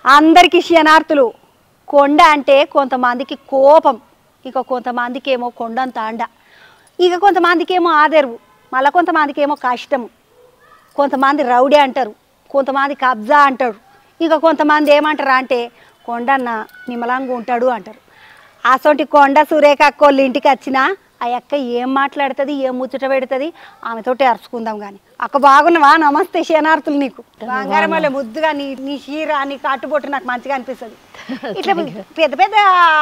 అందరికీ శనార్థులు కొండ అంటే కొంతమందికి కోపం ఇక కొంతమందికి ఏమో కొండంత అండ ఇక కొంతమందికి ఏమో ఆదరువు మళ్ళీ కొంతమందికి ఏమో కష్టము కొంతమంది రౌడీ అంటారు కొంతమంది కబ్జా అంటారు ఇక కొంతమంది ఏమంటారు అంటే కొండన్న నిమ్మలంగా ఉంటాడు అంటారు అసొంటి కొండ సురేఖ అక్కోళ్ళ ఇంటికి వచ్చినా ఆ అక్క ఏం మాట్లాడుతుంది ఏం ముచ్చట పెడుతుంది ఆమెతోటి అరుచుకుందాం కానీ అక్క బాగున్నావా నమస్తే శనార్థులు నీకు బంగారం వల్ల ముద్దుగా నీ నీ చీర నీ కట్టుబొట్టు నాకు మంచిగా అనిపిస్తుంది ఇట్లా పెద్ద పెద్ద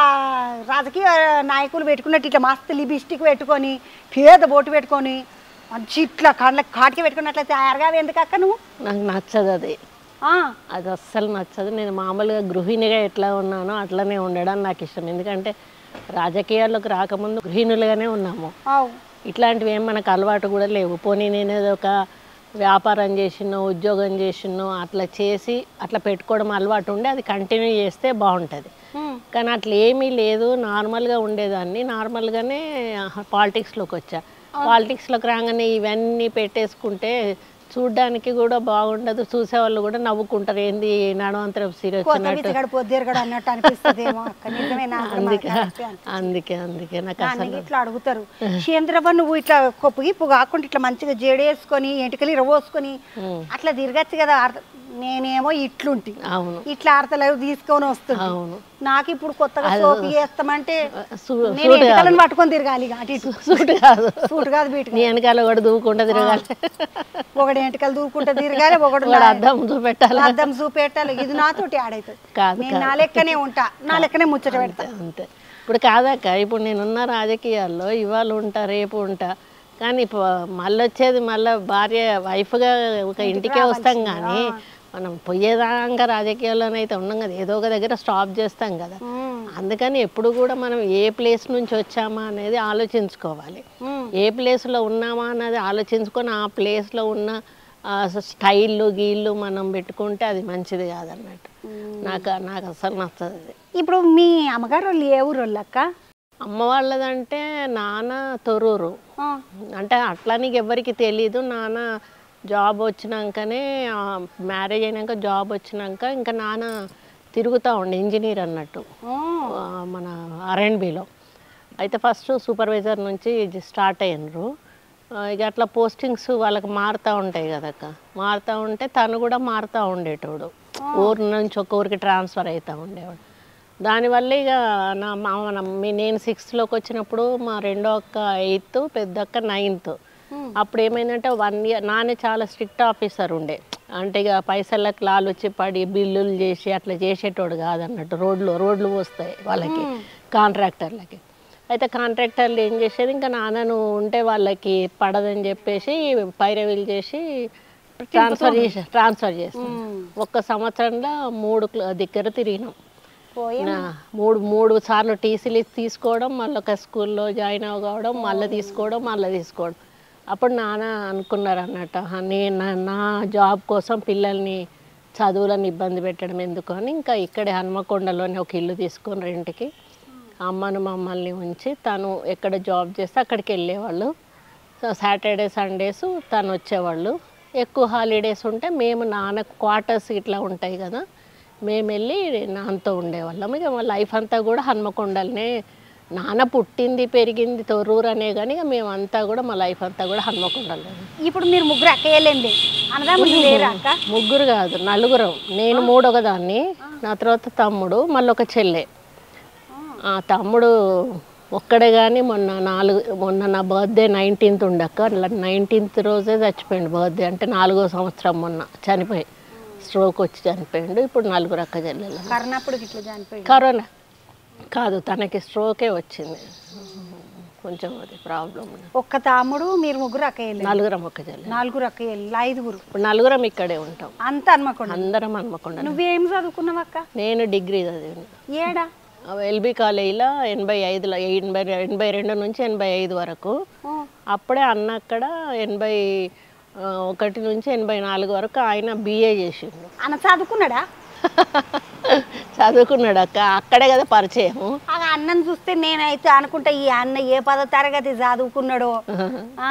రాజకీయ నాయకులు పెట్టుకున్నట్టు ఇట్లా మస్తు లిబిస్టిక్ పెట్టుకొని పేద బొట్టు పెట్టుకొని మంచి ఇట్లా కళ్ళకి కాటికి పెట్టుకున్నట్లయితే తయారుగా ఎందుకు అక్క నువ్వు నాకు నచ్చదు అది ఆ, అది అస్సలు నచ్చదు నేను మామూలుగా గృహిణిగా ఎట్లా ఉన్నానో అట్లనే ఉండడం నాకు ఇష్టం ఎందుకంటే రాజకీయాల్లోకి రాకముందు గృహిణులుగానే ఉన్నాము అవు ఇట్లాంటివి ఏం మనకు అలవాటు కూడా లేవు పోనీ నేను ఏదో ఒక వ్యాపారం చేసినో ఉద్యోగం చేసినో అట్లా చేసి అట్లా పెట్టుకోవడం అలవాటు ఉండి అది కంటిన్యూ చేస్తే బాగుంటుంది ఉమ్, కానీ అట్లా ఏమీ లేదు నార్మల్గా ఉండేదాన్ని నార్మల్గానే పాలిటిక్స్లోకి వచ్చా పాలిటిక్స్లోకి రాగానే ఇవన్నీ పెట్టేసుకుంటే చూడ్డానికి కూడా బాగుండదు చూసేవాళ్ళు కూడా నవ్వుకుంటారు ఏంది నడవంతరం సీరియస్ కొత్త బిచ్చగాడు పొద్దురుగడు అన్నట్టు అనిపిస్తుందేమో అక్క నిజమే నాకు కూడా అందుకే మనకు కరెక్టే అనిపిస్తుంది. అందుకే అందుకే నాకు నాన్న అసలు ఇట్లా అడుగుతారు చంద్రబాబు నువ్వు ఇట్లా కొప్పు గిప్పు కాకుండా ఇట్లా మంచిగా జడేసుకొని ఎంటికలు ఇరవోసుకొని ఉమ్, అట్లా తిరగచ్చు కదా అర్థ- నేనేమో ఇట్లుంటి అవును ఇట్లా ఆడతలేవు తీసుకొని వస్తుంది అవును నాకు ఇప్పుడు కొత్తగా సోపు చేస్తామంటే సూ- నేను ఎంటికలను పట్టుకొని తిరగాలి ఇక అటు ఇటు సూట్ కాదు సూట్ కాదు బీట్ నీ వెనకాల కూడా దూకుంటా తిరగాలి ఒకటి ఎంటికలు దూకుంటే తిరగాలి ఒకటి వాడు అద్దం చూపెట్టాలి అద్దం చూపెట్టాలి ఇది నాతోటి ఆడైతుంది కాదు నేను నా లెక్కనే ఉంటా నా లెక్కనే ముచ్చట పెడతా అంతే ఇప్పుడు కాదక్క ఇప్పుడు నేనున్న రాజకీయాల్లో ఇవాళ ఉంటా రేపు ఉంటా కానీ ఇప్పుడు మళ్ళీ వచ్చేది మళ్ళీ భార్య వైఫ్గా ఒక ఇంటికే వస్తాం కానీ మనం పోయేదాకా రాజకీయాల్లోనైతే ఉన్నాం కదా ఏదో ఒక దగ్గర స్టాప్ చేస్తాం కదా ఉమ్, అందుకని ఎప్పుడు కూడా మనం ఏ ప్లేస్ నుంచి వచ్చామా అనేది ఆలోచించుకోవాలి ఉమ్. ఏ ప్లేస్లో ఉన్నామా అన్నది ఆలోచించుకొని ఆ ప్లేస్లో ఉన్న ఆ స్టైళ్ళు గీళ్ళు మనం పెట్టుకుంటే అది మంచిది కాదన్నట్టు నాకు నాకు అసలు నచ్చదు అది ఇప్పుడు మీ అమ్మగారు వాళ్ళు ఏ ఊరు వాళ్ళు అక్క అమ్మ వాళ్ళదంటే నాన్న తొర్రూరు ఆ, అంటే అట్లా నీకు ఎవరికి తెలీదు నాన్న జాబ్ వచ్చినాకనే మ్యారేజ్ అయినాక జాబ్ వచ్చినాక ఇంకా నాన్న తిరుగుతూ ఉండే ఇంజనీర్ అన్నట్టు ఆ, ఆ, మన ఆర్ఎండ్బిలో అయితే ఫస్ట్ సూపర్వైజర్ నుంచి స్టార్ట్ అయినరు ఆ, ఇక అట్లా పోస్టింగ్స్ వాళ్ళకి మారుతూ ఉంటాయి కదక్క మారుతూ ఉంటే తను కూడా మారుతూ ఉండేటోడు ఊరు నుంచి ఒక ఊరికి ట్రాన్స్ఫర్ అవుతూ ఉండేవాడు దానివల్ల ఇక నా మా మన- మీ- నేను సిక్స్త్లోకి వచ్చినప్పుడు మా రెండో అక్క ఎయిత్ పెద్ద అక్క నైన్త్ అప్పుడు ఏమైందంటే వన్ ఇయర్ నానే చాలా స్ట్రిక్ట్ ఆఫీసర్ ఉండే అంటే ఇక పైసలకు లాలు వచ్చి పడి బిల్లులు చేసి అట్లా చేసేటోడు కాదన్నట్టు రోడ్లు రోడ్లు పోస్తాయి వాళ్ళకి కాంట్రాక్టర్లకి అయితే కాంట్రాక్టర్లు ఏం చేసేది ఇంకా నాన్నను ఉంటే వాళ్ళకి పడదని చెప్పేసి పైరవీలు చేసి ట్రాన్స్ఫర్ చేసి ట్రాన్స్ఫర్ చేస్తాం ఒక్క సంవత్సరంలో మూడు క్ల- దగ్గర తిరిగినాం పోయి నా మూడు మూడు సార్లు టీసీలు తీసుకోవడం మళ్ళీ ఒక స్కూల్లో జాయిన్ అవ్వడం మళ్ళీ తీసుకోవడం మళ్ళీ తీసుకోవడం అప్పుడు నాన్న అనుకున్నారు అన్నట్టు "ఆహా, నేను నా- నా జాబ్ కోసం పిల్లల్ని చదువులను ఇబ్బంది పెట్టడం ఎందుకు అని ఇంకా ఇక్కడే హన్మకొండలోనే ఒక ఇల్లు తీసుకొని రెంట్కి అమ్మను మమ్మల్ని ఉంచి తను ఎక్కడ జాబ్ చేస్తే అక్కడికి వెళ్ళేవాళ్ళు సో సాటర్డే సండేస్ తను వచ్చేవాళ్ళు ఎక్కువ హాలిడేస్ ఉంటే మేము నాన్న క్వార్టర్స్ ఇట్లా ఉంటాయి కదా మేము వెళ్ళి నాన్నతో ఉండేవాళ్ళం ఇక మా లైఫ్ అంతా కూడా హన్మకొండలనే నాన్న పుట్టింది పెరిగింది తొర్రూరు అనే కానీ ఇక మేమంతా కూడా మా లైఫ్ అంతా కూడా హన్మకొండలో ఇప్పుడు మీరు ముగ్గురు అక్కయ్యలేండి అన్నదమ్ములు లేరా అక్క ముగ్గురు కాదు నలుగురం నేను మూడొక దాన్ని నా తర్వాత తమ్ముడు మళ్ళీ ఒక చెల్లె ఆ తమ్ముడు ఒక్కడే కానీ మొన్న నాలుగు మొన్న నా బర్త్డే నైన్టీన్త్ ఉండక్క నైన్టీన్త్ రోజే చచ్చిపోయిండు బర్త్డే అంటే నాలుగో సంవత్సరం మొన్న చనిపోయి స్ట్రోక్ వచ్చి చనిపోయిండు ఇప్పుడు నలుగురు అక్క చెల్లెలు కర్ణప్పుడు ఇట్లా చనిపోయింది కరోనా కాదు తనకి స్ట్రోకే వచ్చింది కొంచెం అది ప్రాబ్లం ఒక్క తమ్ముడు మీరు ముగ్గురు అక్కయ్యలు నలుగురం ఒక్క చెల్లె నలుగురు అక్కయ్యలు ఐదుగురు ఇప్పుడు నలుగురం ఇక్కడే ఉంటాం అంత అనుకోండి అందరం హన్మకొండ నువ్వేం చదువుకున్నావు అక్క నేను డిగ్రీ చదివాను ఏడా ఎల్బీ కాలేజీలో ఎనభై ఐదులో ఎనభై ఎనభై రెండు నుంచి ఎనభై ఐదు వరకు ఆ, అప్పుడే అన్న అక్కడ ఎనభై ఆ, ఒకటి నుంచి ఎనభై నాలుగు వరకు ఆయన బీఏ చేసిండు అన్న చదువుకున్నాడా చదువుకున్నాడు అక్క అక్కడే కదా పరిచయము ఆ అన్నం చూస్తే నేనైతే అనుకుంటా ఈ అన్న ఏ పదో తరగతి చదువుకున్నాడో ఆ?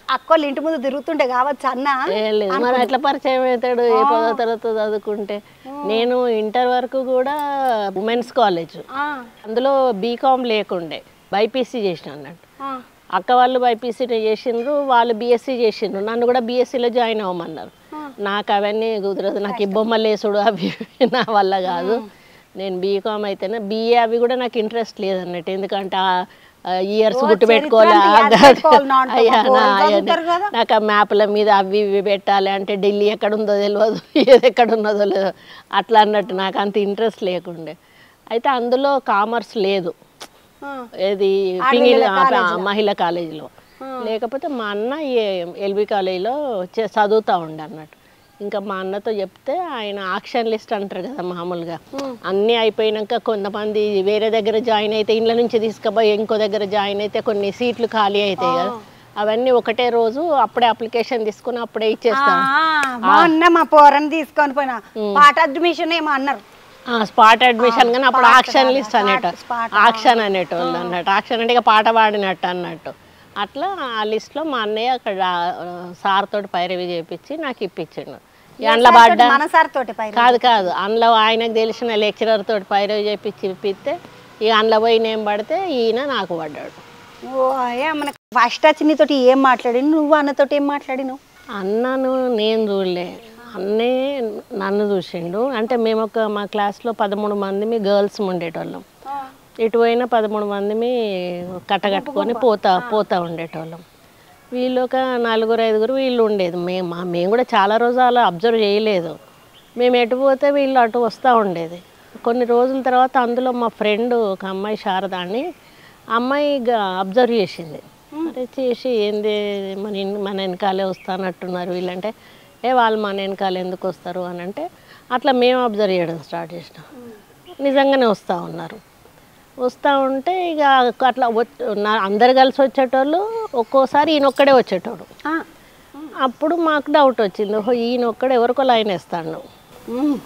అక్కోళ్ళు ఇంటి ముందు తిరుగుతుంటే కావచ్చు అన్న ఏం లేదు మరి ఎట్లా పరిచయం అవుతాడు ఏ పదో తరగతి చదువుకుంటే నేను ఇంటర్ వరకు కూడా ఉమెన్స్ కాలేజ్ ఆ, అందులో బీకామ్ లేకుండే బైపీసీ చేసిన అన్నట్టు ఆ, అక్క వాళ్ళు బైపీసీ చేసిండ్రు వాళ్ళు బీఎస్సీ చేసిండ్రు నన్ను కూడా బీఎస్సీలో జాయిన్ అవ్వమన్నారు నాకు అవన్నీ కుదరదు నాకు ఇబ్బొమ్మలేసుడు అవి ఇవి నా వల్ల కాదు నేను బీకామ్ అయితేనే బీఏ అవి కూడా నాకు ఇంట్రెస్ట్ లేదన్నట్టు ఎందుకంటే ఇయర్స్ ఓ, గుర్తు పెట్టుకోవాలి చరిత్ర ఆ అంతా గది- యాద పెట్టుకోవాలి నా అంటావా? అయ్యా, బోర్డు నా చదువుతారు కదా? నాకు ఆ మ్యాప్ల మీద అవి ఇవి పెట్టాలి అంటే ఢిల్లీ ఎక్కడ ఉందో తెలియదు ఏది ఎక్కడ ఉన్నదో లేదో అట్లా అన్నట్టు నాకు అంత ఇంట్రెస్ట్ లేకుండే అయితే అందులో కామర్స్ లేదు ఆ. ఏది పింగిల్ మహిళా కాలేజీలో లేకపోతే మా అన్న ఎల్బి కాలేజీలో చే- చదువుతా ఉండే అన్నట్టు ఇంకా మా అన్నతో చెప్తే ఆయన ఆక్షన్ లిస్ట్ అంటారు కదా మామూలుగా అన్నీ అయిపోయినాక కొంతమంది వేరే దగ్గర జాయిన్ అయితే ఇండ్ల నుంచి తీసుకుపోయి ఇంకో దగ్గర జాయిన్ అయితే కొన్ని సీట్లు ఖాళీ అవుతాయి కదా అవన్నీ ఒకటే రోజు అప్పుడే అప్లికేషన్ తీసుకుని అప్పుడే ఇచ్చేస్తాను ఆ, మొన్న మా పోరని తీసుకొని పోయినా పాట అడ్మిషన్ ఏమో అన్నారు స్పాట్ అడ్మిషన్ కానీ అప్పుడు ఆక్షన్ లిస్ట్ అనేట spot, ఆక్షన్ అనేటోళ్ళు అన్నట్టు ఆక్షన్ అంటే ఇక పాట పాడినట్టు అన్నట్టు అట్లా ఆ లిస్ట్లో మా అన్నయ్య అక్కడ సార్ తోటి పైరవి చేపించి నాకు ఇప్పించిండు ఇక అందులో పడ్డా మన సార్ తోటి పై కాదు కాదు అందులో ఆయనకు తెలిసిన లెక్చరర్ తోటి పైరవి చేపించి ఇప్పిస్తే ఇక అందులో పోయి నేను పడితే ఈయన నాకు పడ్డాడు ఓ అయ్యా మనకు ఫస్ట్ వచ్చి నీతోటి ఏం మాట్లాడి నువ్వు అన్నతోటి ఏం మాట్లాడినావు అన్నను నేను చూడలే అన్నే నన్ను చూసిండు అంటే మేము ఒక మా క్లాస్లో పదమూడు మంది గర్ల్స్ ఉండేటోళ్ళం ఇటు పోయిన పదమూడు మందిమి కట్టగట్టుకొని పోతా పోతా ఉండేటోళ్ళం వీళ్ళు ఒక నలుగురు ఐదుగురు వీళ్ళు ఉండేది మేము మా- మేము కూడా చాలా రోజులు అలా అబ్జర్వ్ చేయలేదు మేము ఎటు పోతే వీళ్ళు అటు వస్తూ ఉండేది కొన్ని రోజుల తర్వాత అందులో మా ఫ్రెండ్ ఒక అమ్మాయి శారద అని ఆ అమ్మాయి అబ్జర్వ్ చేసింది అరే చేసి ఏంది మన ఇన్- మన వెనకాలే వస్తానట్టున్నారు వీళ్ళంటే ఏ వాళ్ళు మన వెనకాల ఎందుకు వస్తారు అని అంటే అట్లా మేము అబ్జర్వ్ చేయడం స్టార్ట్ చేసినాం నిజంగానే వస్తూ ఉన్నారు వస్తూ ఉంటే ఇక అట్లా వచ్- నా- అందరు కలిసి వచ్చేటోళ్ళు ఒక్కోసారి ఈయన ఒక్కడే వచ్చేటోడు ఆ, అప్పుడు మాకు డౌట్ వచ్చింది ఓహో ఈయన ఒక్కడే ఎవరికో లైన్ వేస్తాడు ఉమ్.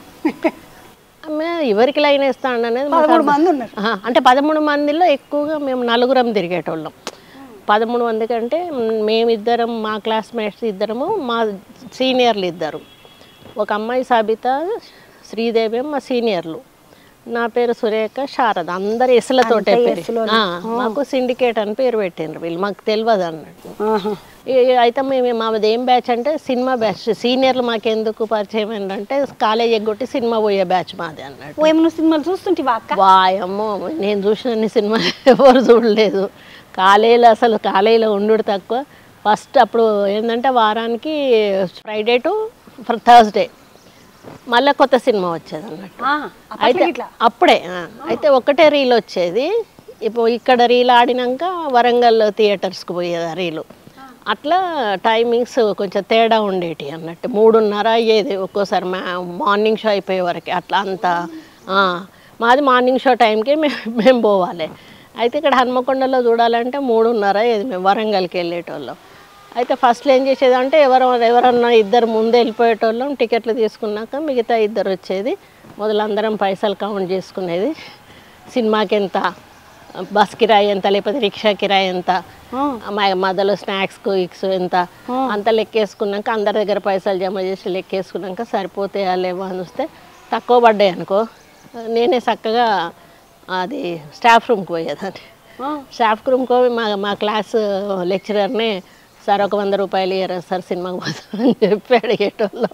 ఆమె ఎవరికి లైన్ వేస్తాడు అనేది మాకు పదమూడు అర్థం- మంది ఉన్నారు ఆహా, అంటే పదమూడు మందిలో ఎక్కువగా మేము నలుగురం తిరిగేటోళ్ళం పదమూడు మంది కంటే మేమిద్దరం మా క్లాస్మేట్స్ ఇద్దరము మా సీనియర్లు ఇద్దరు ఒక అమ్మాయి సబిత శ్రీదేవి మా సీనియర్లు నా పేరు సురేఖ శారద అందరు ఎసులతోటే పేరు ఆ, మాకు సిండికేట్ అని పేరు పెట్టిండ్రు వీళ్ళు మాకు తెలియదు అన్నట్టు ఆహా. ఈ- అయితే మేము మాది ఏం బ్యాచ్ అంటే సినిమా బ్యాచ్ సీనియర్లు మాకెందుకు పరిచయం ఏంటంటే కాలేజ్ ఎగ్గొట్టి సినిమా పోయే బ్యాచ్ మాది అన్నట్టు ఓ ఏమో నువ్వు సినిమాలు చూస్తుంటివా అక్క వాయమ్మో నేను చూసిన సినిమా ఎవరు చూడలేదు కాలేజీలో అసలు కాలేజీలో ఉండుడు తక్కువ ఫస్ట్ అప్పుడు ఏంటంటే వారానికి ఫ్రైడే టు థర్స్డే మళ్ళీ కొత్త సినిమా వచ్చేది అన్నట్టు ఆ, అయితే ఇట్లా అప్పుడే ఆ, అయితే ఒకటే రీల్ వచ్చేది ఇప్పుడు ఇక్కడ రీల్ ఆడినాక వరంగల్ థియేటర్స్కి పోయేది ఆ రీలు అట్లా టైమింగ్స్ కొంచెం తేడా ఉండేటి అన్నట్టు మూడున్నర అయ్యేది ఒక్కోసారి మా మార్నింగ్ షో అయిపోయే వరకు అట్లా అంత ఆ, మాది మార్నింగ్ షో టైంకి మేము మేము పోవాలి అయితే ఇక్కడ హన్మకొండలో చూడాలంటే మూడున్నర అయ్యేది మేము వరంగల్కి వెళ్ళేటోళ్ళం అయితే ఫస్ట్లో ఏం చేసేదంటే ఎవరు ఎవరన్నా ఇద్దరు ముందే వెళ్ళిపోయేటోళ్ళం టికెట్లు తీసుకున్నాక మిగతా ఇద్దరు వచ్చేది మొదలందరం పైసలు కౌంట్ చేసుకునేది సినిమాకి ఎంత బస్ కిరాయి ఎంత లేకపోతే రిక్షా కిరాయి ఎంత మా మధ్యలో స్నాక్స్ ఇక్స్ ఎంత అంత లెక్కేసుకున్నాక అందరి దగ్గర పైసలు జమ చేసి లెక్కేసుకున్నాక సరిపోతాయా లేవో అని వస్తే తక్కువ పడ్డాయి అనుకో నేనే చక్కగా అది స్టాఫ్ రూమ్కి పోయేదాన్ని స్టాఫ్ రూమ్కి పోయి మా మా క్లాస్ లెక్చరర్నే సార్ ఒక వంద రూపాయలు ఇయ్యరా సార్ సినిమాకి పోతామని చెప్పి అడిగేటోళ్ళం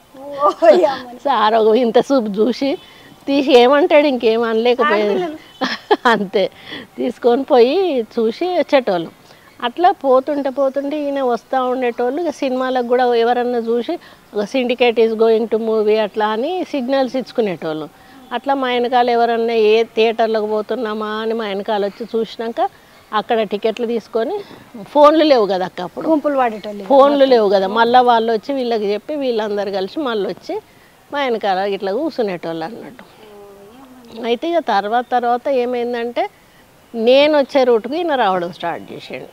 సార్ ఒక ఇంత సూప్ చూసి తీసి ఏమంటాడు ఇంకేం అనలేకపోయేది అంతే తీసుకొని పోయి చూసి వచ్చేటోళ్ళం అట్లా పోతుంటే పోతుంటే ఈయన వస్తూ ఉండేటోళ్ళు ఇక సినిమాలకు కూడా ఎవరన్నా చూసి ఒక syndicate is going to movie అట్లా అని సిగ్నల్స్ ఇచ్చుకునేటోళ్ళు అట్లా మా వెనకాల ఎవరన్నా ఏ థియేటర్లకు పోతున్నామా అని మా వెనకాల వచ్చి చూసినాక అక్కడ టికెట్లు తీసుకొని ఫోన్లు లేవు కదా అక్క అప్పుడు గుంపులు వాడేటోళ్ళు ఫోన్లు లేవు కదా మళ్ళీ వాళ్ళు వచ్చి వీళ్ళకి చెప్పి వీళ్ళందరూ కలిసి మళ్ళీ వచ్చి మా వెనకాల ఇట్లా కూర్చునేటోళ్ళు అన్నట్టు అయితే ఇక తర్వాత తర్వాత ఏమైందంటే నేను వచ్చే రూట్కి ఈయన రావడం స్టార్ట్ చేసాడు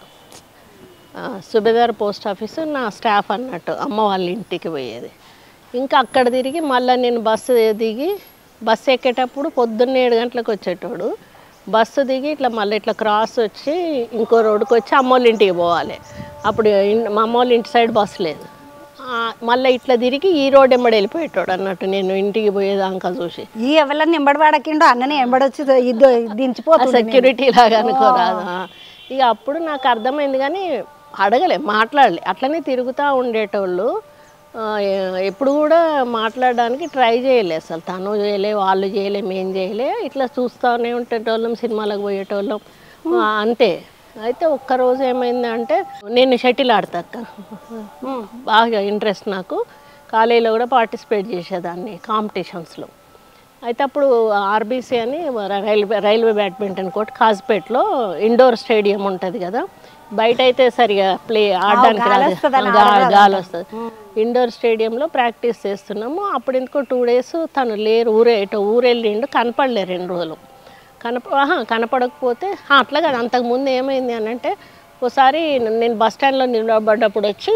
సుబేదార్ పోస్ట్ ఆఫీస్ నా స్టాఫ్ అన్నట్టు అమ్మ వాళ్ళ ఇంటికి పోయేది ఇంకా అక్కడ తిరిగి మళ్ళీ నేను బస్సు దిగి బస్సు ఎక్కేటప్పుడు పొద్దున్న ఏడు గంటలకు వచ్చేటోడు బస్సు దిగి ఇట్లా మళ్ళీ ఇట్లా క్రాస్ వచ్చి ఇంకో రోడ్డుకి వచ్చి అమ్మోళ్ళ ఇంటికి పోవాలి అప్పుడు ఇన్- మా అమ్మోళ్ళ ఇంటి సైడ్ బస్సు లేదు ఆ, మళ్ళీ ఇట్లా తిరిగి ఈ రోడ్ ఎంబడి వెళ్ళిపోయేటోడు అన్నట్టు నేను ఇంటికి పోయేదాకా చూసి ఈ ఎవరిని ఎంబడి వాడకిండో అన్ననే ఎంబడొచ్చి ఇది దించిపోతుంది సెక్యూరిటీ లాగా అనుకోరాదు ఆ. ఇక అప్పుడు నాకు అర్థమైంది కానీ అడగలే మాట్లాడలే అట్లనే తిరుగుతూ ఉండేటోళ్ళు ఆ, ఎ- ఎప్పుడు కూడా మాట్లాడడానికి ట్రై చేయలే అసలు తను చేయలే వాళ్ళు చేయలే మేం చేయలే ఇట్లా చూస్తూనే ఉండేటోళ్ళం సినిమాలకు పోయేటోళ్ళం ఆ, అంతే అయితే ఒక్కరోజు ఏమైందంటే నేను షటిల్ ఆడతా అక్క ఉమ్. బాగా ఇంట్రెస్ట్ నాకు కాలేజీలో కూడా పార్టిసిపేట్ చేసేదాన్ని కాంపిటీషన్స్లో అయితే అప్పుడు ఆర్బీసీ అని రైల్వే రైల్వే బ్యాడ్మింటన్ కోర్ట్ కాజ్పేట్లో ఇండోర్ స్టేడియం ఉంటుంది కదా బయట అయితే సరిగా ప్లే ఆడడానికి గాలి రాదు. వస్తదని గా- ఆడరాదు గాలి వస్తుంది ఇండోర్ స్టేడియంలో ప్రాక్టీస్ చేస్తున్నాము అప్పుడు ఎందుకో టూ డేస్ తను లేరు ఊరే ఇటు ఊరెళ్ళిండు కనపడలే రెండు రోజులు కనప ఆహా, కనపడకపోతే ఆ, అట్లా కాదు అంతకుముందు ఏమైంది అని అంటే ఒకసారి నేను బస్ స్టాండ్లో నిలబడ్డప్పుడు వచ్చి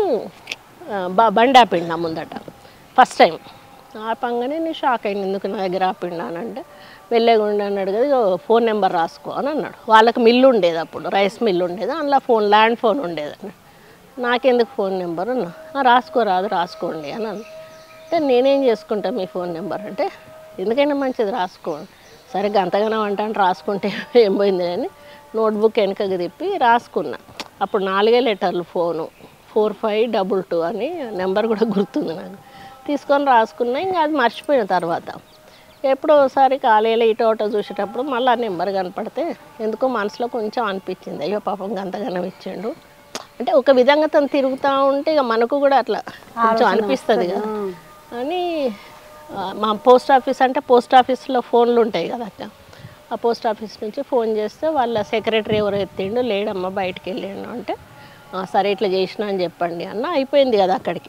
ఆ, బ- బండి ఆపిండు నా ముందట ఫస్ట్ టైం ఆపంగానే నేను షాక్ అయింది ఎందుకు నా దగ్గర ఆపిండు అని అంటే వెళ్ళేగుండి అన్నాడు కదా ఇగో ఫోన్ నెంబర్ రాసుకో అని అన్నాడు వాళ్ళకి మిల్లు ఉండేది అప్పుడు రైస్ మిల్లు ఉండేది అందులో ఫోన్ ల్యాండ్ ఫోన్ ఉండేది అన్నాడు నాకెందుకు ఫోన్ నెంబర్ అన్నా "ఆ, రాసుకోరాదు రాసుకోండి అని అన్నా అంటే నేనేం చేసుకుంటా మీ ఫోన్ నెంబర్ అంటే ఎందుకైనా మంచిది రాసుకోండి సరే గంతగానం అంటాను రాసుకుంటే ఏం పోయింది అని నోట్బుక్ వెనకకి తిప్పి రాసుకున్నా అప్పుడు నాలుగే లెటర్లు phone four five double two అని నెంబర్ కూడా గుర్తుంది నాకు తీసుకొని రాసుకున్నా ఇంకా అది మర్చిపోయిన తర్వాత ఎప్పుడో ఒకసారి కాలేజీలో ఇటు అటో చూసేటప్పుడు మళ్ళీ ఆ నెంబర్ కనపడితే ఎందుకో మనసులో కొంచెం అనిపించింది అయ్యో పాపం గంతగానం ఇచ్చిండు అంటే ఒక విధంగా తను తిరుగుతూ ఉంటే ఇక మనకు కూడా అట్లా కొంచెం అనిపిస్తుంది కదా అని ఆ, మా పోస్ట్ ఆఫీస్ అంటే పోస్ట్ ఆఫీస్లో ఫోన్లు ఉంటాయి కదా అక్క ఆ పోస్ట్ ఆఫీస్ నుంచి ఫోన్ చేస్తే వాళ్ళ సెక్రటరీ ఎవరో ఎత్తిండు లేడమ్మా బయటికి వెళ్ళిండు అంటే "ఆ, సరే ఇట్లా చేసినా అని చెప్పండి అన్న అయిపోయింది కదా అక్కడికి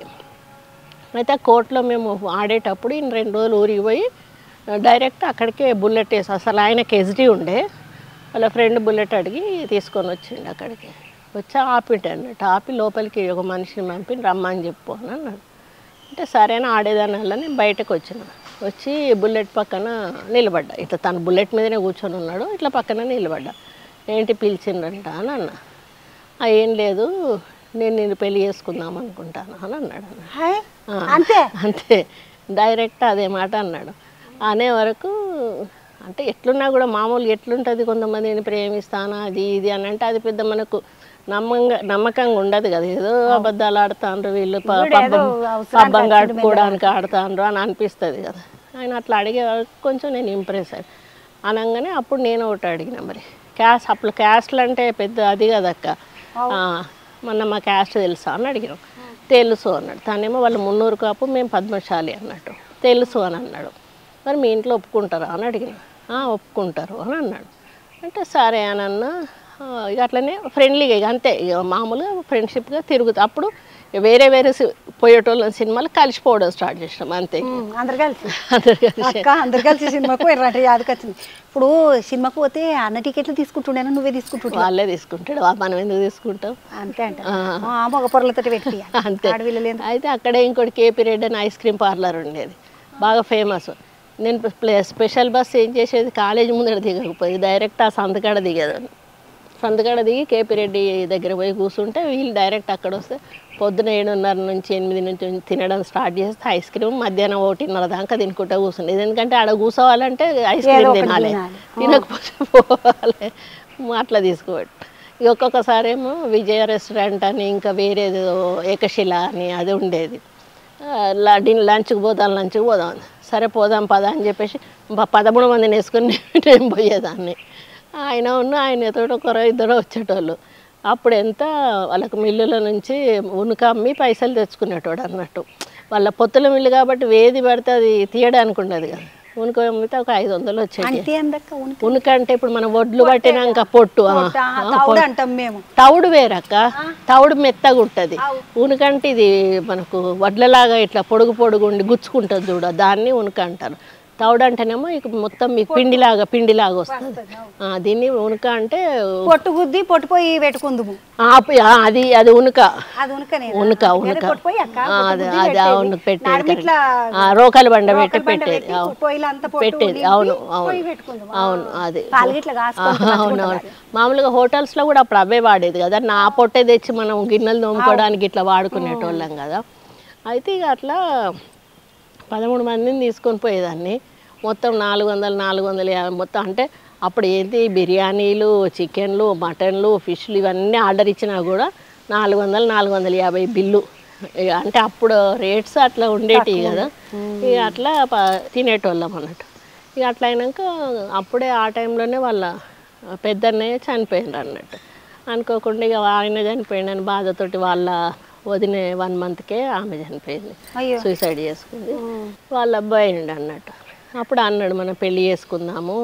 అయితే ఆ కోర్టులో మేము ఆడేటప్పుడు ఈయన రెండు రోజులు ఊరికి పోయి డైరెక్ట్ అక్కడికే బుల్లెట్ వేసి అసలు ఆయనకి ఎస్డీ ఉండే వాళ్ళ ఫ్రెండ్ బుల్లెట్ అడిగి తీసుకొని వచ్చిండు అక్కడికి వచ్చి ఆపిట అన్నట్టు ఆపి లోపలికి ఒక మనిషిని పంపి రమ్మని చెప్పు అని అన్నాడు అంటే సరేనా ఆడేదాని వల్ల నేను బయటకు వచ్చిన వచ్చి బుల్లెట్ పక్కన నిలబడ్డా ఇట్లా తన బుల్లెట్ మీదనే కూర్చొని ఉన్నాడు ఇట్లా పక్కన నిలబడ్డా ఏంటి పిలిచిండ్రంట అని అన్న "ఆ, ఏం లేదు నేను నేను పెళ్లి చేసుకుందాం అనుకుంటాను అని అన్నాడు అన్న హాయ్ ఆ, అంతే అంతే డైరెక్ట్ అదే మాట అన్నాడు అనే వరకు అంటే ఎట్లున్నా కూడా మామూలు ఎట్లుంటుంది కొంతమందిని ప్రేమిస్తాను అది ఇది అని అంటే అది పెద్ద మనకు నమ్మంగా నమ్మకంగా ఉండదు కదా ఏదో అబద్ధాలు ఆడుతాండ్రు వీళ్ళు ప- వీడు ఏదో పబ్బం అవసరానికి పబ్బం వచ్చిండు గడుపుకోవడానికి ఆడుతాండ్రు అని అనిపిస్తుంది కదా ఆయన అట్లా అడిగే వరకు కొంచెం నేను ఇంప్రెస్ అయ్యి అనగానే అప్పుడు నేను ఒకటి అడిగిన మరి క్యాస్ట్ అప్పుడు క్యాస్ట్లు అంటే పెద్ద అది కదక్క ఆ, మొన్న మా క్యాస్ట్ తెలుసా అని అడిగినాం తెలుసు అన్నాడు తనేమో వాళ్ళు మున్నూరు కాపు మేము పద్మశాలి అన్నట్టు తెలుసు అని అన్నాడు మరి మీ ఇంట్లో ఒప్పుకుంటారా అని అడిగిన "ఆ, ఒప్పుకుంటారు అని అన్నాడు అంటే సరే అని అన్న ఆ, ఇక అట్లనే ఫ్రెండ్లీగా ఇక అంతే ఇక మామూలుగా ఫ్రెండ్షిప్గా తిరుగుతా అప్పుడు వేరే వేరే సి- పోయేటోళ్ళ సినిమాలు కలిసిపోవడం స్టార్ట్ చేసినాం అంతే ఉమ్, అందరు కలిసి అందరు కలిసి అక్క అందరు కలిసి సినిమాకు పోయినట్టు యాదకొచ్చింది ఇప్పుడు సినిమాకు పోతే అన్న టికెట్లు తీసుకుంటుండేనా నువ్వే తీసుకుంటుండే వాళ్ళే తీసుకుంటాడు వా- మనం ఎందుకు తీసుకుంటాం అంతే అంట మగ పొరలతో పెట్టి అంతే ఆడవిల్లలు అయితే అక్కడే ఇంకోటి కేపీ రెడ్డి అని ఐస్ క్రీమ్ పార్లర్ ఉండేది బాగా ఫేమస్ నేను ప్లే- స్పెషల్ బస్ ఏం చేసేది కాలేజ్ ముందర దిగకపోయేది డైరెక్ట్ ఆ సంతకాడ దిగేదాన్ని సంతకాడ దిగి కేపీ రెడ్డి దగ్గర పోయి కూర్చుంటే వీళ్ళు డైరెక్ట్ అక్కడ వస్తే పొద్దున ఏడున్నర నుంచి ఎనిమిది నుంచి తినడం స్టార్ట్ చేస్తే ఐస్ క్రీమ్ మధ్యాహ్నం ఒకటిన్నర దాకా తినుకుంటా కూర్చుండేది ఎందుకంటే ఆడ కూర్చోవాలంటే ఐస్ క్రీమ్ ఒకటి తినాలి తినాలి. తినకపోతే పోవాలి అట్లా తీసుకోబెట్టు ఇక ఒక్కొక్కసారి ఏమో విజయ రెస్టారెంట్ అని ఇంకా వేరేదో ఏకశిల అని అది ఉండేది ఆ, ల- డిన్ లంచ్కి పోదాం లంచ్కి పోదాం అని. సరే పోదాం పదా అని చెప్పేసి ప- పదమూడు మందిని వేసుకుని నేను పోయేదాన్ని ఆయన ఉన్న ఆయనతో ఒకరో ఇద్దరు వచ్చేటోళ్ళు అప్పుడు ఎంత వాళ్ళకి మిల్లుల నుంచి ఉనుక అమ్మి పైసలు తెచ్చుకునేటోడు అన్నట్టు వాళ్ళ పొత్తుల మిల్లు కాబట్టి వేది పడితే అది తీయడానికి ఉండదు కదా ఉనుక అమ్మితే ఒక ఐదు వందలు వచ్చేది అంతే అందక్క ఉనికి ఉనుక అంటే ఇప్పుడు మనం వడ్లు పట్టినాక పొట్టు ఆ, పొట్ట, ఆ, తౌడు పొట్టు. అంటాం మేము తౌడు వేరక్క తౌడు మెత్తగా ఉంటుంది ఉనుకంటే ఇది మనకు వడ్లలాగా ఇట్లా పొడుగు పొడుగు ఉండి గుచ్చుకుంటుంది చూడ దాన్ని ఉనుక అంటారు తౌడు అంటేనేమో ఇక మొత్తం మీకు పిండిలాగా పిండిలాగా వస్తుంది ఆ, దీన్ని ఉనుక అంటే పొట్టు గుద్ది పొట్టుపోయి పెట్టుకుందుము ఆ, పి- ఆ, అది అది ఉనుక అది ఉనుకనే ఉనుక ఉనుక పొట్టుపోయి అక్క ఆ, పొట్టు అది గుద్ది అది పెట్టేది. అవును పెట్టేది నడుము ఇట్లా correct. ఆ, రోకలి బండ పెట్టి రోకలి బండ పెట్టేది పెట్టి అవును పొయ్యిలో అంతా పొట్టు పెట్టేది నింపి అవును పొయ్యి అవును పెట్టుకుందుము. అవును అది పాలు గిట్ల కాసుకొని అవునవును మామూలుగా హోటల్స్లో కూడా అప్పుడు అవే వాడేది కదా నా పొట్టే తెచ్చి మనం గిన్నెలు తోముకోవడానికి ఇట్లా వాడుకునేటోళ్ళం కదా అయితే ఇక అట్లా పదమూడు మందిని తీసుకొని పోయేదాన్ని మొత్తం నాలుగు వందలు నాలుగు వందల యాభై మొత్తం అంటే అప్పుడు ఏంటి బిర్యానీలు చికెన్లు మటన్లు ఫిష్లు ఇవన్నీ ఆర్డర్ ఇచ్చినా కూడా నాలుగు వందలు నాలుగు వందల యాభై బిల్లు ఇక అంటే అప్పుడు రేట్స్ అట్లా ఉండేటివి కదా ఇక అట్లా ప- తినేటోళ్ళం అన్నట్టు ఇక అట్లా అయినాక అప్పుడే ఆ టైంలోనే వాళ్ళ పెద్దన్నయ్య చనిపోయిండ్రు అన్నట్టు అనుకోకుండా ఇక ఆయన చనిపోయిండని బాధతోటి వాళ్ళ వదిన వన్ మంత్కే ఆమె చనిపోయింది అయ్యో సూసైడ్ చేసుకుంది వాళ్ళ అబ్బాయి ఉండి అన్నట్టు అప్పుడు అన్నాడు మనం పెళ్లి చేసుకుందాము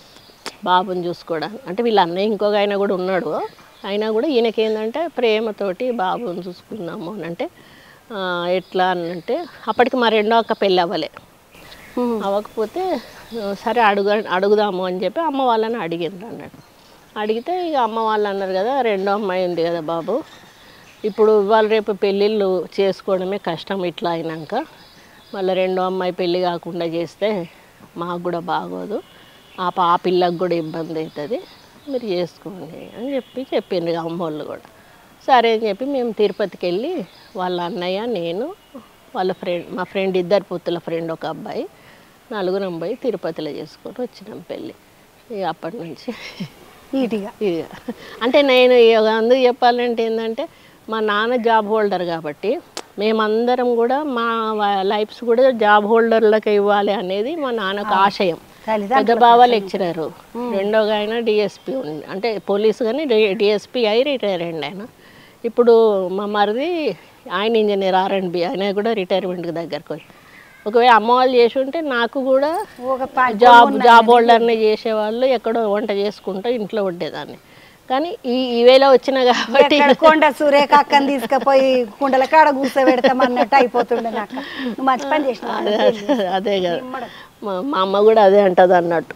బాబుని చూసుకోవడానికి అంటే వీళ్ళ అన్నయ్య ఇంకొక ఆయన కూడా ఉన్నాడు అయినా కూడా ఈయనకి ఏంటంటే ప్రేమతోటి బాబుని చూసుకుందాము అని అంటే ఆ, ఎట్లా అని అంటే అప్పటికి మా రెండో అక్క పెళ్ళి అవ్వలే ఉమ్. అవ్వకపోతే ఆ, సరే అడుగు అడుగుదాము అని చెప్పి అమ్మ వాళ్ళని అడిగిండ్రు అన్నట్టు అడిగితే ఇక అమ్మ వాళ్ళు అన్నారు కదా రెండో అమ్మాయి ఉంది కదా బాబు ఇప్పుడు ఇవాళ రేపు పెళ్ళిళ్ళు చేసుకోవడమే కష్టం ఇట్లా అయినాక మళ్ళీ రెండో అమ్మాయి పెళ్ళి కాకుండా చేస్తే మాకు కూడా బాగోదు ఆ పా ఆ పిల్లకు కూడా ఇబ్బంది అవుతుంది మీరు చేసుకోండి అని చెప్పి చెప్పిండ్రు ఇక అమ్మోళ్ళు కూడా సరే అని చెప్పి మేము తిరుపతికి వెళ్ళి వాళ్ళ అన్నయ్య నేను వాళ్ళ ఫ్రెండ్ మా ఫ్రెండ్ ఇద్దరు పుత్తుల ఫ్రెండ్ ఒక అబ్బాయి నలుగురం పోయి తిరుపతిలో చేసుకొని వచ్చినాం పెళ్ళి ఇక అప్పటి నుంచి నీట్గా ఇక అంటే నేను ఇక అందుకు చెప్పాలంటే ఏంటంటే మా నాన్న జాబ్ హోల్డర్ కాబట్టి మేమందరం కూడా మా లైఫ్స్ కూడా జాబ్ హోల్డర్లకు ఇవ్వాలి అనేది మా నాన్నకు ఆశయం తల్లిదండ్రులు పెద్ద బావ లెక్చరరు రెండోగా ఆయన డిఎస్పి ఉంది అంటే పోలీస్ కానీ డిఎస్పి అయి రిటైర్ అయ్యింది ఆయన ఇప్పుడు మా మరిది ఆయన ఇంజనీర్ ఆర్ అండ్ బి ఆయన కూడా రిటైర్మెంట్కి దగ్గరకు పోయి ఒకవేళ అమ్మ వాళ్ళు చేసి ఉంటే నాకు కూడా ఒక ప- జాబ్ జాబ్ హోల్డర్ని చేసేవాళ్ళు ఎక్కడో వంట చేసుకుంటూ ఇంట్లో ఉండేదాన్ని కానీ ఈ ఈవేళ వచ్చిన కాబట్టి ఎక్కడ కొండ సురేఖ అక్కని తీసుకుపోయి కుండల కాడ కూర్చోబెడతాం అన్నట్టు అయిపోతుండే నాకు నువ్వు మంచి పని చేసినావు అదే అదే కదా మా మా అమ్మ కూడా అదే అంటది అన్నట్టు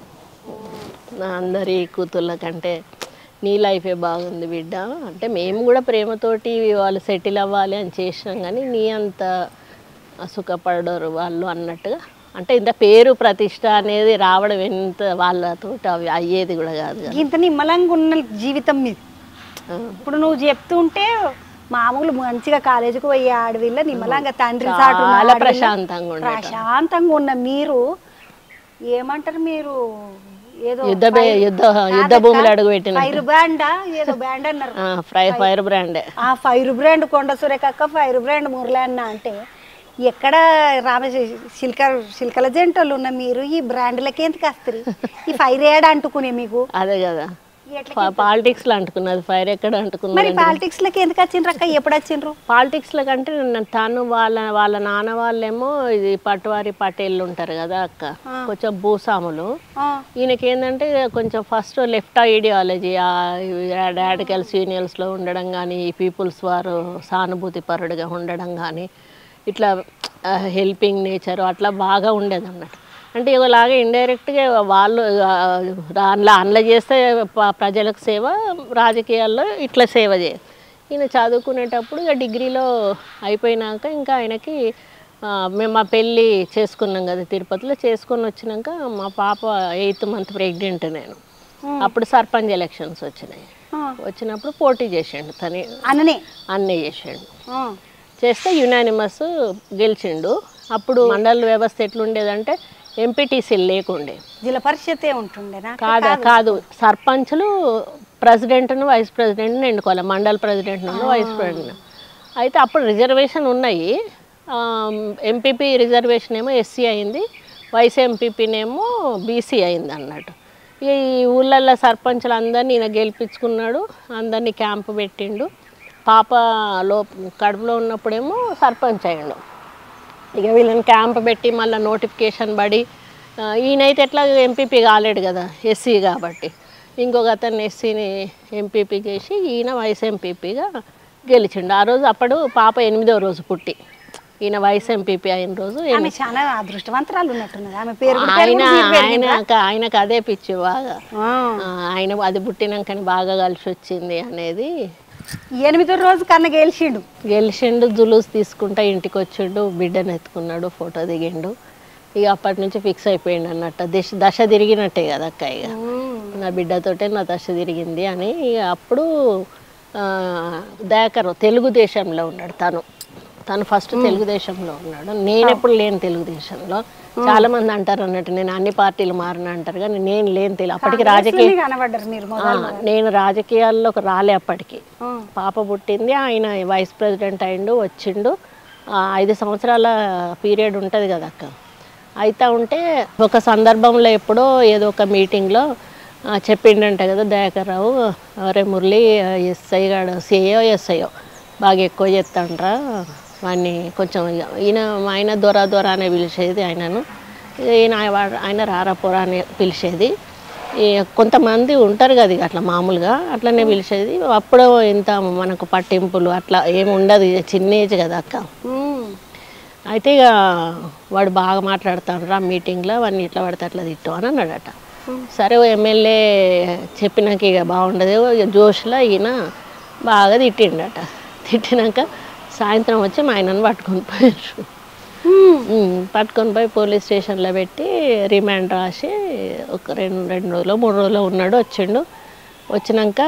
నా అందరి కూతుళ్ళ కంటే నీ లైఫే బాగుంది బిడ్డ అంటే మేము కూడా ప్రేమతోటి వాళ్ళు సెటిల్ అవ్వాలి అని చేసినాం కానీ నీ అంత సుఖపడరు వాళ్ళు అన్నట్టుగా అంటే ఇంత పేరు ప్రతిష్ట అనేది రావడం ఎంత వాళ్ళతో అవి అయ్యేది కూడా కాదు కదా ఇంత నిమ్మలంగా ఉన్న జీవితం మీది ఆ. ఇప్పుడు నువ్వు చెప్తుంటే మామూలు మంచిగా కాలేజీకి పోయి ఆడవిల్ల నిమ్మలంగా తండ్రి చాటు ఉన్న చాలా ఆడవిల్ల ప్రశాంతంగా ఉండే ప్రశాంతంగా ఉన్న మీరు ఏమంటారు మీరు ఏదో యుద్ధ బే- యుద్ధ యుద్ధ భూములు అడుగు పెట్టిన ఫైర్ బ్రాండా ఏదో బ్రాండ్ అన్నారు ఫ్రై ఫైర్ బ్రాండే ఆ ఫైర్ బ్రాండ్ కొండ సురేఖక్క ఫైర్ బ్రాండ్ మురళన్న అంటే ఎక్కడ రామ శిల్క శిల్కల జంటలు ఉన్న మీరు ఈ బ్రాండ్లకి ఎందుకు వస్తారు ఈ ఫైర్ ఏడ అంటుకునే మీకు అదే కదా ఎట్లా పాలిటిక్స్ లో అంటుకున్నది ఫైర్ ఎక్కడ అంటుకున్నది మరి పాలిటిక్స్ లకి ఎందుకు వచ్చిండ్రు అక్క ఎప్పుడు వచ్చిండ్రు పాలిటిక్స్ లో కంటే నన్ను తను వాళ్ళ వాళ్ళ నాన్న వాళ్ళేమో ఇది పట్టువారి పటేళ్ళు ఉంటారు కదా అక్క కొంచెం భూస్వాములు ఆ, ఈయనకి ఏంటంటే కొంచెం ఫస్ట్ లెఫ్ట్ ఐడియాలజీ రాడికల్స్ యూనియన్స్లో ఉండడం కానీ పీపుల్స్ వారు సానుభూతి పరుడుగా ఉండడం కానీ ఇట్లా హెల్పింగ్ నేచర్ అట్లా బాగా ఉండేది అన్నట్టు అంటే ఇలాగే ఇండైరెక్ట్గా వాళ్ళు అందులో అందులో చేస్తే ప- ప్రజలకు సేవ రాజకీయాల్లో ఇట్లా సేవ చేయాలి ఈయన చదువుకునేటప్పుడు ఇక డిగ్రీలో అయిపోయినాక ఇంకా ఆయనకి ఆ, మేము మా పెళ్ళి చేసుకున్నాం కదా తిరుపతిలో చేసుకొని వచ్చినాక మా పాప ఎయిత్ మంత్ ప్రెగ్నెంట్ నేను అప్పుడు సర్పంచ్ ఎలక్షన్స్ వచ్చినాయి ఆ, వచ్చినప్పుడు పోటీ చేసిండు తను అననే అన్నీ చేసిండు ఆ, చేస్తే యునానిమస్ గెలిచిండు అప్పుడు మండల వ్యవస్థ ఎట్లుండేదంటే ఎంపీటీసీలు లేకుండే జిల్లా పరిషత్ ఉంటుండేనా కాదు కాదు సర్పంచ్లు ప్రెసిడెంట్ను వైస్ ప్రెసిడెంట్ను ఎన్నుకోవాలి మండల ప్రెసిడెంట్ను వైస్ ప్రెసిడెంట్ అయితే అప్పుడు రిజర్వేషన్ ఉన్నాయి ఎంపీపీ రిజర్వేషన్ ఏమో ఎస్సీ అయింది వైస్ ఎంపీపీనేమో బీసీ అయింది అన్నట్టు ఇక ఈ ఊళ్ళల్లో సర్పంచ్లు అందరినీ ఈయన గెలిపించుకున్నాడు అందరినీ క్యాంపు పెట్టిండు పాప లో కడుపులో ఉన్నప్పుడేమో సర్పంచ్ అయ్యిండు ఇక వీళ్ళని క్యాంప్ పెట్టి మళ్ళీ నోటిఫికేషన్ పడి ఆ, ఈయనైతే ఎట్లా ఎంపీపీ కాలేడు కదా ఎస్సీ కాబట్టి ఇంకొక అతన్ని ఎస్సీని ఎంపీపీ చేసి ఈయన వైస్ ఎంపీపీగా గెలిచిండు ఆ రోజు అప్పుడు పాప ఎనిమిదో రోజు పుట్టి ఈయన వైస్ ఎంపీపీ అయిన రోజు ఈయన- ఆమె చాలా అదృష్టవంతరాలు ఉన్నట్టున్నది ఆమె పేరు కూడా పేరు ఆయన కూడా మీరు ఆయన పెట్టిండ్రా? ఆయనకు అదే పిచ్చి బాగా ఆ. ఆ, ఆయన అది పుట్టినాకని బాగా కలిసి వచ్చింది అనేది ఎనిమిదో రోజు కన్న గెలిచిండు గెలిచిండు జులూస్ తీసుకుంటా ఇంటికి వచ్చిండు బిడ్డను ఎత్తుకున్నాడు ఫోటో దిగిండు ఇక అప్పటి నుంచి ఫిక్స్ అయిపోయిండు అన్నట్టు దశ దశ తిరిగినట్టే కదా అక్క ఇక నా బిడ్డతోటే నా దశ తిరిగింది అని ఇక అప్పుడు ఆ, దయాకర్ తెలుగుదేశంలో ఉన్నాడు తను తను ఫస్ట్ తెలుగుదేశంలో ఉన్నాడు నేను ఎప్పుడు లేను తెలుగుదేశంలో చాలా మంది అంటారు అన్నట్టు నేను అన్ని పార్టీలు మారిన అంటారు కానీ నేను లేను తెలు అప్పటికి రాజకీయ కాంగ్రెస్లోనే కనబడ్డారు మీరు ఆ, మొదలు నేను రాజకీయాల్లోకి రాలే అప్పటికి ఆ. పాప పుట్టింది ఆయన వైస్ ప్రెసిడెంట్ అయిండు వచ్చిండు ఆ, ఐదు సంవత్సరాల పీరియడ్ ఉంటుంది కదా అక్క అయితే ఉంటే ఒక సందర్భంలో ఎప్పుడో ఏదో ఒక మీటింగ్లో ఆ, చెప్పిండంట కదా దయాకర్ రావు అరే మురళి ఎస్ఐ గాడు సిఐఓ ఎస్ఐఓ బాగా ఎక్కువ చేస్తాండ్రా వాడిని కొంచెం ఇక ఈయన మా ఆయన దొర దొర అనే పిలిచేది ఆయనను ఇక ఈయన ఆయన- ఆయన రారా పోరా అని పిలిచేది ఈ కొంతమంది ఉంటారు కదా ఇక అట్లా మామూలుగా అట్లనే పిలిచేది అప్పుడు ఇంత మనకు పట్టింపులు అట్లా ఏమి ఉండదు ఇక చిన్న ఏజ్ కదా అక్క ఉమ్. అయితే ఇక వాడు బాగా మాట్లాడుతాడు రా మీటింగ్లో వాడిని ఇట్లా పడితే అట్లా తిట్టు అని అన్నాడట సరే ఓ ఎమ్మెల్యే చెప్పినాక ఇక బాగుండదు ఇక జోష్లో ఈయన బాగా తిట్టిండట తిట్టినాక సాయంత్రం వచ్చి మా ఆయనను పట్టుకొని పోయారు ఉమ్. ఉమ్, పట్టుకొని పోయి పోలీస్ స్టేషన్లో పెట్టి రిమాండ్ రాసి ఒక రెండు రెండు రోజులు మూడు రోజులు ఉన్నాడు వచ్చిండు వచ్చినాక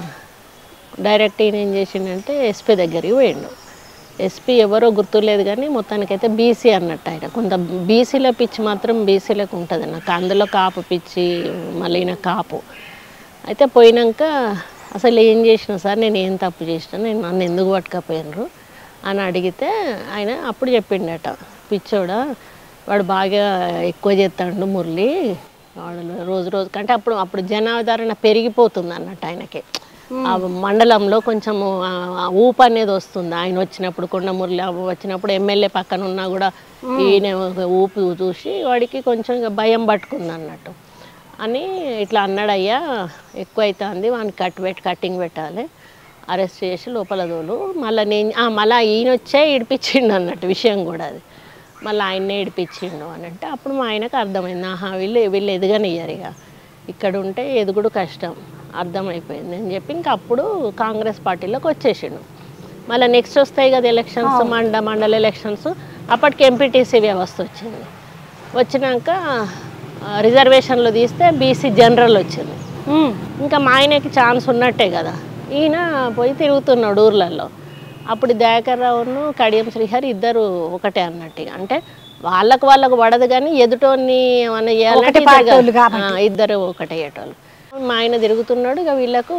డైరెక్ట్ ఈయన ఏం చేసిండంటే ఎస్పీ దగ్గరికి పోయిండు ఎస్పీ ఎవరో గుర్తులేదు కానీ మొత్తానికైతే బీసీ అన్నట్టు ఆయన కొంత బీసీల పిచ్చి మాత్రం బీసీలకు ఉంటుంది నాకు అందులో కాపు పిచ్చి మళ్ళీ ఈయన కాపు అయితే పోయినాక అసలు ఏం చేసిన సార్ నేను ఏం తప్పు చేసిన నేను నన్ను ఎందుకు పట్టుకపోయినరు అని అడిగితే ఆయన అప్పుడు చెప్పిండట పిచ్చోడా వాడు బాగా ఎక్కువ చేస్తాడు మురళి వాడు రోజు రోజు కంటే అప్పుడు అప్పుడు జనాదరణ పెరిగిపోతుంది అన్నట్టు ఆయనకి ఆ మండలంలో కొంచెము ఆ- ఆ ఊపు అనేది వస్తుంది ఆయన వచ్చినప్పుడు కొండ మురళి వచ్చినప్పుడు ఎమ్మెల్యే పక్కన ఉన్నా కూడా ఈయన ఒక ఊపు చూసి వాడికి కొంచెం ఇక భయం పట్టుకుంది అన్నట్టు అని ఇట్లా అన్నాడు అయ్యా ఎక్కువ అవుతుంది వానికి కట్ పెట్టి కట్టింగ్ పెట్టాలి అరెస్ట్ చేసి లోపల తోలు మళ్ళీ నేను ఆ, మళ్ళీ ఈయన వచ్చే ఇడిపించిండు అన్నట్టు విషయం కూడా అది మళ్ళీ ఆయన్నే ఇడిపించిండు అని అంటే అప్పుడు మా ఆయనకు అర్థమైంది ఆహా వీళ్ళు వీళ్ళు ఎదగనియ్యారు ఇక ఇక్కడ ఉంటే ఎదుగుడు కష్టం అర్థమైపోయింది అని చెప్పి ఇంకా అప్పుడు కాంగ్రెస్ పార్టీలోకి వచ్చేసిండు మళ్ళీ నెక్స్ట్ వస్తాయి కదా ఎలక్షన్స్ మండ మండల ఎలక్షన్స్ అప్పటికి ఎంపీటీసీ వ్యవస్థ వచ్చింది వచ్చినాక ఆ, రిజర్వేషన్లు తీస్తే బీసీ జనరల్ వచ్చింది ఉమ్. ఇంకా మా ఆయనకి ఛాన్స్ ఉన్నట్టే కదా ఈయన పోయి తిరుగుతున్నాడు ఊర్లలో అప్పుడు దయాకర్ రావును కడియం శ్రీహరి ఇద్దరు ఒకటే అన్నట్టుగా అంటే వాళ్ళకు వాళ్ళకు పడదు కానీ ఎదుటోని ఏమన్నా చేయాలంటే ఒకటే ఇద్దరు పార్టీ వాళ్ళు కాదు. ఆ, ఇద్దరు ఒకటే అయ్యేటోళ్ళు మా ఆయన తిరుగుతున్నాడు ఇక వీళ్ళకు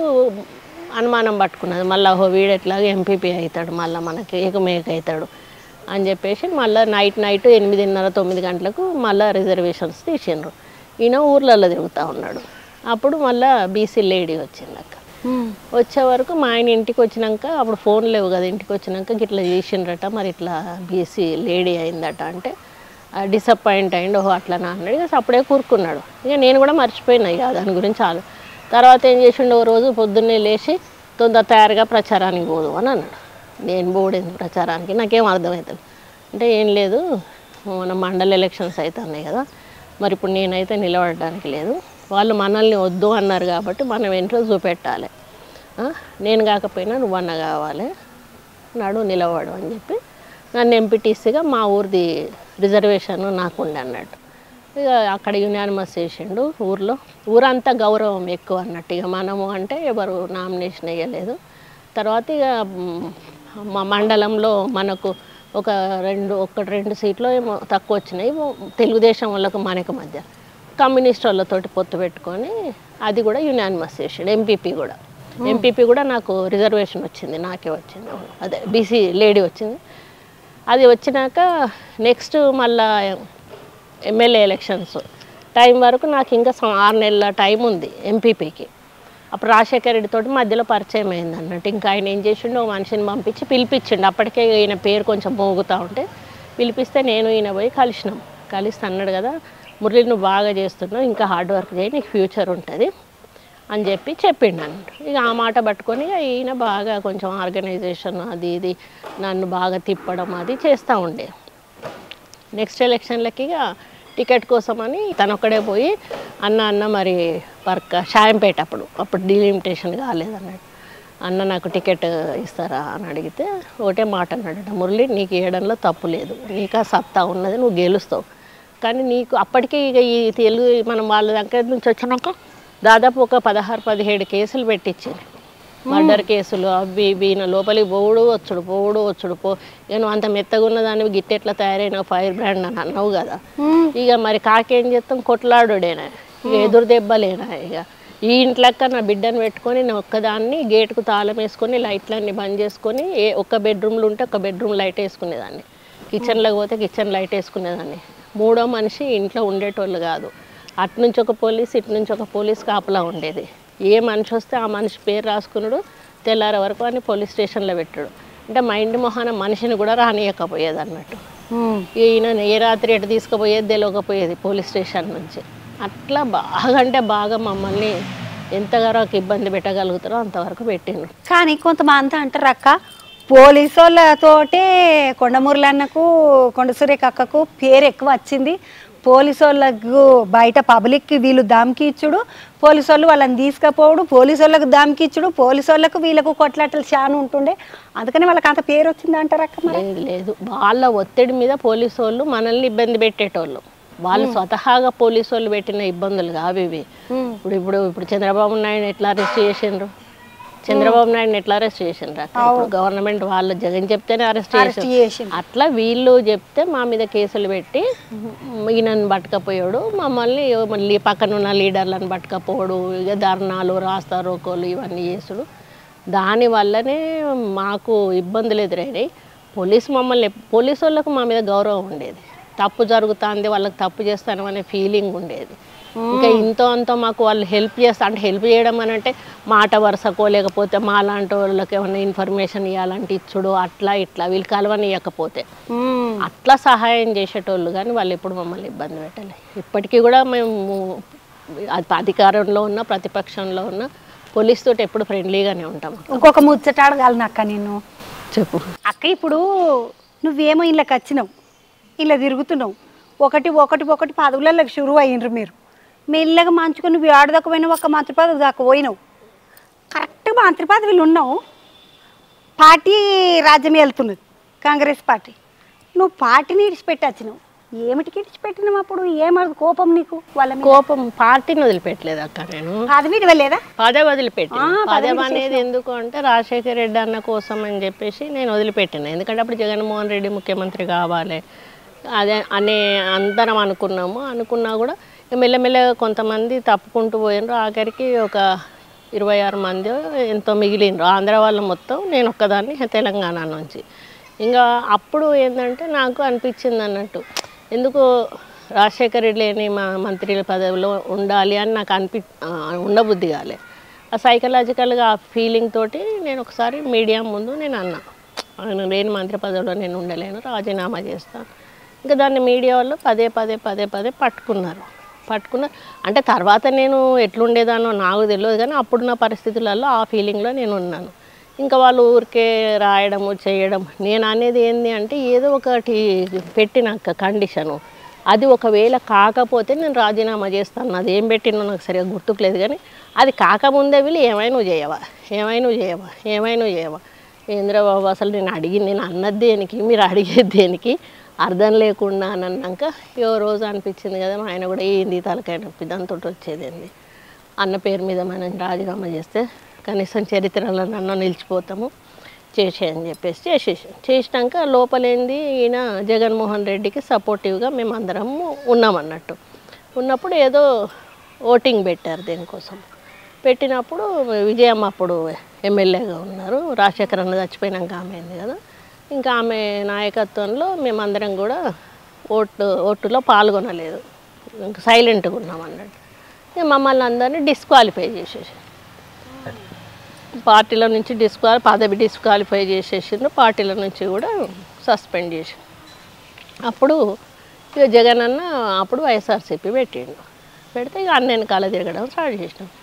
అనుమానం పట్టుకున్నది మళ్ళీ ఓహో వీడు ఎట్లాగో ఎంపీపీ అవుతాడు మళ్ళీ మనకి ఏకమేక అవుతాడు అని చెప్పేసి మళ్ళీ నైట్ నైట్ ఎనిమిదిన్నర తొమ్మిది గంటలకు మళ్ళీ రిజర్వేషన్స్ తీసిండ్రు ఈయన ఊర్లలో తిరుగుతూ ఉన్నాడు అప్పుడు మళ్ళీ బీసీ లేడీ వచ్చింది అక్క ఉమ్. వచ్చే వరకు మా ఆయన ఇంటికి వచ్చినాక అప్పుడు ఫోన్ లేవు కదా ఇంటికి వచ్చినాక ఇట్లా చేసిండ్రట మరి ఇట్లా బీసీ లేడీ అయిందట అంటే డిసప్పాయింట్ అయింది ఓహో అట్లా అన్నాడు ఇక అప్పుడే కూరుకున్నాడు ఇక నేను కూడా మర్చిపోయినా ఇక దాని గురించి చాలు తర్వాత ఏం చేసిండు ఓ రోజు పొద్దున్నే లేచి తొందర తయారుగా ప్రచారానికి పోదు అని అన్నాడు నేను పోడేంది ప్రచారానికి నాకేం అర్థమవుతుంది అంటే ఏం లేదు మన మండల ఎలక్షన్స్ అవుతున్నాయి కదా మరి ఇప్పుడు నేనైతే నిలబడడానికి లేదు వాళ్ళు మనల్ని వద్దు అన్నారు కాబట్టి మనం ఏంటో చూపెట్టాలి ఆ, నేను కాకపోయినా నువ్వన్న కావాలి నాడు నిలబడు అని చెప్పి నన్ను ఎంపీటీసీగా మా ఊరిది రిజర్వేషన్ నాకు ఉండే అన్నట్టు ఇక అక్కడ యునానిమస్ చేసిండు ఊర్లో ఊరంతా గౌరవం ఎక్కువ అన్నట్టు ఇక మనము అంటే ఎవరు నామినేషన్ వేయలేదు తర్వాత ఇక మ్, మా మండలంలో మనకు ఒక రెండు ఒకటి రెండు సీట్లు ఏమో తక్కువ వచ్చినాయి తెలుగుదేశం వాళ్ళకు మనకు మధ్య కమ్యూనిస్ట్ వాళ్ళతోటి పొత్తు పెట్టుకొని అది కూడా యునానిమస్ చేసాడు ఎంపీపీ కూడా ఎంపీపీ కూడా నాకు రిజర్వేషన్ వచ్చింది నాకే వచ్చింది అదే బీసీ లేడీ వచ్చింది అది వచ్చినాక నెక్స్ట్ మళ్ళా ఎమ్మెల్యే ఎలక్షన్స్ టైం వరకు నాకు ఇంకా సం- ఆరు నెలల టైం ఉంది ఎంపీపీకి అప్పుడు రాజశేఖర రెడ్డి తోటి మధ్యలో పరిచయం అయింది అన్నట్టు ఇంకా ఆయన ఏం చేసిండు ఓ మనిషిని పంపించి పిలిపించిండు అప్పటికే ఈయన పేరు కొంచెం మోగుతూ ఉంటే పిలిపిస్తే నేను ఈయన పోయి కలిసినాం కలిస్తే అన్నాడు కదా మురళి నువ్వు బాగా చేస్తున్నావు ఇంకా హార్డ్ వర్క్ చేయి నీకు ఫ్యూచర్ ఉంటుంది అని చెప్పి చెప్పిండు అన్నట్టు ఇక ఆ మాట పట్టుకొని ఇక ఈయన బాగా కొంచెం ఆర్గనైజేషన్ అది ఇది నన్ను బాగా తిప్పడం అది చేస్తూ ఉండే నెక్స్ట్ ఎలక్షన్లకి ఇక టికెట్ కోసమని తను ఒక్కడే పోయి అన్న అన్న మరి వర్క్ షాయంపేట అప్పుడు అప్పుడు డిలిమిటేషన్ కాలేదన్నాడు అన్న నాకు టికెట్ ఇస్తారా అని అడిగితే ఒకటే మాట అన్నాడట మురళి నీకు ఇవ్వడంలో తప్పు లేదు నీకు ఆ సత్తా ఉన్నది నువ్వు గెలుస్తావు కానీ నీకు అప్పటికే ఇక ఈ తెలుగు మనం వాళ్ళ దగ్గర నుంచి వచ్చినాక దాదాపు ఒక పదహారు పదిహేడు కేసులు పెట్టించింది మర్డర్ కేసులు అవి ఇవి ఈయన లోపలికి పోవుడు వచ్చుడు పోవుడు వచ్చుడు పో ఇక నువ్వు అంత మెత్తగా ఉన్నదాన్ని గిట్టెట్లా తయారైన ఫైర్ బ్రాండ్ అని అన్నావు కదా ఇక మరి కాకేం చేస్తాం కొట్లాడుడేనా ఇక ఎదురు దెబ్బలేనా ఇక ఈ ఇంట్లోక్క నా బిడ్డను పెట్టుకొని నేను ఒక్కదాన్ని గేటుకు తాళం వేసుకొని లైట్లన్నీ బంద్ చేసుకొని ఏ ఒక్క బెడ్రూమ్లో ఉంటే ఒక బెడ్రూమ్ లైట్ వేసుకునేదాన్ని కిచెన్లోకి పోతే కిచెన్ లైట్ వేసుకునేదాన్ని మూడో మనిషి ఇంట్లో ఉండేటోళ్ళు కాదు అటు నుంచి ఒక పోలీస్ ఇటు నుంచి ఒక పోలీస్ కాపలా ఉండేది ఏ మనిషి వస్తే ఆ మనిషి పేరు రాసుకున్నాడు తెల్లారే వరకు అని పోలీస్ స్టేషన్లో పెట్టాడు అంటే మైండ్ మొహాన మనిషిని కూడా రానియకపోయేది అన్నట్టు ఉమ్. ఈయన ఏ రాత్రి ఎటు తీసుకుపోయేది తెలియకపోయేది పోలీస్ స్టేషన్ నుంచి అట్లా బాగా అంటే బాగా మమ్మల్ని ఎంతవరకు ఇబ్బంది పెట్టగలుగుతారో అంతవరకు పెట్టిండ్రు కానీ కొంతమంది అంటారు అక్క పోలీసు వాళ్ళతోటే కొండమూరులన్నకు కొండ సురేఖ అక్కకు పేరు ఎక్కువ వచ్చింది పోలీసు వాళ్ళకు బయట పబ్లిక్కి వీళ్ళు దామ్కి ఇచ్చుడు పోలీసు వాళ్ళు వాళ్ళని తీసుకుపోవడు పోలీసు వాళ్ళకు దామ్కి ఇచ్చుడు పోలీసు వాళ్ళకు వీళ్ళకు కొట్లాటలు చాలా ఉంటుండే అందుకని వాళ్ళకి అంత పేరు వచ్చింది అంటారు అక్క మరి లేదు లేదు వాళ్ళ ఒత్తిడి మీద పోలీసు వాళ్ళు మనల్ని ఇబ్బంది పెట్టేటోళ్ళు వాళ్ళు స్వతహాగా పోలీసు వాళ్ళు పెట్టిన ఇబ్బందులు కావు ఇవి ఉమ్. ఇప్పుడు ఇప్పుడు ఇప్పుడు చంద్రబాబు నాయుడు ఎట్లా అరెస్ట్ చేసిండ్రు చంద్రబాబు నాయుడుని ఎట్లా అరెస్ట్ చేసిండ్రు అక్క? ఇప్పుడు గవర్నమెంట్ వాళ్ళు జగన్ చెప్తేనే అరెస్ట్ అరెస్ట్ చేసిండ్రు చేసిండు అట్లా వీళ్ళు చెప్తే మా మీద కేసులు పెట్టి ఈయనను పట్టుకపోయాడు మమ్మల్ని మళ్ళీ పక్కన ఉన్న లీడర్లను పట్టుకపోవడు ఇక ధర్నాలు రాస్తా రోకోలు ఇవన్నీ చేసుడు దానివల్లనే మాకు ఇబ్బందులు ఎదురైనాయి పోలీసు మమ్మల్ని పోలీసు వాళ్ళకు మా మీద గౌరవం ఉండేది తప్పు జరుగుతుంది వాళ్ళకి తప్పు చేస్తాను అనే ఫీలింగ్ ఉండేది ఇంకా ఇంతో అంతో మాకు వాళ్ళు హెల్ప్ చేస్తా అంటే హెల్ప్ చేయడం అని అంటే మాట వరుసకో లేకపోతే మా లాంటి వాళ్ళకి ఏమైనా ఇన్ఫర్మేషన్ ఇవ్వాలంటే ఇచ్చుడు అట్లా ఇట్లా వీళ్ళు కలవని ఇవ్వకపోతే ఉమ్. అట్లా సహాయం చేసేటోళ్ళు కానీ వాళ్ళు ఎప్పుడు మమ్మల్ని ఇబ్బంది పెట్టలే ఇప్పటికీ కూడా మేము అది అధికారంలో ఉన్న ప్రతిపక్షంలో ఉన్న పోలీస్ తోటి ఎప్పుడు ఫ్రెండ్లీగానే ఉంటాం ఇంకొక ముచ్చట అడగాలను అక్క నేను చెప్పు అక్క ఇప్పుడు నువ్వేమో ఇళ్ళకి వచ్చినావు ఇలా తిరుగుతున్నావు ఒకటి ఒకటి ఒకటి పదవులకు షురువు అయ్యిండ్రు మీరు మెల్లగా మంచుకొని నువ్వు ఆడదాకా పోయినావు ఒక మంత్రి పదవి దాకా పోయినావు కరెక్ట్గా మంత్రి పదవిలో ఉన్నావు పార్టీ రాజ్యం వెళ్తున్నది కాంగ్రెస్ పార్టీ నువ్వు పార్టీని ఇడిచిపెట్టి వచ్చినావు ఏమిటికి ఇడిచిపెట్టినావు అప్పుడు ఏమది కోపం నీకు వాళ్ళ మీద కోపం పార్టీని వదిలిపెట్టలేదు అక్క నేను పదవి ఇవ్వలేదా పదవి వదిలిపెట్టి ఆ, పదవి పదవి అనేది ఎందుకు అంటే రాజశేఖర రెడ్డి అన్న కోసం అని చెప్పేసి నేను వదిలిపెట్టిన ఎందుకంటే అప్పుడు జగన్మోహన్ రెడ్డి ముఖ్యమంత్రి కావాలి అదే అనే అందరం అనుకున్నాము అనుకున్నా కూడా ఇక మెల్లమెల్లగా కొంతమంది తప్పుకుంటూ పోయినరు ఆఖరికి ఒక ఇరవై ఆరు మంది ఎంతో మిగిలినరు ఆంధ్ర వాళ్ళు మొత్తం నేను ఒక్కదాన్ని తెలంగాణ నుంచి ఇంకా అప్పుడు ఏంటంటే నాకు అనిపించింది అన్నట్టు ఎందుకు రాజశేఖర రెడ్డి లేని మా మంత్రుల పదవిలో ఉండాలి అని నాకు అనిపి ఆ, ఉండబుద్ధి కాలే ఆ సైకలాజికల్గా ఆ ఫీలింగ్ తోటి నేను ఒకసారి మీడియా ముందు నేను అన్నా ఆయన లేని మంత్రి పదవిలో నేను ఉండలేను రాజీనామా చేస్తాను ఇంకా దాన్ని మీడియా వాళ్ళు పదే పదే పదే పదే పట్టుకున్నారు పట్టుకున్న అంటే తర్వాత నేను ఎట్లుండేదానో నాకు తెలియదు కానీ అప్పుడున్న పరిస్థితులలో ఆ ఫీలింగ్లో నేను ఉన్నాను ఇంకా వాళ్ళు ఊరికే రాయడము చేయడం నేను అనేది ఏంది అంటే ఏదో ఒకటి పెట్టినాక కండిషను అది ఒకవేళ కాకపోతే నేను రాజీనామా చేస్తాను అది ఏం పెట్టినో నాకు సరిగా గుర్తుకులేదు కానీ అది కాకముందే వీళ్ళు ఏమైనా నువ్వు చేయవా ఏమైనా నువ్వు చేయవా ఏమైనా నువ్వు చేయవా ఇంద్రబాబు అసలు నేను అడిగింది నేను అన్నది దేనికి మీరు అడిగేది దేనికి అర్థం లేకుండా అని అన్నాక ఏ రోజు అనిపించింది కదా మా ఆయన కూడా ఏంది తలకాయ నొప్పి దాంతో వచ్చేదేంది అన్న పేరు మీద మనం రాజీనామా చేస్తే కనీసం చరిత్రలో నన్ను నిలిచిపోతాము చేసేయని చెప్పేసి చేసేసాం చేసినాక లోపలేంది ఈయన జగన్మోహన్ రెడ్డికి సపోర్టివ్గా మేము అందరం ఉన్నామన్నట్టు ఉన్నప్పుడు ఏదో ఓటింగ్ పెట్టారు దీనికోసం పెట్టినప్పుడు విజయమ్మ అప్పుడు ఎమ్మెల్యేగా ఉన్నారు రాజశేఖర్ అన్న చచ్చిపోయినాక ఆమె అయింది కదా ఇంకా ఆమె నాయకత్వంలో మేమందరం కూడా ఓటు ఓటులో పాల్గొనలేదు ఇంకా సైలెంట్గా ఉన్నాం అన్నట్టు ఇక మమ్మల్ని అందరినీ డిస్క్వాలిఫై చేసేసి పార్టీల నుంచి డిస్క్వాలి పదవి డిస్క్వాలిఫై చేసేసిండ్రు పార్టీల నుంచి కూడా సస్పెండ్ చేసి అప్పుడు ఇక జగన్ అన్న అప్పుడు వైఎస్ఆర్సీపీ పెట్టిండు పెడితే ఇక అన్న వెనకాల తిరగడం స్టార్ట్ చేసినాం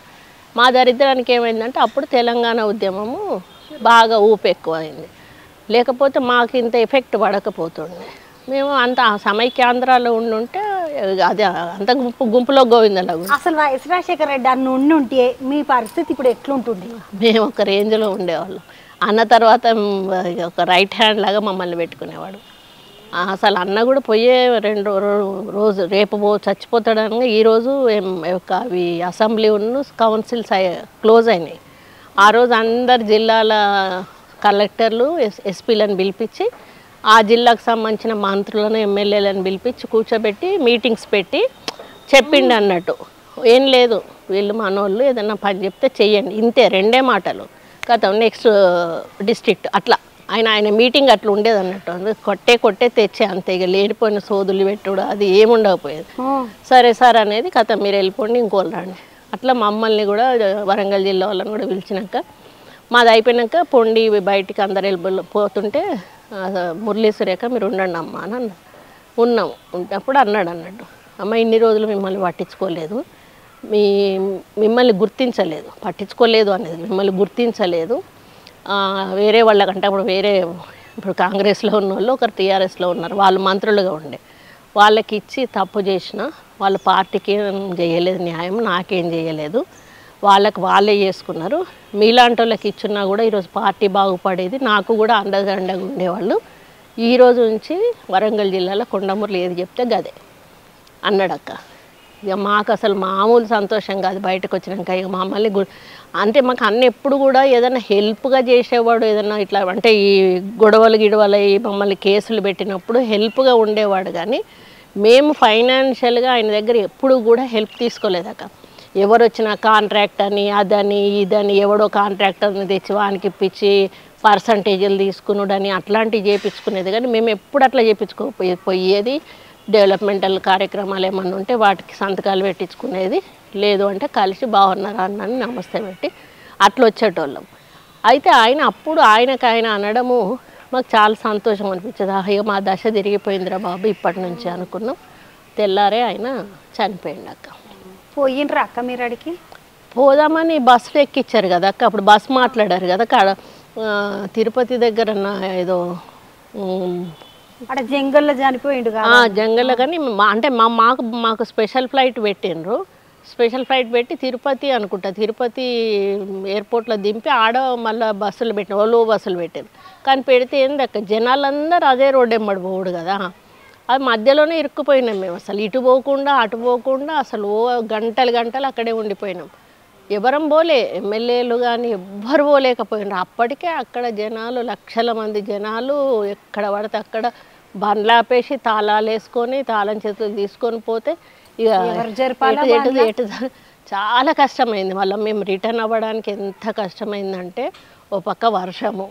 మా దరిద్రానికి ఏమైందంటే అప్పుడు తెలంగాణ ఉద్యమము బాగా ఊపు ఎక్కువైంది లేకపోతే మాకు ఇంత ఎఫెక్ట్ పడకపోతుండే మేము అంత ఆ సమైక్యాంధ్రాలో ఉండుంటే అదే అంత గుంపు గుంపులో గోవిందలాగా అసలు వైఎస్ రాజశేఖర రెడ్డి అన్న ఉండి ఉంటే మీ పరిస్థితి ఇప్పుడు ఎట్లుంటుంది మేము ఒక రేంజ్లో ఉండేవాళ్ళం అన్న తర్వాత మ్, ఒక రైట్ హ్యాండ్ లాగా మమ్మల్ని పెట్టుకునేవాడు ఆ, అసలు అన్న కూడా పోయే రెండు రో- రోజు రేపు పో చచ్చిపోతాడనగా ఈరోజు యొక్క అవి అసెంబ్లీ ఉన్న కౌన్సిల్స్ క్లోజ్ అయినాయి ఆ రోజు అందరు జిల్లాల కలెక్టర్లు ఎస్ ఎస్పీలను పిలిపించి ఆ జిల్లాకు సంబంధించిన మంత్రులను ఎమ్మెల్యేలను పిలిపించి కూర్చోబెట్టి మీటింగ్స్ పెట్టి చెప్పిండు అన్నట్టు ఏం లేదు వీళ్ళు మనోళ్ళు ఏదైనా పని చెప్తే చెయ్యండి ఇంతే రెండే మాటలు కథ నెక్స్ట్ డిస్ట్రిక్ట్ అట్లా ఆయన ఆయన మీటింగ్ అట్లా ఉండేది అన్నట్టు అందుకే కొట్టే కొట్టే తెచ్చే అంతే ఇక లేనిపోయిన సోదులు పెట్టుడు అది ఏముండకపోయేది సరే సార్ అనేది కథ మీరు వెళ్ళిపోండి ఇంకోళ్ళు రండి అట్లా మమ్మల్ని కూడా వరంగల్ జిల్లా వాళ్ళని కూడా పిలిచినాక మాది అయిపోయినాక పొండి బయటికి అందరు వెళ్ళి పోతుంటే ఆ, మురళీ సురేఖ మీరు ఉండండి అమ్మ అని అన్నారు ఉన్నాం ఉన్నప్పుడు అన్నాడు అన్నట్టు అమ్మ ఇన్ని రోజులు మిమ్మల్ని పట్టించుకోలేదు మీ మిమ్మల్ని గుర్తించలేదు పట్టించుకోలేదు అనేది మిమ్మల్ని గుర్తించలేదు ఆ, వేరే వాళ్ళకంటే అప్పుడు వేరే ఇప్పుడు కాంగ్రెస్లో ఉన్న వాళ్ళు ఒకరు టీఆర్ఎస్లో ఉన్నారు వాళ్ళు మంత్రులుగా ఉండే వాళ్ళకి ఇచ్చి తప్పు చేసిన వాళ్ళ పార్టీకి ఏం చేయలేదు న్యాయం నాకేం చేయలేదు వాళ్ళకి వాళ్ళే చేసుకున్నారు మీలాంటి వాళ్ళకి ఇచ్చున్నా కూడా ఈరోజు పార్టీ బాగుపడేది నాకు కూడా అండదండగా ఉండేవాళ్ళు ఈ రోజు నుంచి వరంగల్ జిల్లాలో కొండమూరులు ఏది చెప్తే గదే అన్నాడక్క ఇక మాకు అసలు మామూలు సంతోషం కాదు బయటకు వచ్చినాక ఇక మమ్మల్ని గు అంటే మాకు అన్న ఎప్పుడు కూడా ఏదైనా హెల్ప్గా చేసేవాడు ఏదైనా ఇట్లా అంటే ఈ గొడవలు గిడవలు ఈ మమ్మల్ని కేసులు పెట్టినప్పుడు హెల్ప్గా ఉండేవాడు కానీ మేము ఫైనాన్షియల్గా ఆయన దగ్గర ఎప్పుడు కూడా హెల్ప్ తీసుకోలేదక్క ఎవరు వచ్చినా కాంట్రాక్ట్ అని అదని ఇదని ఎవడో కాంట్రాక్టర్ని తెచ్చి వానికి ఇప్పించి పర్సంటేజీలు తీసుకున్నాడని అట్లాంటివి చేయించుకునేది కానీ మేము ఎప్పుడు అట్లా చేయించుకోపోయే పోయేది డెవలప్మెంటల్ కార్యక్రమాలు ఏమన్నా ఉంటే వాటికి సంతకాలు పెట్టించుకునేది లేదు అంటే కలిసి బాగున్నారా అన్నని నమస్తే పెట్టి అట్లా వచ్చేటోళ్ళం అయితే ఆయన అప్పుడు ఆయనకు ఆయన అనడము మాకు చాలా సంతోషం అనిపించేది అయ్యో మా దశ తిరిగిపోయిందిరా బాబు ఇప్పటి నుంచి అనుకున్నాం తెల్లారే ఆయన చనిపోయిండు అక్క పోయిండ్రా అక్క మీరు అడిగి పోదామని బస్సులు ఎక్కిచ్చారు కదా అక్క అప్పుడు బస్ మాట్లాడారు కదా కాడ ఆ, తిరుపతి దగ్గర నా ఏదో ఉమ్, అక్కడ జంగల్లో చనిపోయిండు కదా ఆ, జంగల్లో కానీ మా అంటే మా మాకు మాకు స్పెషల్ ఫ్లైట్ పెట్టిండ్రు స్పెషల్ ఫ్లైట్ పెట్టి తిరుపతి అనుకుంటా తిరుపతి ఎయిర్పోర్ట్లో దింపి ఆడ మళ్ళీ బస్సులు పెట్టిన ఓలో బస్సులు పెట్టారు కానీ పెడితే ఏంది అక్క జనాలందరూ అదే రోడ్డు ఎమ్మడి పోవుడు కదా అది మధ్యలోనే ఇరుక్కుపోయినాం మేము అసలు ఇటు పోకుండా అటు పోకుండా అసలు ఓ గంటలు గంటలు అక్కడే ఉండిపోయినాం ఎవరం పోలే ఎమ్మెల్యేలు కానీ ఎవ్వరు పోలేకపోయినారు అప్పటికే అక్కడ జనాలు లక్షల మంది జనాలు ఎక్కడ పడితే అక్కడ బండ్లు ఆపేసి తాళాలు వేసుకొని తాళం చేతులు తీసుకొని పోతే ఇక ఎవరు జరపాలా ఎటు ఎటు ఎటు జ- చాలా కష్టమైంది మళ్ళీ మేము రిటర్న్ అవ్వడానికి ఎంత కష్టమైందంటే ఓ పక్క వర్షము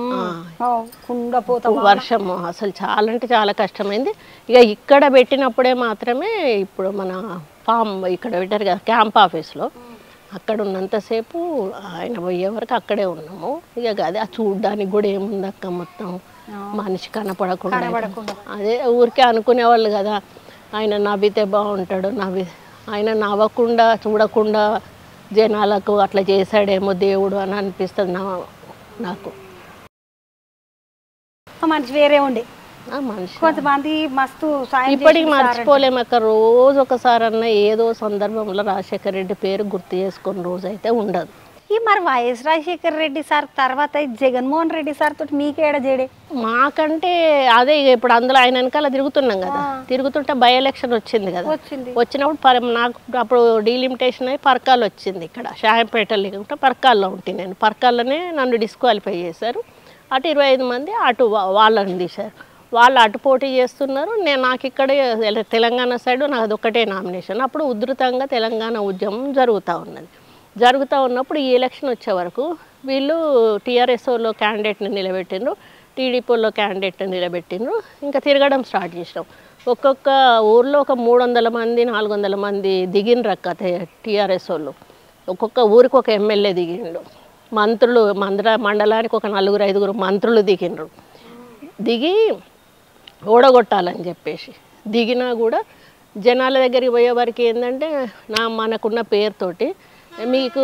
ఆ, కుండ పోతాం వర్షము అసలు చాలా అంటే చాలా కష్టమైంది ఇక ఇక్కడ పెట్టినప్పుడే మాత్రమే ఇప్పుడు మన ఫామ్ ఇక్కడ పెట్టారు కదా క్యాంప్ ఆఫీస్లో అక్కడ ఉన్నంతసేపు ఆయన పోయే వరకు అక్కడే ఉన్నాము ఇక అదే ఆ చూడ్డానికి కూడా ఏముంది అక్క మొత్తం మనిషి కనపడకుండా కనపడకుండా. అదే ఊరికే అనుకునేవాళ్ళు కదా ఆయన నవ్వితే బాగుంటాడు నవ్వి ఆయన నవ్వకుండా చూడకుండా జనాలకు అట్లా చేశాడేమో దేవుడు అని అనిపిస్తుంది నా నాకు మనిషి వేరే ఉండే ఆ మనిషి కొంతమంది మస్తు సాయం ఇప్పటికి చేసిండు సార్ మర్చిపోలేము అక్క రోజు ఒకసారి అన్న ఏదో సందర్భంలో రాజశేఖర రెడ్డి పేరు గుర్తు చేసుకున్న రోజు అయితే ఉండదు ఈ మరి వైఎస్ రాజశేఖర్ రెడ్డి సార్ తర్వాత ఈ జగన్మోహన్ రెడ్డి సార్ తోటి మీకేడ జేడే మాకంటే అదే ఇక ఇప్పుడు అందులో ఆయన వెనకాల తిరుగుతున్నాం కదా తిరుగుతుంటే బై ఎలక్షన్ వచ్చింది కదా వచ్చింది వచ్చినప్పుడు పర్ నాకు అప్పుడు డీలిమిటేషన్ అయ్యి పర్కాల్ వచ్చింది ఇక్కడ షాయంపేట లేకుంటే పర్కాల్లో ఉంటే నేను పర్కాల్లోనే నన్ను డిస్క్వాలిఫై చేశారు అటు ఇరవై ఐదు మంది అటు వా- వాళ్ళని తీశారు వాళ్ళు అటు పోటీ చేస్తున్నారు నేను నాకు ఇక్కడే ఎల- తెలంగాణ సైడ్ నాకు అదొక్కటే నామినేషన్ అప్పుడు ఉధృతంగా తెలంగాణ ఉద్యమం జరుగుతూ ఉన్నది జరుగుతూ ఉన్నప్పుడు ఈ ఎలక్షన్ వచ్చే వరకు వీళ్ళు టీఆర్ఎస్ఓలో క్యాండిడేట్ని నిలబెట్టిండ్రు టీడీపీలో క్యాండిడేట్ని నిలబెట్టిండ్రు ఇంకా తిరగడం స్టార్ట్ చేసినాం ఒక్కొక్క ఊర్లో ఒక మూడు వందల మంది నాలుగు వందల మంది దిగిండ్రు అక్క టీఆర్ఎస్ వాళ్ళు ఒక్కొక్క ఊరికి ఒక ఎమ్మెల్యే దిగిండు మంత్రులు మండల మండలానికి ఒక నలుగురు ఐదుగురు మంత్రులు దిగిండ్రు దిగి ఓడగొట్టాలని చెప్పేసి దిగినా కూడా జనాల దగ్గరికి పోయే వరకు ఏంటంటే నా మనకున్న పేరుతోటి మీకు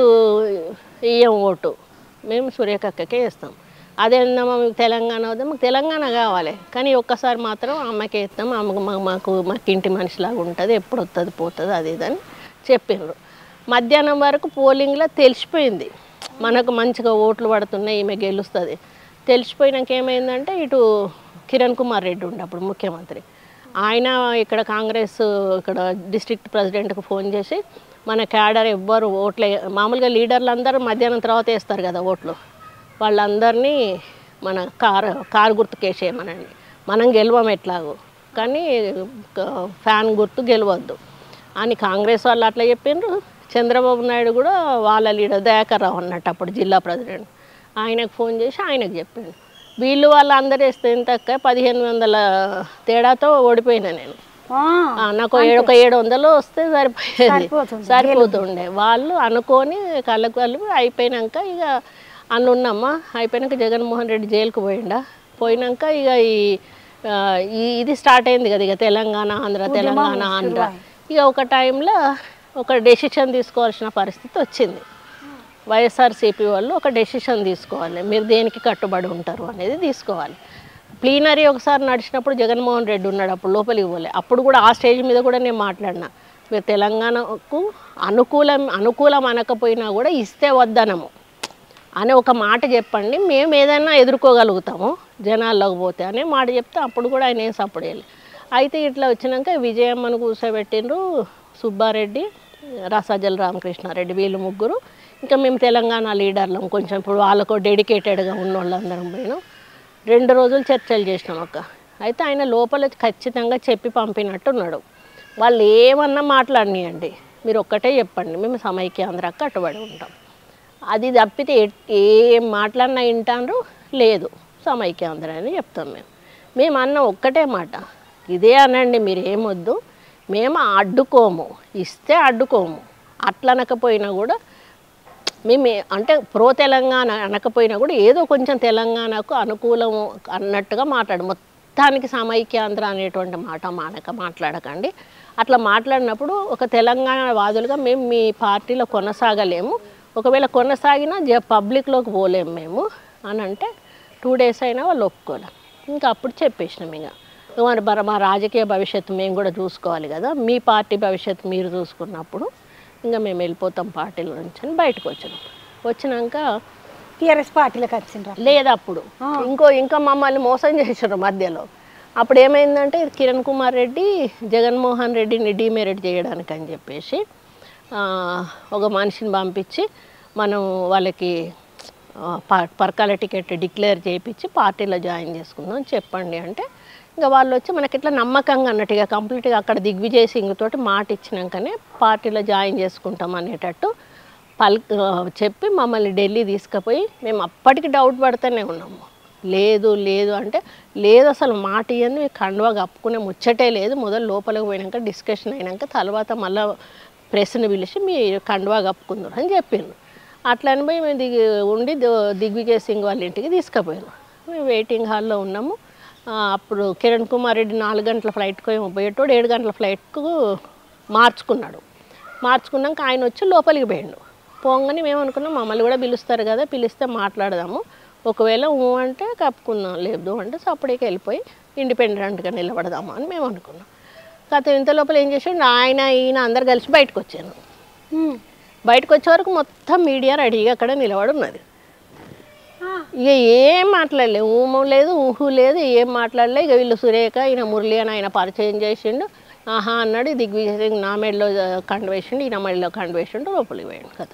ఇయ్యం ఓటు మేము సూర్యకక్కకే వేస్తాం అదేందమ్మా మీకు తెలంగాణ వద్దా మాకు తెలంగాణ కావాలి కానీ ఒక్కసారి మాత్రం అమ్మకే ఇస్తాం అమ్మకు మా- మాకు మాకు ఇంటి మనిషిలాగా ఉంటుంది ఎప్పుడు వస్తుంది పోతుంది అది ఇది అని చెప్పిండ్రు మధ్యాహ్నం వరకు పోలింగ్లో తెలిసిపోయింది మనకు మంచిగా ఓట్లు పడుతున్నాయి ఈమె గెలుస్తుంది తెలిసిపోయినాక ఏమైందంటే ఇటు కిరణ్ కుమార్ రెడ్డి ఉండే అప్పుడు ముఖ్యమంత్రి ఆయన ఇక్కడ కాంగ్రెస్ ఇక్కడ డిస్ట్రిక్ట్ ప్రెసిడెంట్కి ఫోన్ చేసి మన క్యాడర్ ఎవ్వరు ఓట్లే మామూలుగా లీడర్లు అందరూ మధ్యాహ్నం తర్వాత వేస్తారు కదా ఓట్లు వాళ్ళందరినీ మన కారు కారు గుర్తుకేసేయమనండి మనం గెలవం ఎట్లాగో కానీ క- ఫ్యాన్ గుర్తు గెలవద్దు అని కాంగ్రెస్ వాళ్ళు అట్లా చెప్పిండ్రు చంద్రబాబు నాయుడు కూడా వాళ్ళ లీడర్ దయాకర్ రావు అన్నట్టు అప్పుడు జిల్లా ప్రెసిడెంట్ ఆయనకు ఫోన్ చేసి ఆయనకు చెప్పిండు వీళ్ళు వాళ్ళు అందరు వేస్తే ఎంత పదిహేను వందల తేడాతో ఓడిపోయినా నేను ఆ, ఆ, నాకు ఏడు ఒక ఏడు వందలు వస్తే సరిపోయేది సరిపోతుంది. సరిపోతుండే వాళ్ళు అనుకొని కళ్ళకు కలిపి అయిపోయినాక ఇక అన్న ఉన్నమ్మా అయిపోయినాక జగన్మోహన్ రెడ్డి జైలుకు పోయిండా పోయినాక ఇక ఈ ఆ, ఈ ఇది స్టార్ట్ అయింది కదా ఇక తెలంగాణ ఆంధ్ర తెలంగాణ ఆంధ్ర ఇక ఒక టైంలో ఒక డెసిషన్ తీసుకోవాల్సిన పరిస్థితి వచ్చింది వైఎస్ఆర్సీపీ వాళ్ళు ఒక డెసిషన్ తీసుకోవాలి మీరు దేనికి కట్టుబడి ఉంటారు అనేది తీసుకోవాలి ప్లీనరీ ఒకసారి నడిచినప్పుడు జగన్మోహన్ రెడ్డి ఉన్నాడు అప్పుడు లోపలికి పోలే అప్పుడు కూడా ఆ స్టేజ్ మీద కూడా నేను మాట్లాడినా మీరు తెలంగాణకు అనుకూలం అనుకూలం అనకపోయినా కూడా ఇస్తే వద్దనము అనే ఒక మాట చెప్పండి మేము ఏదైనా ఎదుర్కోగలుగుతాము జనాల్లోకి పోతే అనే మాట చెప్తే అప్పుడు కూడా ఆయన ఏం సపోర్ట్ చేయలేదు అయితే ఇట్లా వచ్చినాక విజయమ్మను కూర్చోబెట్టిండ్రు సుబ్బారెడ్డి రసాజల రామకృష్ణారెడ్డి వీళ్ళు ముగ్గురు ఇంకా మేము తెలంగాణ లీడర్లం కొంచెం ఇప్పుడు వాళ్ళకు డెడికేటెడ్గా ఉన్న వాళ్ళందరం పోయినాం రెండు రోజులు చర్చలు చేసినాం అక్క అయితే ఆయన లోపల ఖచ్చితంగా చెప్పి పంపినట్టున్నాడు వాళ్ళు ఏమన్నా మాట్లాడినాయండి మీరు ఒక్కటే చెప్పండి మేము సమైక్యాంధ్ర కట్టుబడి ఉంటాం అది తప్పితే ఎట్- ఏం మాట్లాడినా వింటారు లేదు సమైక్యాంధ్ర అని చెప్తాం మేము మేము అన్న ఒక్కటే మాట ఇదే అనండి మీరు ఏమొద్దు మేము అడ్డుకోము ఇస్తే అడ్డుకోము అట్లా అనకపోయినా కూడా మేము ఏ- అంటే ప్రో తెలంగాణ అనకపోయినా కూడా ఏదో కొంచెం తెలంగాణకు అనుకూలం అన్నట్టుగా మాట్లాడు మొత్తానికి సమైక్యాంధ్ర అనేటువంటి మాట మానక మాట్లాడకండి అట్లా మాట్లాడినప్పుడు ఒక తెలంగాణ వాదులుగా మేము మీ పార్టీలో కొనసాగలేము ఒకవేళ కొనసాగినా జ పబ్లిక్లోకి పోలేము మేము అని అంటే టూ డేస్ అయినా వాళ్ళు ఒప్పుకోలే ఇంకా అప్పుడు చెప్పేసినాం ఇక మరి మరి మా రాజకీయ భవిష్యత్తు మేము కూడా చూసుకోవాలి కదా మీ పార్టీ భవిష్యత్తు మీరు చూసుకున్నప్పుడు ఇంకా మేము వెళ్ళిపోతాం పార్టీల నుంచి అని బయటకు వచ్చినాం వచ్చినాక టీఆర్ఎస్ పార్టీలకు వచ్చిండ్రా లేదు అప్పుడు ఇంకో ఇంకా మమ్మల్ని మోసం చేసారు మధ్యలో అప్పుడు ఏమైందంటే ఇది కిరణ్ కుమార్ రెడ్డి జగన్మోహన్ రెడ్డిని డిమెరిట్ చేయడానికి అని చెప్పేసి ఆ, ఒక మనిషిని పంపించి మనం వాళ్ళకి ఆ, ప- పరకాల టికెట్ డిక్లేర్ చేయించి పార్టీలో జాయిన్ చేసుకుందాం చెప్పండి అంటే ఇంకా వాళ్ళు వచ్చి మనకి ఇట్లా నమ్మకంగా అన్నట్టుగా కంప్లీట్గా అక్కడ దిగ్విజయ్ సింగ్ తోటి మాట ఇచ్చినాకనే పార్టీలో జాయిన్ చేసుకుంటాం అనేటట్టు పల్ ఆ, చెప్పి మమ్మల్ని ఢిల్లీ తీసుకుపోయి మేము అప్పటికి డౌట్ పడుతూనే ఉన్నాము లేదు లేదు అంటే లేదు అసలు మాట ఇయ్యంది మీకు కండువా కప్పుకునే ముచ్చటే లేదు మొదలు లోపలికి పోయినాక డిస్కషన్ అయినాక తర్వాత మళ్ళీ ప్రెస్ని పిలిచి మీ కండువా కప్పుకుందరు అని చెప్పిండ్రు అట్లా అని పోయి మేము దిగి ఉండి దో- దిగ్విజయ్ సింగ్ వాళ్ళ ఇంటికి తీసుకుపోయారు మేము వెయిటింగ్ హాల్లో ఉన్నాము ఆ, అప్పుడు కిరణ్ కుమార్ రెడ్డి నాలుగు గంటల ఫ్లైట్కు ఏమో పోయేటోడు ఏడు గంటల ఫ్లైట్కు మార్చుకున్నాడు మార్చుకున్నాక ఆయన వచ్చి లోపలికి పోయిండు పోగానే మేము అనుకున్నాం మమ్మల్ని కూడా పిలుస్తారు కదా పిలిస్తే మాట్లాడదాము ఒకవేళ ఊ అంటే కప్పుకుందాం లేదు అంటే సపరేట్గా వెళ్ళిపోయి ఇండిపెండెంట్గా నిలబడదాము అని మేము అనుకున్నాం గత ఇంత లోపల ఏం చేసాడు ఆయన ఈయన అందరు కలిసి బయటకు వచ్చాను బయటకు వచ్చే వరకు మొత్తం మీడియా రెడీగా అక్కడ నిలబడి ఉన్నది ఇక ఏం మాట్లాడలే ఊము లేదు ఊహు లేదు ఏం మాట్లాడలే ఇక వీళ్ళు సురేఖ ఈయన మురళి అని ఆయన పరిచయం చేసిండు ఆహా అన్నాడు దిగ్విజయ్ సింగ్ నా మెడలో కండు వేసిండు ఈయన మెడలో కండు వేసిండు లోపలికి పోయాడు కథ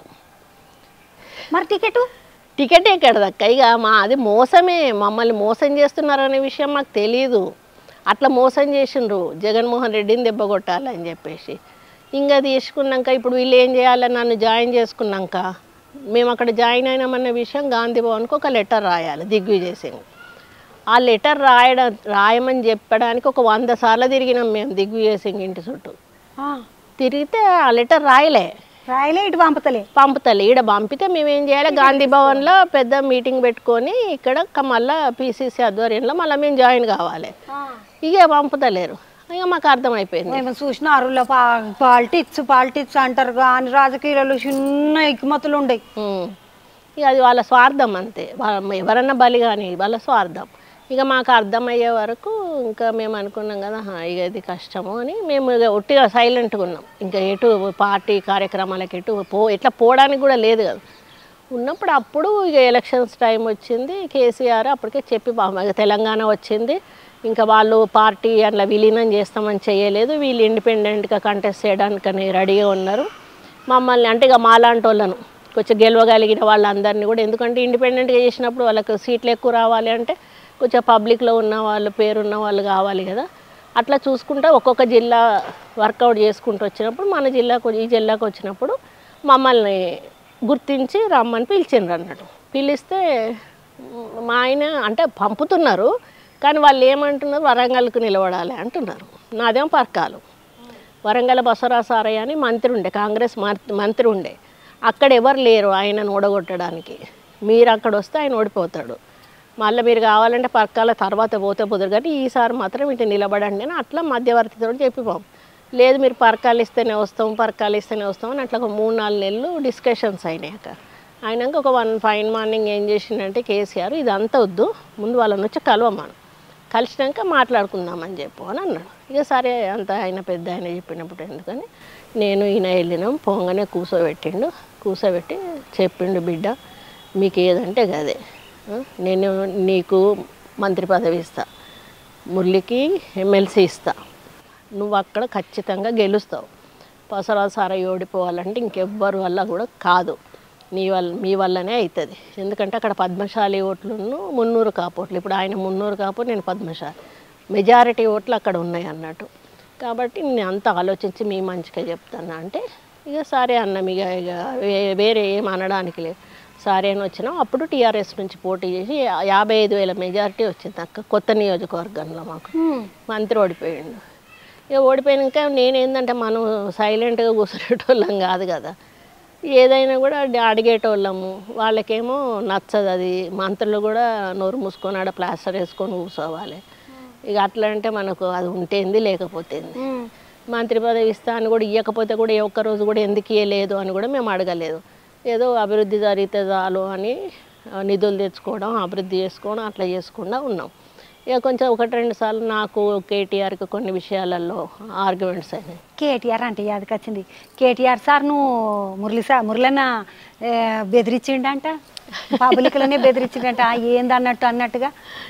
మరి టికెట్ టికెట్ ఎక్కడ దక్క ఇక మా అది మోసమే మమ్మల్ని మోసం చేస్తున్నారనే విషయం మాకు తెలియదు అట్లా మోసం చేసిండ్రు జగన్మోహన్ రెడ్డిని దెబ్బ కొట్టాలని చెప్పేసి ఇంకా తీసుకున్నాక ఇప్పుడు వీళ్ళు ఏం చేయాలి నన్ను జాయిన్ చేసుకున్నాక మేము అక్కడ జాయిన్ అయినామన్న విషయం గాంధీ భవన్కి ఒక లెటర్ రాయాలి దిగ్విజయ్ సింగ్ ఆ లెటర్ రాయడం రాయమని చెప్పడానికి ఒక వంద సార్లు తిరిగినాం మేము దిగ్విజయ్ సింగ్ ఇంటి చుట్టూ తిరిగితే ఆ లెటర్ రాయలే రాయలే ఇటు పంపుతలే పంపుతలే ఈడ పంపితే మేము ఏం చేయాలి గాంధీ భవన్లో పెద్ద మీటింగ్ పెట్టుకొని ఇక్కడ క- మళ్ళా పీసీసీ ఆధ్వర్యంలో మళ్ళీ మేము జాయిన్ కావాలి ఇక పంపుతలేరు ఇక మాకు అర్థమైపోయింది మేము చూసిన అరువుల పాలిటిక్స్ పాలిటిక్స్ అంటారు కానీ రాజకీయాలు చిన్న ఎగుమతులు ఉండయి ఉమ్. ఇక అది వాళ్ళ స్వార్థం అంతే వాళ్ళ ఎవరన్నా బలి కానీ వాళ్ళ స్వార్థం ఇక మాకు అర్థమయ్యే వరకు ఇంకా మేము అనుకున్నాం కదా "హా, ఇక ఇది కష్టము అని మేము ఇక ఒట్టిగా సైలెంట్గా ఉన్నాం ఇంకా ఎటు పార్టీ కార్యక్రమాలకు ఎటు పో ఎట్లా పోవడానికి కూడా లేదు కదా ఉన్నప్పుడు అప్పుడు ఇక ఎలక్షన్స్ టైం వచ్చింది కేసీఆర్ అప్పటికే చెప్పి పాపం ఇక తెలంగాణ వచ్చింది ఇంకా వాళ్ళు పార్టీ అట్లా విలీనం చేస్తామని చేయలేదు వీళ్ళు ఇండిపెండెంట్గా కంటెస్ట్ చేయడానికని రెడీగా ఉన్నారు మమ్మల్ని అంటే ఇక మాలాంటి వాళ్ళను కొంచెం గెలవగలిగిన వాళ్ళందరినీ కూడా ఎందుకంటే ఇండిపెండెంట్గా చేసినప్పుడు వాళ్ళకి సీట్లు ఎక్కువ రావాలి అంటే కొంచెం పబ్లిక్లో ఉన్న వాళ్ళు పేరున్న వాళ్ళు కావాలి కదా అట్లా చూసుకుంటా ఒక్కొక్క జిల్లా వర్కౌట్ చేసుకుంటూ వచ్చినప్పుడు మన జిల్లాకు ఈ జిల్లాకు వచ్చినప్పుడు మమ్మల్ని గుర్తించి రమ్మని పిలిచిండ్రు అన్నట్టు పిలిస్తే మ్, మా ఆయన అంటే పంపుతున్నారు కానీ వాళ్ళు ఏమంటున్నారు వరంగల్కు నిలబడాలి అంటున్నారు నాదేమో పర్కాలు వరంగల్ బసవరాజ సారయ్య అని మంత్రి ఉండే కాంగ్రెస్ మం- మంత్రి ఉండే అక్కడ ఎవరు లేరు ఆయనను ఓడగొట్టడానికి మీరు అక్కడ వస్తే ఆయన ఓడిపోతాడు మళ్ళీ మీరు కావాలంటే పర్కాల తర్వాత పోతే పోతారు కానీ ఈసారి మాత్రం ఇటు నిలబడండి అని అట్లా మధ్యవర్తితో చెప్పిపోం లేదు మీరు పర్కాలు ఇస్తేనే వస్తాం పర్కాలు ఇస్తేనే వస్తాం అని అట్లా ఒక మూడు నాలుగు నెలలు డిస్కషన్స్ అయినాయి అక్కడ అయినాక ఒక వన్ ఫైన్ మార్నింగ్ ఏం చేసిందంటే కేసీఆర్ ఇదంతా వద్దు ముందు వాళ్ళని వచ్చి కలవమను కలిసినాక మాట్లాడుకుందామని చెప్పు అని అన్నాడు ఇక సరే అంత ఆయన పెద్ద ఆయన చెప్పినప్పుడు ఎందుకని నేను ఈయన వెళ్ళినాం పోగానే కూర్చోబెట్టిండు కూర్చోబెట్టి చెప్పిండు బిడ్డ మీకు ఏదంటే గదే ఆ, నేను నీకు మంత్రి పదవి ఇస్తా మురళికి ఎమ్మెల్సీ ఇస్తా నువ్వు అక్కడ ఖచ్చితంగా గెలుస్తావు పసరా సారా ఓడిపోవాలంటే ఇంకెవ్వరి వల్ల కూడా కాదు నీ వల్ల మీ వల్లనే అవుతుంది ఎందుకంటే అక్కడ పద్మశాలి ఓట్లును మున్నూరు కాపోట్లు ఇప్పుడు ఆయన మున్నూరు కాపు నేను పద్మశాలి మెజారిటీ ఓట్లు అక్కడ ఉన్నాయి అన్నట్టు కాబట్టి నేను అంత ఆలోచించి మీ మంచిగా చెప్తాను అంటే ఇక సరే అన్న ఇక ఇక వే- వేరే ఏం అనడానికి లేదు సరే అని వచ్చినాం అప్పుడు టీఆర్ఎస్ నుంచి పోటీ చేసి యా- యాభై ఐదు వేల మెజారిటీ వచ్చింది అక్క కొత్త నియోజకవర్గంలో మాకు మంత్రి ఓడిపోయిండు ఇక ఓడిపోయినాక నేనేందంటే మనం సైలెంట్గా కూర్చునేటోళ్ళం కాదు కదా ఏదైనా కూడా అడి- అడిగేటోళ్ళము వాళ్ళకేమో నచ్చదు అది మంత్రులు కూడా నోరు మూసుకొని ఆడ ప్లాస్టర్ వేసుకొని కూర్చోవాలి ఇక అట్లా అంటే మనకు అది ఉంటేంది లేకపోతేంది మంత్రి పదవి ఇస్తా అని కూడా ఇవ్వకపోతే కూడా ఏ ఒక్క రోజు కూడా ఎందుకు ఇవ్వలేదు అని కూడా మేము అడగలేదు ఏదో అభివృద్ధి జరిగితే చాలు అని ఆ, నిధులు తెచ్చుకోవడం అభివృద్ధి చేసుకోవడం అట్లా చేసుకుండా ఉన్నాం ఇక కొంచెం ఒకటి రెండు సార్లు నాకు కేటీఆర్కి కొన్ని విషయాలలో ఆర్గ్యుమెంట్స్ అయినాయి కేటీఆర్ అంటే యాదకి వచ్చింది కేటీఆర్ సార్ నువ్వు మురళి సార్ మురళన్న ఏ, బెదిరించిండంట పబ్లిక్లోనే బెదిరించిండంట ఆ, ఏంది అన్నట్టు అన్నట్టుగా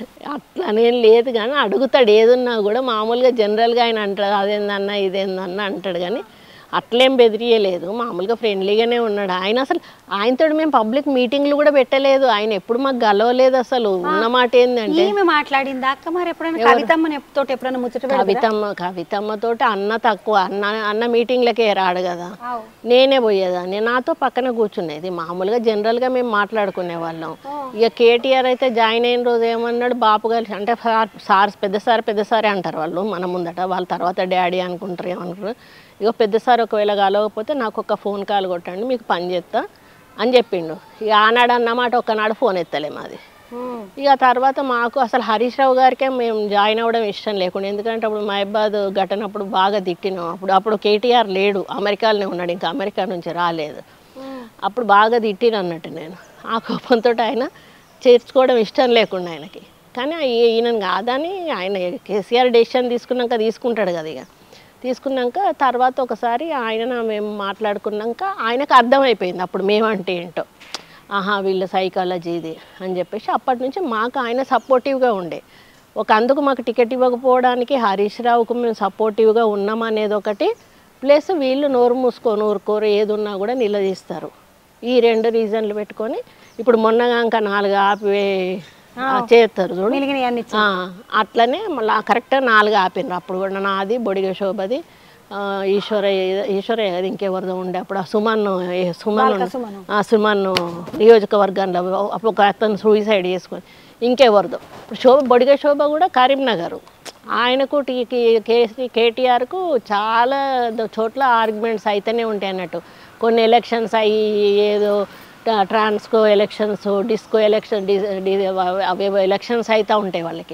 అట్లనేం లేదు కానీ అడుగుతాడు ఏదున్నా కూడా మామూలుగా జనరల్గా ఆయన అంటాడు అదేందన్నా ఇదేందన్నా అంటాడు కానీ అట్లేం బెదిరియలేదు మామూలుగా ఫ్రెండ్లీగానే ఉన్నాడు ఆయన అసలు ఆయనతో మేము పబ్లిక్ మీటింగ్లు కూడా పెట్టలేదు ఆయన ఎప్పుడు మాకు గలవలేదు అసలు ఉన్న మాట ఏంటంటే ఏమి మాట్లాడింది అక్క మరి ఎప్పుడైనా కవితమ్మని తోటి ఎప్పుడైనా ముచ్చట పెడతారా? కవితమ్మ కవితమ్మతోటి అన్న తక్కువ అన్న అన్న మీటింగ్లకే రాడు కదా ఆవ్. నేనే పోయేదాన్ని నాతో పక్కన కూర్చునేది మామూలుగా జనరల్గా మేము మాట్లాడుకునే వాళ్ళం ఇక కేటీఆర్ అయితే జాయిన్ అయిన రోజు ఏమన్నాడు బాపు గారు అంటే సార్ సార్ పెద్ద సార్ పెద్ద సారే అంటారు వాళ్ళు మన ముందట వాళ్ళ తర్వాత డాడీ అనుకుంటారు ఏమనుకుంటారు ఇక పెద్ద సార్ ఒకవేళ కలవకపోతే నాకు ఒక ఫోన్ కాల్ కొట్టండి మీకు పని చేస్తా అని చెప్పిండు ఇక ఆనాడు అన్నమాట ఒక్కనాడు ఫోన్ ఎత్తలే మాది ఉమ్. ఇక తర్వాత మాకు అసలు హరీష్ రావు గారికే మేము జాయిన్ అవ్వడం ఇష్టం లేకుండా ఎందుకంటే అప్పుడు మహబాద్ ఘటన అప్పుడు బాగా తిట్టినాం అప్పుడు అప్పుడు కేటీఆర్ లేడు అమెరికాలోనే ఉన్నాడు ఇంకా అమెరికా నుంచి రాలేదు అప్పుడు బాగా తిట్టిన అన్నట్టు నేను ఆ కోపంతో ఆయన చేర్చుకోవడం ఇష్టం లేకుండా ఆయనకి కానీ ఈ- ఈయన కాదని ఆయన కేసీఆర్ డెసిషన్ తీసుకున్నాక తీసుకుంటాడు కదా ఇక తీసుకున్నాక తర్వాత ఒకసారి ఆయన మేము మాట్లాడుకున్నాక ఆయనకు అర్థమైపోయింది అప్పుడు మేమంటే ఏంటో ఆహా వీళ్ళ సైకాలజీ ఇది అని చెప్పేసి అప్పటి నుంచి మాకు ఆయన సపోర్టివ్గా ఉండే ఒక అందుకు మాకు టికెట్ ఇవ్వకపోవడానికి హరీష్ రావుకు మేము సపోర్టివ్గా ఉన్నామనేది ఒకటి ప్లస్ వీళ్ళు నోరు మూసుకొని ఊరుకోరు ఏది ఉన్నా కూడా నిలదీస్తారు ఈ రెండు రీజన్లు పెట్టుకొని ఇప్పుడు మొన్నగా ఇంకా నాలుగు ఆపి ఆ, చేస్తారు చూడు మిలిగినవి అన్ని ఆ, అట్లనే మళ్ళీ కరెక్ట్గా నాలుగు ఆపినారు అప్పుడు కూడా నాది బొడిగ శోభది ఆ, ఈశ్వర ఈశ్వర అది ఇంకెవరిదో ఉండే అప్పుడు ఆ సుమన్ ఏ సుమన్ ఉండే. సుమను. ఆ సుమన్ నియోజకవర్గంలో అప్పుడు ఒక అతను సూసైడ్ చేసుకొని ఇంకెవరిదో ఇప్పుడు శోభ బొడిగ శోభ కూడా కరీంనగర్ ఆయనకు టీ- కే- కేసీ కేటీఆర్కు చాలా ద- చోట్ల ఆర్గ్యుమెంట్స్ అయితేనే ఉంటాయి అన్నట్టు కొన్ని ఎలక్షన్స్ అయ్యి ఏదో ట్రా- ట్రాన్స్కో ఎలక్షన్స్ డిస్కో ఎలక్షన్ డి- డి- అవేవో ఎలక్షన్స్ అవుతూ ఉంటాయి వాళ్ళకి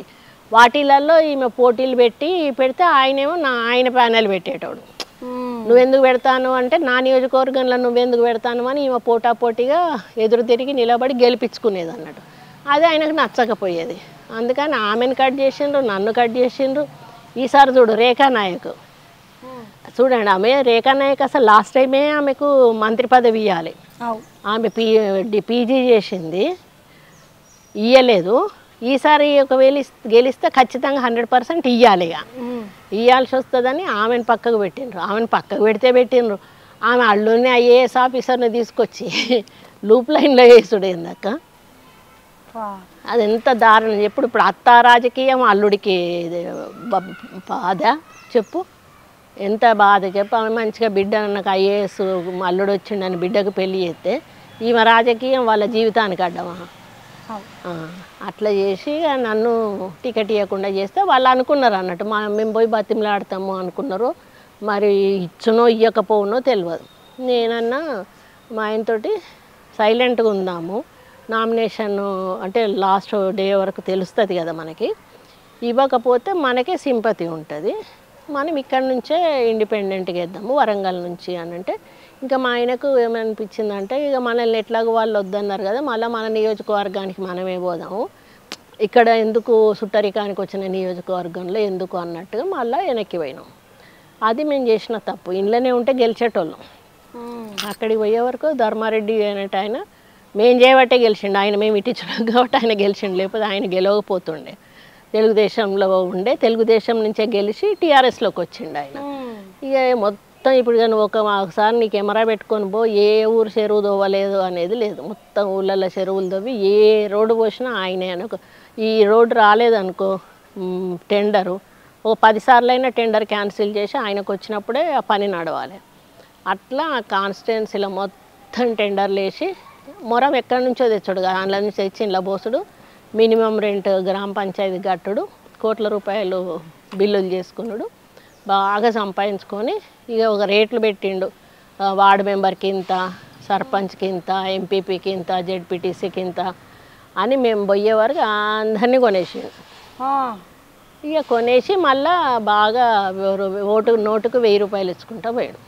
వాటిలలో ఈమె పోటీలు పెట్టి పెడితే ఆయనేమో నా ఆయన ప్యానెల్ పెట్టేటోడు నువ్వెందుకు పెడతాను అంటే నా నియోజకవర్గంలో నువ్వెందుకు పెడతాను అని ఈమె పోటాపోటీగా ఎదురు తిరిగి నిలబడి గెలిపించుకునేది అన్నట్టు అది ఆయనకు నచ్చకపోయేది అందుకని ఆమెను కట్ చేసిండ్రు నన్ను కట్ చేసిండ్రు ఈసారి చూడు రేఖా నాయక్ చూడండి ఆమె రేఖా నాయక్ అసలు లాస్ట్ టైమే ఆమెకు మంత్రి పదవి ఇవ్వాలి అవు ఆమె పీ డి- పీజీ చేసింది ఇయ్యలేదు ఈసారి ఒకవేళ ఇస్- గెలిస్తే ఖచ్చితంగా హండ్రెడ్ పర్సెంట్ ఇవ్వాలి ఇక ఇవ్వాల్సి వస్తుందని ఆమెను పక్కకు పెట్టిండ్రు ఆమెను పక్కకు పెడితే పెట్టిండ్రు ఆమె అల్లుని ఐఏఎస్ ఆఫీసర్ని తీసుకొచ్చి లూప్ లైన్లో వేసుడు ఏందక్క అది ఎంత దారుణం ఎప్పుడు ఇప్పుడు అత్త రాజకీయం అల్లుడికి ఇది బ- బాధ చెప్పు ఎంత బాధ చెప్పు ఆమె మంచిగా బిడ్డ నాకు ఐఏఎస్ అల్లుడు వచ్చిండని బిడ్డకు పెళ్లి చేస్తే ఈమె రాజకీయం వాళ్ళ జీవితానికి అడ్డమా అవు ఆ, అట్లా చేసి ఇక నన్ను టికెట్ ఇవ్వకుండా చేస్తే వాళ్ళు అనుకున్నారు అన్నట్టు మా మేము పోయి బతిమలాడతాము అనుకున్నారు మరి ఇచ్చునో ఇవ్వకపోనో తెలియదు నేనన్నా మా ఆయనతోటి సైలెంట్గా ఉందాము నామినేషన్ అంటే లాస్ట్ డే వరకు తెలుస్తుంది కదా మనకి ఇవ్వకపోతే మనకే సింపతి ఉంటుంది మనం ఇక్కడ నుంచే ఇండిపెండెంట్గా వేద్దాము వరంగల్ నుంచి అని అంటే ఇంకా మా ఆయనకు ఏమనిపించిందంటే ఇక మనల్ని ఎట్లాగో వాళ్ళు వద్దన్నారు కదా మళ్ళీ మన నియోజకవర్గానికి మనమే పోదాము ఇక్కడ ఎందుకు సుట్టరికానికి వచ్చిన నియోజకవర్గంలో ఎందుకు అన్నట్టుగా మళ్ళీ వెనక్కి పోయినాం అది మేము చేసిన తప్పు ఇంట్లోనే ఉంటే గెలిచేటోళ్ళం అక్కడికి పోయే వరకు ధర్మారెడ్డి అనేట ఆయన మేము చేయబట్టే గెలిచిండు ఆయన మేము ఇట్టించడం కాబట్టి ఆయన గెలిచిండు లేకపోతే ఆయన గెలవకపోతుండే తెలుగుదేశంలో ఉండే తెలుగుదేశం నుంచే గెలిచి టీఆర్ఎస్లోకి వచ్చిండు ఆయన ఇక మొత్తం ఇప్పుడు కానీ ఒక ఒకసారి నీ కెమెరా పెట్టుకొని పో ఏ ఊరు చెరువు దోవలేదు అనేది లేదు మొత్తం ఊళ్ళల్లో చెరువులు దవ్వి ఏ రోడ్డు పోసినా ఆయనే అనుకో ఈ రోడ్డు రాలేదనుకో మ్, టెండరు ఓ పదిసార్లు అయినా టెండర్ క్యాన్సిల్ చేసి ఆయనకు వచ్చినప్పుడే ఆ పని నడవాలి అట్లా ఆ కాన్స్టిట్యున్సీలో మొత్తం టెండర్లు వేసి మొరం ఎక్కడి నుంచో తెచ్చాడు కదా అందులో నుంచి తెచ్చి ఇంట్లో పోసుడు మినిమం రెంట్ గ్రామ పంచాయతీ కట్టుడు కోట్ల రూపాయలు బిల్లులు చేసుకున్నాడు బాగా సంపాదించుకొని ఇక ఒక రేట్లు పెట్టిండు ఆ, వార్డు మెంబర్కి ఇంత సర్పంచ్కి ఇంత ఎంపీపీకి ఇంత జెడ్పీటీసీకి ఇంత అని మేము పోయే వరకు అందరినీ కొనేసిండు ఇక కొనేసి మళ్ళా బాగా ఎవరు- ఓటు నోటుకు వెయ్యి రూపాయలు ఇచ్చుకుంటా పోయాడు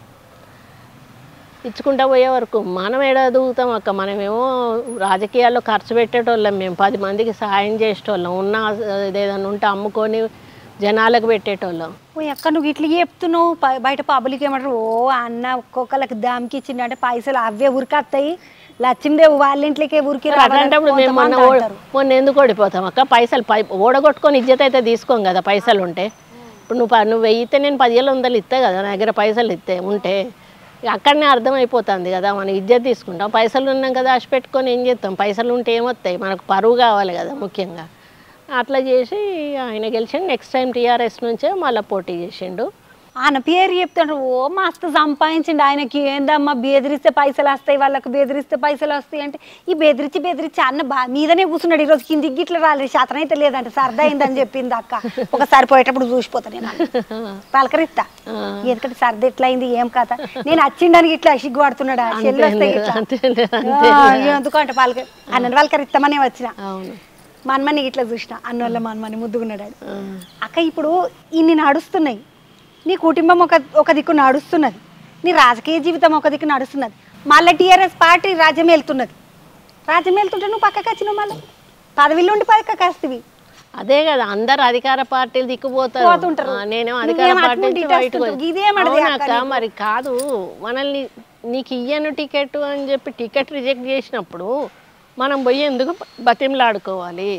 ఇచ్చుకుంటా పోయే వరకు మనం ఏడ దూగుతాం అక్క మనమేమో రాజకీయాల్లో ఖర్చు పెట్టేటోళ్ళం మేము పది మందికి సాయం చేసేటోళ్ళం ఉన్న ఏదైనా ఉంటే అమ్ముకొని జనాలకు పెట్టేటోళ్ళం ఓ ఎక్క నువ్వు ఇట్లా చెప్తున్నావు ప- బయట పబ్లిక్ ఏమంటారు ఓ అన్న ఒక్కొక్కరికి దామికి ఇచ్చిండు అంటే పైసలు అవే ఉరికొస్తాయి లక్ష్మీదేవి వాళ్ళ ఇంట్లోకే ఉరికి అట్లాంటప్పుడు మేము మొన్న ఓ- మొన్న ఎందుకు ఓడిపోతాం అక్క పైసలు పై ఓడగొట్టుకొని ఇజ్జత అయితే తీసుకోం కదా పైసలు ఉంటే ఇప్పుడు నువ్వు ప- నువ్వు వెయ్యితే నేను పదివేల వందలు ఇస్తే కదా నా దగ్గర పైసలు ఇస్తే ఉంటే ఇక అక్కడనే అర్థమైపోతుంది కదా మనం ఇజ్జత్ తీసుకుంటాం పైసలు ఉన్నాం కదా ఆశ పెట్టుకొని ఏం చేస్తాం పైసలు ఉంటే ఏమొస్తాయి మనకు పరువు కావాలి కదా ముఖ్యంగా అట్లా చేసి ఆయన గెలిచిండు నెక్స్ట్ టైం టీఆర్ఎస్ నుంచే మళ్ళీ పోటీ చేసిండు ఆయన పేరు చెప్తాడు ఓ మస్తు సంపాదించండి ఆయనకి ఏందమ్మా బెదిరిస్తే పైసలు వస్తాయి వాళ్ళకి బెదిరిస్తే పైసలు వస్తాయి అంటే ఈ బెదిరించి బెదిరించి అన్న బా మీదనే కూర్చున్నాడు ఈరోజు కిందికి గిట్ల రాలేదు శాతం అయితే లేదంటే సరదా అయిందని చెప్పింది అక్క ఒకసారి పోయేటప్పుడు చూసిపోతా నేను పలకరిస్తా ఆ. ఎందుకంటే సరదా ఎట్లా అయింది ఏం కథ నేను వచ్చిండానికి ఇట్లా సిగ్గుపడుతున్నాడు చెల్లి వస్తాయి ఇట్లా. అంతేలే, ఆ, ఎందుకంటే పలక అన్న పలకరిస్తామనే వచ్చిన అవును మన్మని ఇట్లా చూసిన అన్నోళ్ళ మన్మని ముద్దుగున్నాడు ఆడు. ఆ. అక్క ఇప్పుడు ఇన్ని నడుస్తున్నాయి నీ కుటుంబం ఒక ఒక దిక్కు నడుస్తున్నది నీ రాజకీయ జీవితం ఒక దిక్కు నడుస్తున్నది మళ్ళీ టీఆర్ఎస్ పార్టీ రాజ్యం వెళ్తున్నది రాజ్యం వెళ్తుంటే నువ్వు పక్కకి వచ్చినావు మళ్ళీ పదవిలో ఉండి పక్కకి వస్తుంది అదే కదా అందరు అధికార పార్టీలు దిక్కుపోతారు పోతుంటారు. ఆ, నేనేమో నువ్వేమో అధికార అటు పార్టీ నుండి నుంచి ఇటు బయటకు వస్తుంటావు. ఇదేమడిది అవునా అక్క అక్క, నీకు? మరి కాదు మనల్ని నీకు ఇయ్యను టికెట్ అని చెప్పి టికెట్ రిజెక్ట్ చేసినప్పుడు మనం పోయి ఎందుకు బతిమలాడుకోవాలి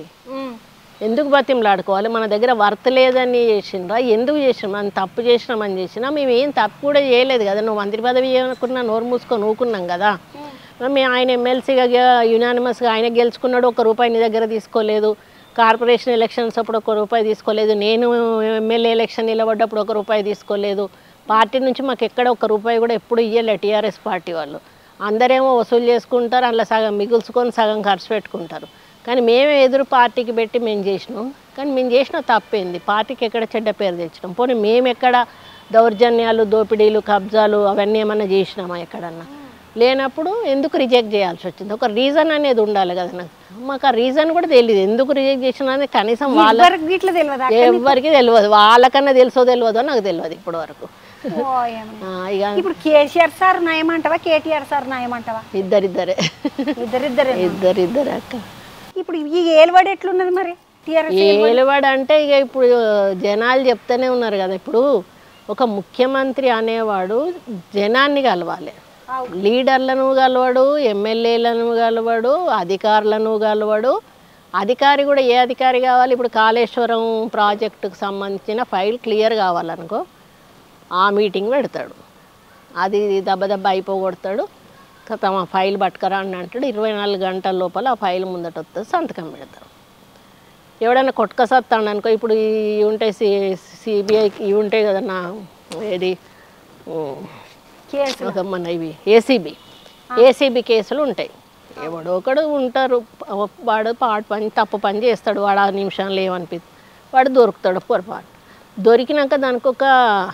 ఎందుకు బతిమలాడుకోవాలి మన దగ్గర వర్త్ లేదని చేసిండ్రా ఎందుకు చేసినాం మనం తప్పు చేసినామని చేసినా మేము ఏం తప్పు కూడా చేయలేదు కదా నువ్వు మంత్రి పదవి ఏమనుకున్నా నోరు మూసుకొని ఊకున్నాం కదా మేము ఆయన ఎమ్మెల్సీగా యునానిమస్గా ఆయన గెలుచుకున్నాడు ఒక రూపాయి నీ దగ్గర తీసుకోలేదు కార్పొరేషన్ ఎలక్షన్స్ అప్పుడు ఒక రూపాయి తీసుకోలేదు నేను ఎమ్మెల్యే ఎలక్షన్ నిలబడ్డప్పుడు ఒక రూపాయి తీసుకోలేదు పార్టీ నుంచి మాకు ఎక్కడ ఒక రూపాయి కూడా ఎప్పుడు ఇయ్యలే టీఆర్ఎస్ పార్టీ వాళ్ళు అందరేమో వసూలు చేసుకుంటారు అందులో సగం మిగుల్చుకొని సగం ఖర్చు పెట్టుకుంటారు కానీ మేమే ఎదురు పార్టీకి పెట్టి మేము చేసినాం కానీ మేము చేసిన తప్పేంది పార్టీకి ఎక్కడ చెడ్డ పేరు తెచ్చినాం పోనీ మేము ఎక్కడ దౌర్జన్యాలు దోపిడీలు కబ్జాలు అవన్నీ ఏమన్నా చేసినామా ఎక్కడన్నా లేనప్పుడు ఎందుకు రిజెక్ట్ చేయాల్సి వచ్చింది ఒక రీజన్ అనేది ఉండాలి కదా నాకు మాకు ఆ రీజన్ కూడా తెలియదు ఎందుకు రిజెక్ట్ చేసిన కనీసం వాళ్ళ ఎవరికి గిట్ల తెలియదా ఎవరికి తెలియదు వాళ్ళకన్నా తెలుసో తెలియదో నాకు తెలియదు ఇప్పటి వరకు ఓ ఏమన్నా. ఆ, ఇక ఇప్పుడు కేసీఆర్ సార్ నయమంటావా కేటీఆర్ సార్ నయమంటావా ఇద్దరిద్దరే ఇద్దరిద్దరే ఇద్దరిద్దరే అక్క ఇప్పుడు ఈ ఏలుబడి ఎట్లున్నది మరి టీఆర్ఎస్ ఏలువాడు అంటే ఇక ఇప్పుడు జనాలు చెప్తూనే ఉన్నారు కదా ఇప్పుడు ఒక ముఖ్యమంత్రి అనేవాడు జనాన్ని కలవాలి లీడర్లను కలవడు ఎమ్మెల్యేలను కలవడు అధికారులను కలవడు అధికారి కూడా ఏ అధికారి కావాలి ఇప్పుడు కాళేశ్వరం ప్రాజెక్టుకు సంబంధించిన ఫైల్ క్లియర్ కావాలనుకో ఆ మీటింగ్ పెడతాడు అది దెబ్బ దెబ్బ అయిపోగొడతాడు తమ ఫైల్ పట్టుకరా అని అంటాడు ఇరవై నాలుగు గంటల లోపల ఆ ఫైల్ ముందట వస్తుంది సంతకం పెడతారు ఎవడైనా కొట్టుకసత్తాడు అనుకో ఇప్పుడు ఈ ఉంటాయి సి సిబిఐకి ఇవి ఉంటాయి కదా నా ఏది ఉమ్, కేసు ఒక మన ఇవి ఏసీబీ ఏసీబీ కేసులు ఉంటాయి ఎవడో ఒకడు ఉంటారు ప- వాడు పాడు పని తప్పు పని చేస్తాడు వాడు ఆ నిమిషంలో ఏమనిపి వాడు దొరుకుతాడు పొరపాటు దొరికినాక దానికి ఒక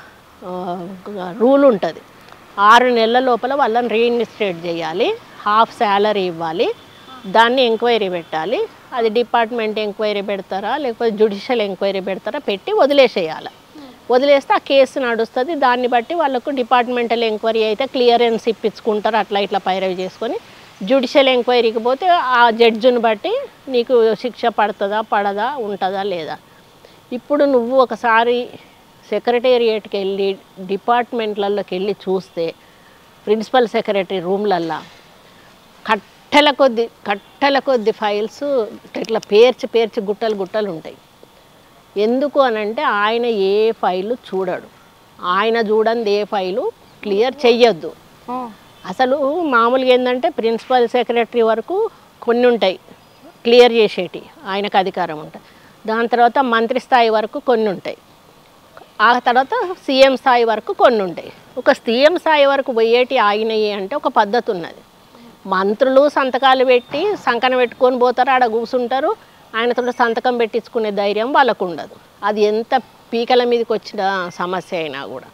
రూల్ ఉంటుంది ఆరు నెలల లోపల వాళ్ళని రీఇన్వెస్టేట్ చేయాలి హాఫ్ శాలరీ ఇవ్వాలి దాన్ని ఎంక్వైరీ పెట్టాలి అది డిపార్ట్మెంట్ ఎంక్వైరీ పెడతారా లేకపోతే జుడిషియల్ ఎంక్వైరీ పెడతారా పెట్టి వదిలేసేయాలి వదిలేస్తే ఆ కేసు నడుస్తుంది దాన్ని బట్టి వాళ్ళకు డిపార్ట్మెంటల్ ఎంక్వైరీ అయితే క్లియరెన్స్ ఇప్పించుకుంటారు అట్లా ఇట్లా పైరవి చేసుకొని జ్యుడిషియల్ ఎంక్వైరీకి పోతే ఆ జడ్జిని బట్టి నీకు శిక్ష పడుతుందా పడదా ఉంటుందా లేదా ఇప్పుడు నువ్వు ఒకసారి సెక్రటేరియట్కి వెళ్ళి డిపార్ట్మెంట్లలోకి వెళ్ళి చూస్తే ప్రిన్సిపల్ సెక్రటరీ రూమ్లల్లో కట్టెల కొద్ది కట్టెల కొద్ది ఫైల్స్ ఇట్లా పేర్చి పేర్చి గుట్టలు గుట్టలు ఉంటాయి ఎందుకు అనంటే ఆయన ఏ ఫైలు చూడడు ఆయన చూడండి ఏ ఫైలు క్లియర్ చెయ్యొద్దు ఆ. అసలు మామూలుగా ఏంటంటే ప్రిన్సిపల్ సెక్రటరీ వరకు కొన్ని ఉంటాయి క్లియర్ చేసేటి ఆయనకు అధికారం ఉంటుంది దాని తర్వాత మంత్రి స్థాయి వరకు కొన్ని ఉంటాయి ఆ తర్వాత సీఎం స్థాయి వరకు కొన్ని ఉంటాయి ఒక సీఎం స్థాయి వరకు పోయేటి ఆయనయి అంటే ఒక పద్ధతి ఉన్నది మంత్రులు సంతకాలు పెట్టి సంకన పెట్టుకొని పోతారు ఆడ కూర్చుంటారు ఆయనతో సంతకం పెట్టించుకునే ధైర్యం వాళ్ళకు ఉండదు అది ఎంత పీకల మీదకి వచ్చిన సమస్య అయినా కూడా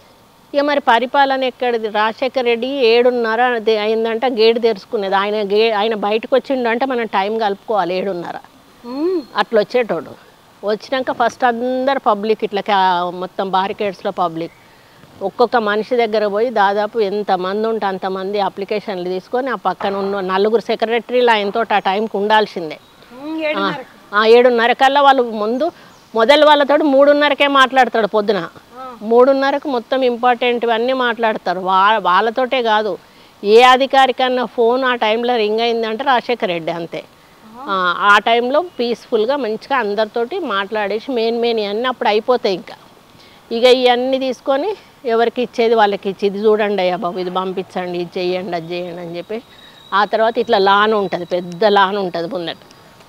ఇక మరి పరిపాలన ఎక్కడిది రాజశేఖర రెడ్డి ఏడున్నర అది అయిందంటే గేటు తెరుచుకునేది ఆయన గే ఆయన బయటకు వచ్చిండు అంటే మనం టైం కలుపుకోవాలి ఏడున్నర ఉమ్. అట్లా వచ్చేటోడు వచ్చినాక ఫస్ట్ అందరు పబ్లిక్ ఇట్లా క్యా- మొత్తం బారికేడ్స్లో పబ్లిక్ ఒక్కొక్క మనిషి దగ్గర పోయి దాదాపు ఎంతమంది ఉంటే అంతమంది అప్లికేషన్లు తీసుకొని ఆ పక్కన ఉన్న నలుగురు సెక్రటరీలు ఆయనతో ఆ టైంకి ఉండాల్సిందే ఉమ్, ఏడున్నర. ఆ ఏడున్నర కల్లా వాళ్ళు ముందు మొదలు వాళ్ళతో మూడున్నరకే మాట్లాడతాడు పొద్దున మూడున్నరకు మొత్తం ఇంపార్టెంట్ అన్నీ మాట్లాడతారు వా వాళ్ళతోటే కాదు ఏ అధికారి కన్నా ఫోన్ ఆ టైంలో రింగ్ అయిందంటే రాజశేఖర రెడ్డి అంతే ఆ, ఆ టైంలో పీస్ఫుల్గా మంచిగా అందరితోటి మాట్లాడేసి మెయిన్ మెయిన్ అన్నీ అప్పుడు అయిపోతాయి ఇంకా ఇక ఇవన్నీ తీసుకొని ఎవరికి ఇచ్చేది వాళ్ళకి ఇచ్చి ఇది చూడండి అయ్యా బాబు ఇది పంపించండి ఇది చేయండి అది చేయండి అని చెప్పి ఆ తర్వాత ఇట్లా లాన్ ఉంటుంది పెద్ద లాన్ ఉంటుంది ముందట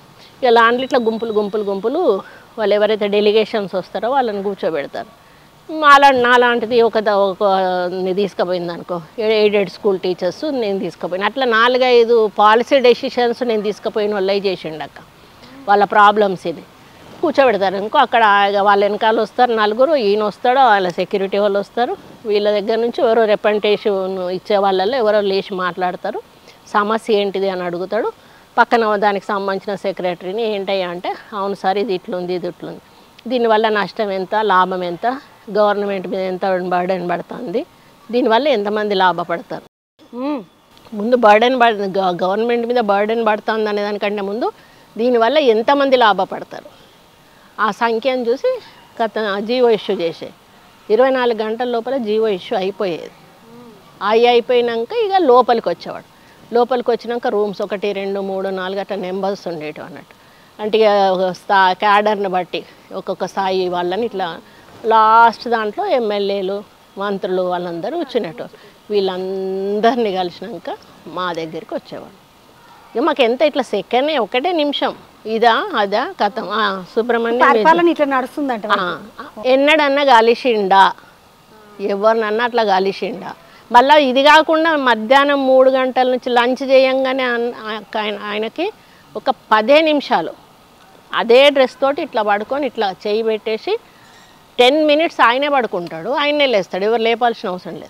ఇక లాన్లు ఇట్లా గుంపులు గుంపులు గుంపులు వాళ్ళు ఎవరైతే డెలిగేషన్స్ వస్తారో వాళ్ళని కూర్చోబెడతారు మాలా నాలాంటిది ఒక ద- ఒక తీసుకుపోయింది అనుకో ఎయిడెడ్ స్కూల్ టీచర్స్ నేను తీసుకుపోయిన అట్లా నాలుగైదు పాలసీ డెసిషన్స్ నేను తీసుకుపోయిన వాళ్ళే చేసిండు అక్క వాళ్ళ ప్రాబ్లమ్స్ ఇది కూర్చోబెడతారు ఇంకో అక్కడ ఇక వాళ్ళ వెనకాల వస్తారు నలుగురు ఈయన వస్తాడు వాళ్ళ సెక్యూరిటీ వాళ్ళు వస్తారు వీళ్ళ దగ్గర నుంచి ఎవరో రిప్రజెంటేషన్ ఇచ్చే వాళ్ళల్లో ఎవరో లేచి మాట్లాడతారు సమస్య ఏంటిది అని అడుగుతాడు పక్కన దానికి సంబంధించిన సెక్రటరీని ఏంటయ్యా అంటే అవును సార్ ఇది ఇట్లుంది ఇది ఇట్లుంది దీనివల్ల నష్టం ఎంత లాభం ఎంత గవర్నమెంట్ మీద ఎంత బర్డెన్ పడుతుంది దీనివల్ల ఎంతమంది లాభపడతారు ఉమ్. ముందు బర్డెన్ పడ గ- గవర్నమెంట్ మీద బర్డెన్ పడుతుంది అనే దానికంటే ముందు దీనివల్ల ఎంతమంది లాభపడతారు ఆ సంఖ్యను చూసి గత జీవో ఇష్యూ చేసే ఇరవై నాలుగు గంటల లోపల జీవో ఇష్యూ అయిపోయేది అవి అయిపోయినాక ఇక లోపలికి వచ్చేవాడు లోపలికి వచ్చినాక రూమ్స్ ఒకటి రెండు మూడు నాలుగు అట్లా నెంబర్స్ ఉండేటివి అన్నట్టు అంటే ఇక ఒక స్థా క్యాడర్ని బట్టి ఒక్కొక్క స్థాయి వాళ్ళని ఇట్లా లాస్ట్ దాంట్లో ఎమ్మెల్యేలు మంత్రులు వాళ్ళందరూ వచ్చినట్టు వీళ్ళందరినీ కలిసినాక మా దగ్గరికి వచ్చేవాడు ఇక మాకు ఎంత ఇట్లా సెకండ్ ఒకటే నిమిషం ఇదా అదా కథం ఆ, సుబ్రహ్మణ్యం పరిపాలన ఇట్లా నడుస్తుందంట ఆ, ఎన్నడన్నా కలిసిండా ఎవరినన్నా అట్లా కలిసిండా మళ్ళీ ఇది కాకుండా మధ్యాహ్నం మూడు గంటల నుంచి లంచ్ చేయంగానే అన్- ఆ- ఆయన ఆయనకి ఒక పదే నిమిషాలు అదే డ్రెస్ తోటి ఇట్లా పడుకొని ఇట్లా చేయి పెట్టేసి టెన్ మినిట్స్ ఆయనే పడుకుంటాడు ఆయనే లేస్తాడు ఎవరు లేపాల్సిన అవసరం లేదు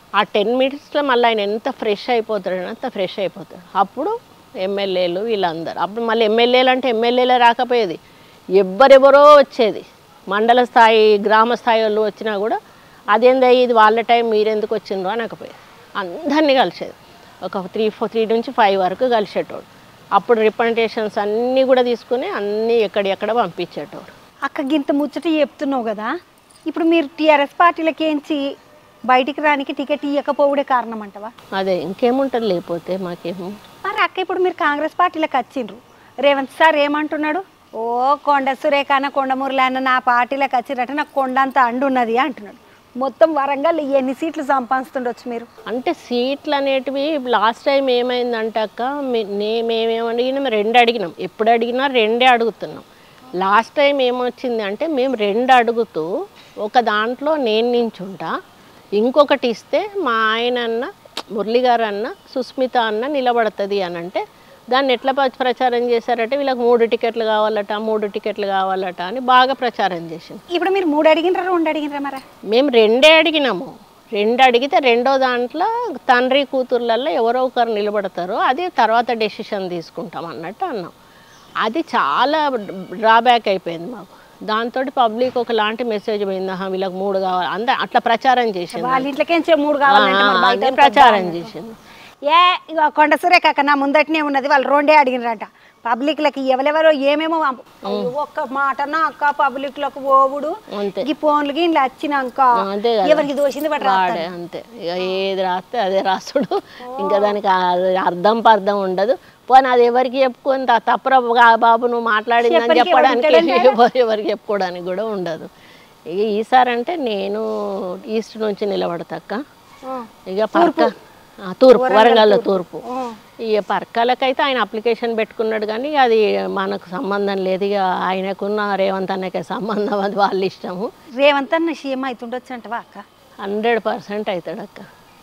ఆ టెన్ మినిట్స్లో మళ్ళీ ఆయన ఎంత ఫ్రెష్ అయిపోతాడు అంత ఫ్రెష్ అయిపోతాడు అప్పుడు ఎమ్మెల్యేలు వీళ్ళందరూ అప్పుడు మళ్ళీ ఎమ్మెల్యేలు అంటే ఎమ్మెల్యేలే రాకపోయేది ఎవ్వరెవరో వచ్చేది మండల స్థాయి గ్రామ స్థాయి వాళ్ళు వచ్చినా కూడా అదేందా ఇది వాళ్ళ టైం మీరెందుకు వచ్చిండ్రు అనకపోయేది అందరినీ కలిసేది ఒక త్రీ ఫోర్ త్రీ నుంచి ఫైవ్ వరకు కలిసేటోడు అప్పుడు రిప్రజెంటేషన్స్ అన్నీ కూడా తీసుకుని అన్నీ ఎక్కడెక్కడ పంపించేటోడు అక్క గింత ముచ్చట చెప్తున్నావు కదా ఇప్పుడు మీరు టీఆర్ఎస్ పార్టీలకేంచి బయటికి రానికి టికెట్ ఇవ్వకపోవడే కారణం అంటవా అదే ఇంకేముంటుంది లేకపోతే మాకేమో మరి అక్క ఇప్పుడు మీరు కాంగ్రెస్ పార్టీలకు వచ్చిండ్రు రేవంత్ సార్ ఏమంటున్నాడు ఓ కొండ సురేఖాన కొండమూరులు అన్న నా పార్టీలకు వచ్చిరట నాకు కొండ అంత అండు ఉన్నది అంటున్నాడు మొత్తం వరంగల్ ఎన్ని సీట్లు సంపాదిస్తుండొచ్చు మీరు అంటే సీట్లు అనేటివి లాస్ట్ టైం ఏమైందంటే అక్క మే- నే- మేమేం అడిగినాం రెండు అడిగినాం ఎప్పుడు అడిగినా రెండే అడుగుతున్నాం లాస్ట్ టైం ఏమొచ్చింది అంటే మేము రెండు అడుగుతూ ఒక దాంట్లో నేను నించుంటా ఇంకొకటి ఇస్తే మా ఆయన అన్న మురళి గారు అన్న సుస్మిత అన్న నిలబడుతుంది అని అంటే దాన్ని ఎట్లా ప్ర- ప్రచారం చేశారంటే వీళ్ళకి మూడు టికెట్లు కావాలట మూడు టికెట్లు కావాలట అని బాగా ప్రచారం చేసింది ఇప్పుడు మీరు మూడు అడిగినరా రెండు అడిగినరా మరి మేము రెండే అడిగినాము రెండు అడిగితే రెండో దాంట్లో తండ్రి కూతుర్లలో ఎవరో ఒకరు నిలబడతారు అది తర్వాత డెసిషన్ తీసుకుంటాం అన్నట్టు అన్నాం అది చాలా డ్రాబ్యాక్ అయిపోయింది మాకు దాంతో పబ్లిక్ ఒకలాంటి మెసేజ్ పోయింది ఆహా వీళ్ళకి మూడు కావాలి అంత అట్లా ప్రచారం చేసింది వాళ్ళ ఇంట్లోకేంచే మూడు కావాలంటే మరి ఆ, బయట అదే ప్రచారం చేసింది ఏ ఇక కొండ సురేఖ అక్క నా ముందటనే ఉన్నది వాళ్ళు రెండే అడిగినరంట పబ్లిక్లకి ఎవరెవరో ఏమేమో పంపు- అయ్యో, ఒక్క మాట నా అక్క పబ్లిక్లకు ఓవుడు అంతే ఈ ఫోన్లకి ఇంట్లో వచ్చినాక అంతే కదా. ఎవరికి దోషింది బట్టి వాడే అంతే ఇక ఏది రాస్తే అదే రాసుడు ఇంకా దానికి ఆ- అర్థం పర్థం ఉండదు పోనీ అది ఎవరికి చెప్పుకొని త- తప్పురా బా- బాబు నువ్వు మాట్లాడిందని చెప్పనికి చెప్పడానికి ఎవరు ఎవరు- ఎవరికి చెప్పుకోవడానికి కూడా ఉండదు ఇక ఈసారి అంటే నేను ఈస్ట్ నుంచి నిలబడతాక ఇక పర్క ఆ, తూర్పు వరంగల్లో తూర్పు ఇక పర్కాలకైతే ఆయన అప్లికేషన్ పెట్టుకున్నాడు కానీ అది మనకు సంబంధం లేదు ఇక ఆయనకున్న రేవంత్ అన్నకే సంబంధం అది వాళ్ళ ఇష్టము రేవంత్ అన్న సీఎం అవుతుండొచ్చు అంటవా అక్క హండ్రెడ్ పర్సెంట్ అవుతాడు అక్క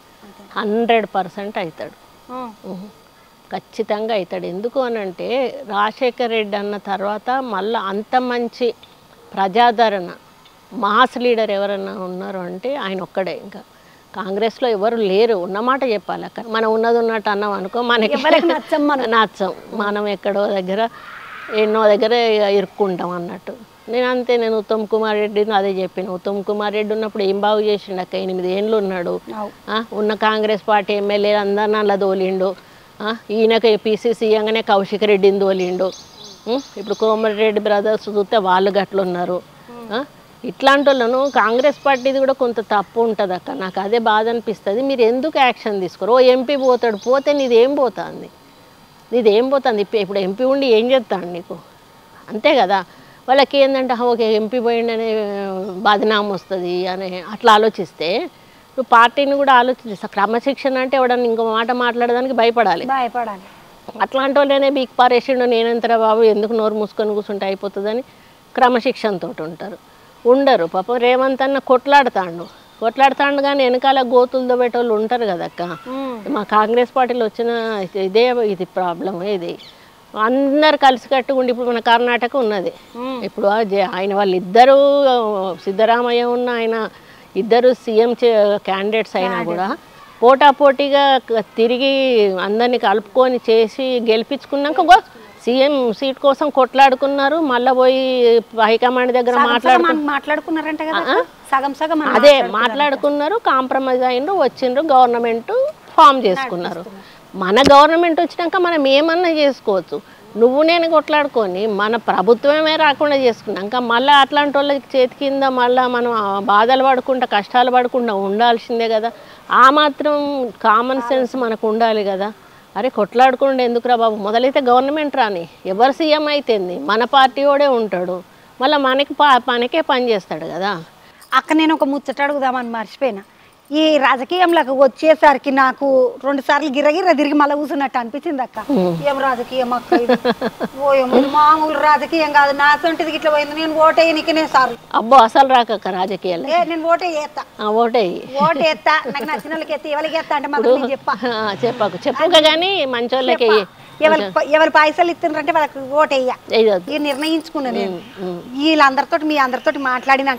హండ్రెడ్ పర్సెంట్ అవుతాడు ఉహు. ఖచ్చితంగా అవుతాడు ఎందుకు అని అంటే రాజశేఖర్ రెడ్డి అన్న తర్వాత మళ్ళీ అంత మంచి ప్రజాదరణ మాస్ లీడర్ ఎవరన్నా ఉన్నారు అంటే ఆయన ఒక్కడే ఇంకా కాంగ్రెస్లో ఎవరు లేరు ఉన్నమాట చెప్పాలి అక్కడ మనం ఉన్నది ఉన్నట్టు అన్నాం అనుకో మనకి ఎవరికి నచ్చం మనం. నచ్చం మనం ఎక్కడో దగ్గర ఎన్నో దగ్గర ఇక ఇరుక్కుంటాం అన్నట్టు నేను అంతే నేను ఉత్తమ్ కుమార్ రెడ్డిని అదే చెప్పాను ఉత్తమ్ కుమార్ రెడ్డి ఉన్నప్పుడు ఏం బాగు చేసిండు అక్క ఎనిమిది ఏండ్లు ఉన్నాడు అవు. ఆ, ఉన్న కాంగ్రెస్ పార్టీ ఎమ్మెల్యేలు అందరిని అలా తోలిండు ఆ, ఈయనకి పీసీసీ అనగానే కౌశిక్ రెడ్డిని తోలిండు ఉం, ఇప్పుడు కోమటిరెడ్డి బ్రదర్స్ చూస్తే వాళ్ళు గట్లున్నారు ఆ, ఇట్లాంటి వాళ్ళను కాంగ్రెస్ పార్టీది కూడా కొంత తప్పు ఉంటుంది అక్క నాకు అదే బాధ అనిపిస్తుంది మీరు ఎందుకు యాక్షన్ తీసుకోరు ఓ ఎంపీ పోతాడు పోతే నీదేం పోతుంది నీదేం పోతుంది ఇప్పు- ఇప్పుడు ఎంపీ ఉండి ఏం చేస్తాడు నీకు అంతే కదా వాళ్ళకి ఏంటంటే "హా, ఓకే ఎంపీ పోయిండనే బదనాం వస్తుంది అని అట్లా ఆలోచిస్తే నువ్వు పార్టీని కూడా ఆలోచిస్తా క్రమశిక్షణ అంటే ఎవడన్నా ఇంకో మాట మాట్లాడడానికి భయపడాలి భయపడాలి అట్లాంటి వాళ్ళనే బీక్ పారేసిండు నేనంతరా బాబు ఎందుకు నోరు మూసుకొని కూర్చుంటే అయిపోతుందని క్రమశిక్షణతో ఉంటారు ఉండరు పాపం రేవంత్ అన్న కొట్లాడుతాండు కొట్లాడుతాండు కానీ వెనకాల గోతులతో పెట్టేవాళ్ళు ఉంటారు కదక్క మా కాంగ్రెస్ పార్టీలో వచ్చిన ఇదే ఇది ప్రాబ్లం ఇది అందరు కలిసి కట్టుకుండి ఇప్పుడు మన కర్ణాటక ఉన్నది ఇప్పుడు ఆ జే- ఆయన వాళ్ళు ఇద్దరు సిద్ధరామయ్య ఉన్న ఆయన ఇద్దరు సీఎం క్యాండిడేట్స్ అయినా కూడా పోటాపోటీగా క- తిరిగి అందరిని కలుపుకొని చేసి గెలిపించుకున్నాక గో సీఎం సీట్ కోసం కొట్లాడుకున్నారు మళ్ళీ పోయి హైకమాండ్ దగ్గర సగం మాట్లాడు సగం అని మాట్లాడుకున్నారంట కదా అక్క? సగం సగం అని అదే మాట్లాడుకున్నారు కాంప్రమైజ్ అయిండ్రు వచ్చిండ్రు గవర్నమెంట్ ఫామ్ చేసుకున్నారు మన గవర్నమెంట్ వచ్చినాక మనం ఏమన్నా చేసుకోవచ్చు నువ్వు నేను కొట్లాడుకొని మన ప్రభుత్వమే రాకుండా చేసుకున్నాక మళ్ళీ అట్లాంటి వాళ్ళకి చేతి కింద మళ్ళీ మనం ఆ బాధలు పడకుండా కష్టాలు పడకుండా ఉండాల్సిందే కదా ఆ మాత్రం కామన్ సెన్స్ మనకు ఉండాలి కదా అరే కొట్లాడకుండా ఎందుకురా బాబు మొదలైతే గవర్నమెంట్ రాని ఎవరు సీఎం అయితేంది మన పార్టీ వాడే ఉంటాడు మళ్ళీ మనకి పా మనకే పని చేస్తాడు కదా అక్క నేను ఒక ముచ్చట అడుగుదామని మర్చిపోయినా ఈ రాజకీయంలోకి వచ్చేసరికి నాకు రెండు సార్లు గిర్రగిర్ర తిరిగి మళ్ళీ కూర్చున్నట్టు అనిపించింది అక్క ఏం రాజకీయం అక్క ఇది? ఓ ఏమో ఇది మామూలు రాజకీయం కాదు నా సొంటిది ఇట్లా పోయింది నేను ఓటేయనికనే సార్ అబ్బో అసలు రాకక్క రాజకీయాలు ఏ నేను ఓటే చేస్తా ఓటేయి ఓటు ఎత్తా నాకు నచ్చిన వాళ్ళకి ఎత్తా ఎవరికి ఎత్తా అంటే మాకు నేను చెప్పా చెప్పకు చెప్పక కానీ మంచోళ్ళకి ఎవరి ఎవరి పైసలు ఇస్తుండ్రంటే వాళ్ళకి ఓటేయ్యా వేయొద్దు ఇది నిర్ణయించుకున్నా నేను వీళ్ళందరితో మీ అందరితో మాట్లాడినాక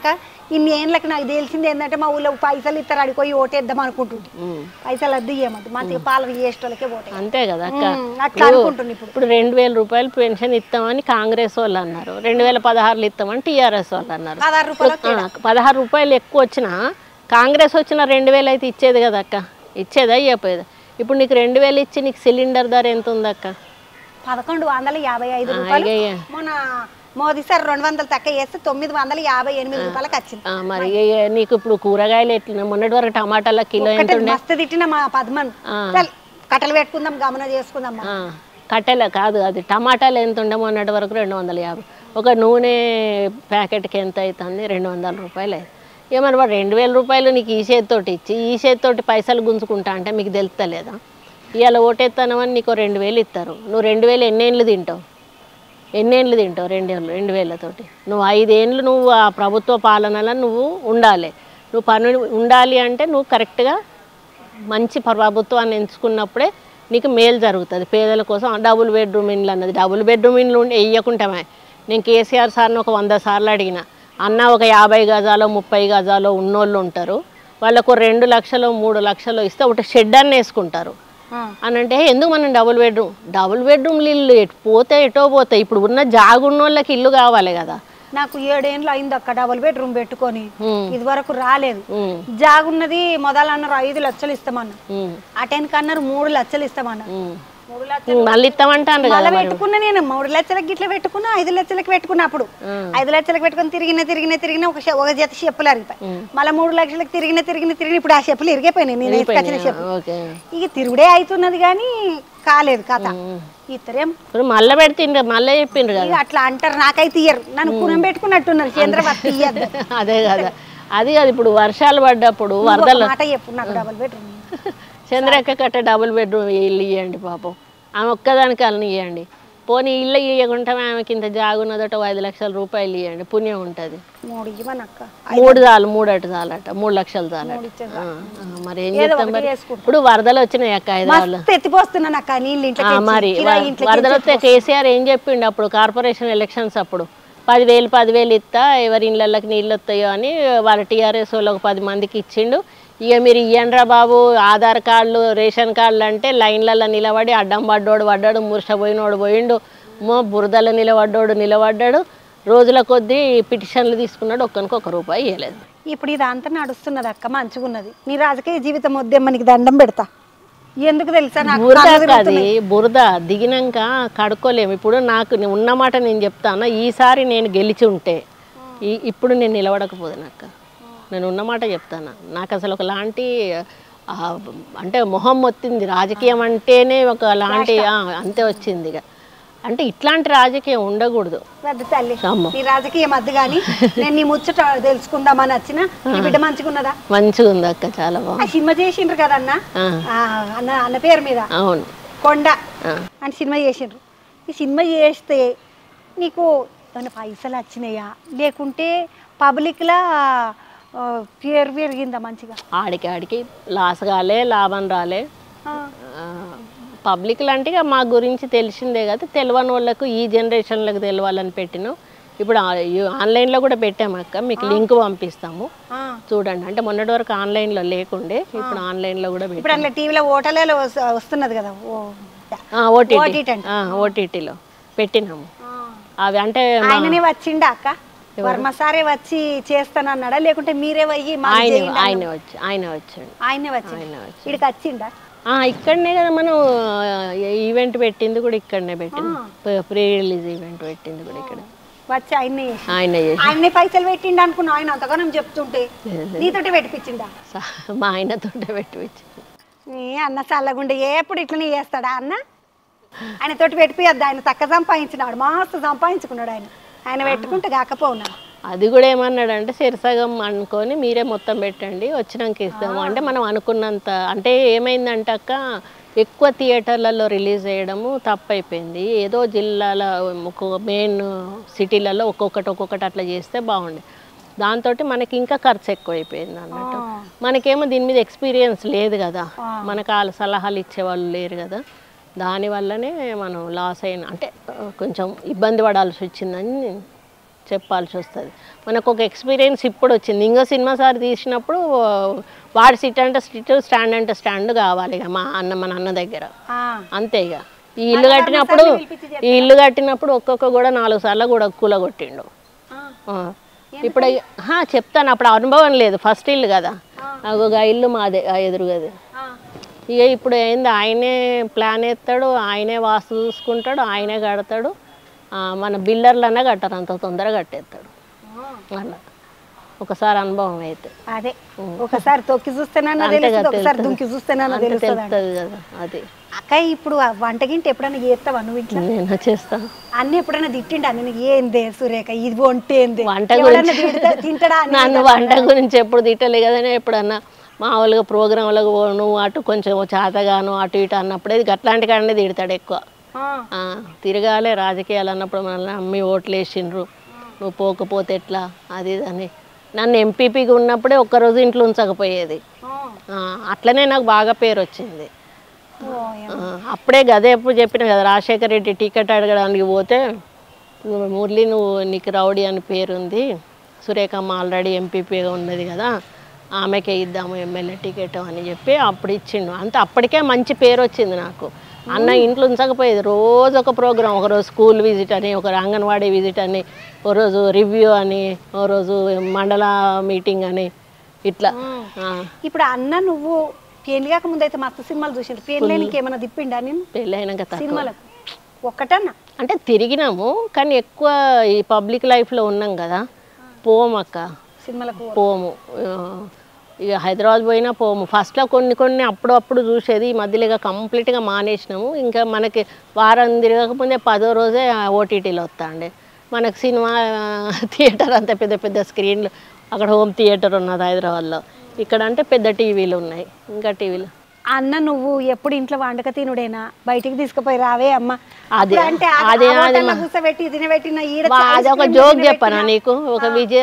ఇన్ని ఏళ్ళకి నాకు తెలిసింది ఏంటంటే మా ఊళ్ళో పైసలు ఇస్తారు అడిపోయి ఓటేద్దాం అనుకుంటుంటే ఉమ్. పైసలు వద్దు ఇయ్యమంటే మంచిగా పాలు చేసేటోళ్ళకే ఓటే అంతే కదా అక్క ఉమ్, అట్లా అనుకుంటున్నా ఇప్పుడు ఇప్పుడు రెండు వేల రూపాయలు పెన్షన్ ఇస్తామని కాంగ్రెస్ వాళ్ళు అన్నారు రెండు వేల పదహారులు ఇస్తామని టీఆర్ఎస్ వాళ్ళు అన్నారు పదహారు రూపాయలు ఆ, పదహారు రూపాయలు ఎక్కువ వచ్చినా కాంగ్రెస్ వచ్చిన రెండు వేలు అయితే ఇచ్చేది కదా అక్క ఇచ్చేదా ఇవ్వపోయేదా ఇప్పుడు నీకు రెండు వేలు ఇచ్చి నీకు సిలిండర్ ధర ఎంత ఉంది అక్క పదకొండు వందల యాభై ఐదు రూపాయలు ఇక- ఇక. మొన్న మోదీ సార్ రెండు వందలు తక్కువ చేస్తే తొమ్మిది వందల యాభై ఎనిమిది రూపాయలకి వచ్చింది ఆ, మరి ఇక నీకు ఇప్పుడు కూరగాయలు ఎట్లా మొన్నటి వరకు టమాటాల కిలో ఎంత ఒకటే ఉండే మస్తు తిట్టిన మా పద్మన్ ఆ. చల్, కట్టెలు పెట్టుకుందాం గమన చేసుకుందాం ఆ, కట్టెల కాదు అది టమాటాలు ఎంత ఉండే మొన్నటి వరకు రెండు వందల యాభై ఒక నూనె ప్యాకెట్కి ఎంత అవుతుంది రెండు వందల రూపాయలు అయింది ఏమన్నా వాడు రెండు వేల రూపాయలు నీకు ఈ చేతితోటి ఇచ్చి ఈ చేతితోటి పైసలు గుంజుకుంటా అంటే మీకు తెలుస్తలేదా ఇవాళ ఓటేస్తానమని నీకు రెండు వేలు ఇస్తారు నువ్వు రెండు వేలు ఎన్నేళ్ళు తింటావు ఎన్నేళ్ళు తింటావు రెండు వేలు రెండు వేలతోటి నువ్వు ఐదేళ్ళు నువ్వు ఆ ప్రభుత్వ పాలనలో నువ్వు ఉండాలి నువ్వు పని ఉండాలి అంటే నువ్వు కరెక్ట్గా మంచి ప్రభుత్వాన్ని ఎంచుకున్నప్పుడే నీకు మేలు జరుగుతుంది పేదల కోసం డబుల్ బెడ్రూమ్ ఇండ్లు అన్నది డబుల్ బెడ్రూమ్ ఇండ్లు ఉండి వేయకుంటామే నేను కేసీఆర్ సార్ని ఒక వంద సార్లు అడిగిన అన్న ఒక యాభై గజాలో ముప్పై గజాలో ఉన్నోళ్ళు ఉంటారు వాళ్ళకు రెండు లక్షలు మూడు లక్షలు ఇస్తే ఒకటి షెడ్ అన్న వేసుకుంటారు అని అంటే ఎందుకు మనం డబుల్ బెడ్రూమ్ డబుల్ బెడ్రూమ్లు ఇల్లు ఎటు పోతే ఎటో పోతాయి ఇప్పుడు ఉన్న జాగున్న వాళ్ళకి ఇల్లు కావాలి కదా నాకు ఏడేండ్లు అయింది అక్క డబుల్ బెడ్రూమ్ పెట్టుకొని ఉమ్, ఇది వరకు రాలేదు ఉమ్, జాగున్నది మొదలన్నారు ఐదు లక్షలు ఇస్తామన్నారు ఉమ్, అటెన్ కన్నారు మూడు లక్షలు ఇస్తామన్నారు ఉమ్. మూడు లక్షలు మళ్ళీ ఇస్తామంటాను కదా మళ్ళీ పెట్టుకున్నా నేను మూడు లక్షలకి గిట్ల పెట్టుకున్నా ఐదు లక్షలకి పెట్టుకున్నా అప్పుడు ఉమ్. ఐదు లక్షలకు పెట్టుకుని తిరిగిన తిరిగిన తిరిగిన ఒక షె- ఒక జత చెప్పులు అరిగిపోయి ఉమ్. మళ్ళీ మూడు లక్షలకు తిరిగిన తిరిగిన తిరిగిన ఇప్పుడు ఆ చెప్పులు ఇరిగిపోయినాయి నేను వేసుకొచ్చిన చెప్పు ఓకే ఇక తిరుగుడే అవుతున్నది కానీ కాలేదు కథ ఉమ్. ఇతరేం ఇప్పుడు మళ్ళీ పెడుతుండ్రు మళ్ళీ చెప్పిండ్రు కదా ఇక అట్లా అంటారు నాకైతే ఇయ్యరు నన్ను కునం పెట్టుకున్నట్టున్నారు చంద్రబాబు ఇయ్యద్దు అదే కదా అది కాదు ఇప్పుడు వర్షాలు పడ్డప్పుడు నువ్వు ఒక వరదలు మాట చెప్పు నాకు డబుల్ బెడ్రూమ్ చంద్రక్క కట్ట డబుల్ బెడ్రూమ్ ఇల్లు ఇవ్వండి పాపం ఆమె ఒక్కదానికి వాళ్ళని ఇవ్వండి పోనీ ఇల్లు ఇవ్వకుండా ఆమెకి ఇంత జాగున్నదట ఓ ఐదు లక్షల రూపాయలు ఇవ్వండి పుణ్యం ఉంటుంది మూడు ఇవ్వను అక్క మూడు చాలు మూడు అటు చాలట మూడు లక్షలు చాలట మూడు ఇచ్చేది ఆ, ఆ, మరి ఏం ఏదో చేస్తాం ఒకటి మరి చేసుకుంటా. ఇప్పుడు వరదలు వచ్చినాయి అక్క హైదరాబాద్లో మస్తు ఎత్తిపోస్తున్నాను అక్క నీళ్ళు ఇంట్లో ఆ, మరి వ- వరదలు వస్తే కేసీఆర్ ఏం చెప్పిండు అప్పుడు కార్పొరేషన్ ఎలక్షన్స్ అప్పుడు పదివేలు పదివేలు ఇస్తా ఎవరి ఇళ్ళకి నీళ్ళు వస్తాయో అని వాళ్ళ టీఆర్ఎస్ వాళ్ళు ఒక పది మందికి ఇచ్చిండు ఇక మీరు ఇయ్యండ్రా బాబు ఆధార్ కార్డులు రేషన్ కార్డులు అంటే లైన్లలో నిలబడి అడ్డం పడ్డోడు పడ్డాడు మురిసపోయినోడు పోయిండు మో బురదలో నిలబడ్డోడు నిలబడ్డాడు రోజుల కొద్దీ పిటిషన్లు తీసుకున్నాడు ఒక్కనికి ఒక రూపాయి ఇవ్వలేదు ఇప్పుడు ఇదంతా నడుస్తున్నది అక్క మంచిగున్నది నీ రాజకీయ జీవితం వద్దే మనకి దండం పెడతా ఎందుకు తెలుసా నాకు బురద కళ్ళు అక్క అది తిరుగుతున్నాయి. బురద దిగినాక కడుక్కోలేము ఇప్పుడు నాకు నే- ఉన్నమాట నేను చెప్తాను ఈసారి నేను గెలిచి ఉంటే ఈ ఇప్పుడు నేను నిలబడకపోదునక్క నేను ఉన్నమాట చెప్తాను నాకు అసలు ఒకలాంటి ఆ, అంటే మొహం మొత్తింది రాజకీయం అంటేనే ఒకలాంటి ఆ, అంతే వచ్చింది ఇక అంటే ఇట్లాంటి రాజకీయం ఉండకూడదు పెద్ద తల్లి అమ్మ నీ రాజకీయం వద్దు కానీ నేను నీ ముచ్చట తెలుసుకుందామని వచ్చిన నీ బిడ్డ మంచిగున్నదా మంచిగా ఉంది అక్క చాలా ఆ బాగుంది సినిమా చేసిండ్రు కదన్న ఆ, ఆ, అన్న అన్న పేరు మీద అవును కొండ ఆ. అని సినిమా చేసిండ్రు ఈ సినిమా చేస్తే నీకు ఏమైనా పైసలు వచ్చినాయా లేకుంటే పబ్లిక్లా ఆ, పేరు పెరిగిందా మంచిగా ఆడికి ఆడికి లాస్ కాలే లాభం రాలే ఆ, పబ్లిక్లు అంటే ఇక మా గురించి తెలిసిందే కదా తెలియని వాళ్ళకు ఈ జనరేషన్లకు తెలియాలని పెట్టినాం ఇప్పుడు ఆ- ఈ ఆన్లైన్లో కూడా పెట్టాము అక్క మీకు లింక్ పంపిస్తాము ఆ. చూడండి అంటే మొన్నటి వరకు ఆన్లైన్లో లేకుండే ఇప్పుడు ఆన్లైన్లో కూడా ఇప్పుడు పెట్టాము అందులో టీవీలో ఓటలలో వస్- వస్తున్నది కదా ఓ ఓటీటీ ఓటీటీ అంట. ఓటీటీలో పెట్టినాము ఆ. అవి అంటే మా- ఆయననే వచ్చిండా అక్క వర్మ సారే వచ్చి చేస్తానన్నాడా లేకుంటే మీరే పోయి మాకు ఆయన చేయండి ఆయన వచ్చి ఆయన వచ్చాడు ఆయనే వచ్చి ఆయన వచ్చి ఇక్కడికి వచ్చిండా ఆ, ఇక్కడనే కదా మనం ఈవెంట్ పెట్టింది కూడా ఇక్కడనే పెట్టింది ప్రీ రిలీజ్ ఈవెంట్ పెట్టింది కూడా ఇక్కడ వచ్చి ఆయన్నే చేసి ఆయన చేసి ఆయన్నే పైసలు పెట్టిండు అనుకున్నా ఆయన అంతగానం చెప్తుంటే నీతోటి పెట్టిపించిండా సా- మా ఆయనతో పెట్టించి ఏ అన్న చల్లగుండే ఎప్పుడు ఇట్లనే చేస్తాడా అన్న ఆయన తోటి పెట్టిపోయద్దు ఆయన తక్క సంపాదించినాడు మస్తు సంపాదించుకున్నాడు ఆయన ఆయన పెట్టుకుంటే కాకపోవునా అది కూడా ఏమన్నాడంటే సిరసగం అనుకొని మీరే మొత్తం పెట్టండి వచ్చినాక ఇస్తాము అంటే మనం అనుకున్నంత అంటే ఏమైందంటే అక్క ఎక్కువ థియేటర్లలో రిలీజ్ చేయడము తప్పైపోయింది ఏదో జిల్లాల ఒక్కొక్క మెయిన్ సిటీలలో ఒక్కొక్కటి ఒక్కొక్కటి అట్లా చేస్తే బాగుండే దాంతో మనకి ఇంకా ఖర్చు ఎక్కువైపోయింది అన్నట్టు మనకేమో దీని మీద ఎక్స్పీరియన్స్ లేదు కదా మనకు వాళ్ళ సలహాలు ఇచ్చేవాళ్ళు లేరు కదా దానివల్లనే మనం లాస్ అయిన అంటే ఆ, కొంచెం ఇబ్బంది పడాల్సి వచ్చిందని చెప్పాల్సి వస్తుంది మనకు ఒక ఎక్స్పీరియన్స్ ఇప్పుడు వచ్చింది ఇంకో సినిమా సార్ తీసినప్పుడు వాడి సిట్ అంటే సిట్ స్టాండ్ అంటే స్టాండ్ కావాలి ఇక మా అన్న మన అన్న దగ్గర ఆ, అంతే ఇక ఈ ఇల్లు కట్టినప్పుడు ఈ ఇల్లు కట్టినప్పుడు ఒక్కొక్క కూడా నాలుగు సార్లు కూడా కూలగొట్టిండు ఆ, ఆ. ఇప్పుడు ఇక- హా, చెప్తాను అప్పుడు అనుభవం లేదు ఫస్ట్ ఇల్లు కదా ఒక ఇల్లు మాదే ఆ ఎదురుగది ఆ. ఇక ఇప్పుడు ఏంది ఆయనే ప్లాన్ వేస్తాడు ఆయనే వాస్తు చూసుకుంటాడు ఆయనే కడతాడు ఆ, మన బిల్డర్లన్నా కట్టరు అంత తొందరగా కట్టేస్తాడు అలా ఒకసారి అనుభవం అయితే అదే ఒకసారి తొక్కి చూస్తేనన్నా తెలుస్తుంది ఒకసారి దుంకి చూస్తేనన్నా అంత తెలుస్తుంది తెలుస్తుంది కదా అది అక్క ఇప్పుడు ఆ వంటగింటి ఎప్పుడైనా చేస్తావా నువ్వు ఇంట్లో నేను చేస్తాను అన్ని ఎప్పుడైనా తిట్టిండా నేను ఏందే సురేఖ ఇది వంటే ఏంది వంట ఎవడన్నా గురించి తిడతా- తింటాడా అని నన్ను వంట గురించి ఎప్పుడు తిట్టలే కదని ఎప్పుడన్నా మామూలుగా ప్రోగ్రాంలకు నువ్వు అటు కొంచెం చేతగాను అటు ఇటు అన్నప్పుడే అట్లాంటి కాడనే తిడతాడు ఎక్కువ ఆ, ఆ, తిరగాలే రాజకీయాలు అన్నప్పుడు మనల్ని అమ్మి ఓట్లు వేసిండ్రు నువ్వు పోకపోతే ఎట్లా అది ఇది అని నన్ను ఎంపీపీగా ఉన్నప్పుడే ఒక్కరోజు ఇంట్లో ఉంచకపోయేది ఆ. ఆ, అట్లనే నాకు బాగా పేరు వచ్చింది ఓ, ఆ, అప్పుడే గదే ఎప్పుడు చెప్పిన కదా రాజశేఖర రెడ్డి టికెట్ అడగడానికి పోతే నువ్వు మురళి నువ్వు నీకు రౌడీ అని పేరుంది సురేఖమ్మ ఆల్రెడీ ఎంపీపీగా ఉన్నది కదా ఆమెకే ఇద్దాము ఎమ్మెల్యే టికెట్ అని చెప్పి అప్పుడు ఇచ్చిండు అంతే అప్పటికే మంచి పేరు వచ్చింది నాకు అన్న ఇంట్లో ఉంచకపోయేది రోజు ఒక ప్రోగ్రాం ఒకరోజు స్కూల్ విజిట్ అని ఒక అంగన్వాడీ విజిట్ అని ఓ రోజు రివ్యూ అని ఓ రోజు మండల మీటింగ్ అని ఇట్లా ఆ, ఇప్పుడు అన్న నువ్వు పెళ్లి కాక ముందు అయితే మస్తు సినిమాలు చూసిండు పెళ్లి ఏమైనా తిప్పిండా నేను పెళ్ళైనాక తక్కువ సినిమాలకు ఒక్కటన్నా అంటే తిరిగినాము కానీ ఎక్కువ ఈ పబ్లిక్ లైఫ్లో ఉన్నాం కదా పోము అక్క సినిమాలకు పోము ఆ, ఇక హైదరాబాద్ పోయినా పోము ఫస్ట్లో కొన్ని కొన్ని అప్పుడప్పుడు చూసేది ఈ మధ్యలో ఇక కంప్లీట్గా మానేసినాము ఇంకా మనకి వారం తిరగకముందే పదో రోజే ఓటీటీలో వస్తాండే మనకు సినిమా థియేటర్ అంత పెద్ద పెద్ద స్క్రీన్లు అక్కడ హోమ్ థియేటర్ ఉన్నది హైదరాబాద్లో ఇక్కడ అంటే పెద్ద టీవీలు ఉన్నాయి ఇంకా టీవీలు అన్న నువ్వు ఎప్పుడు ఇంట్లో వండక తినుడేనా బయటికి తీసుకుపోయి రావే అమ్మ అదే, అప్పుడు అంటే ఆ- అదే, ఆ అదే హోటల్లో మా- కూర్చోబెట్టి తినబెట్టిన ఈడ వా- ice అది ఒక cream జోక్ తినబెట్టిన. చెప్పానా నీకు ఒక విజయ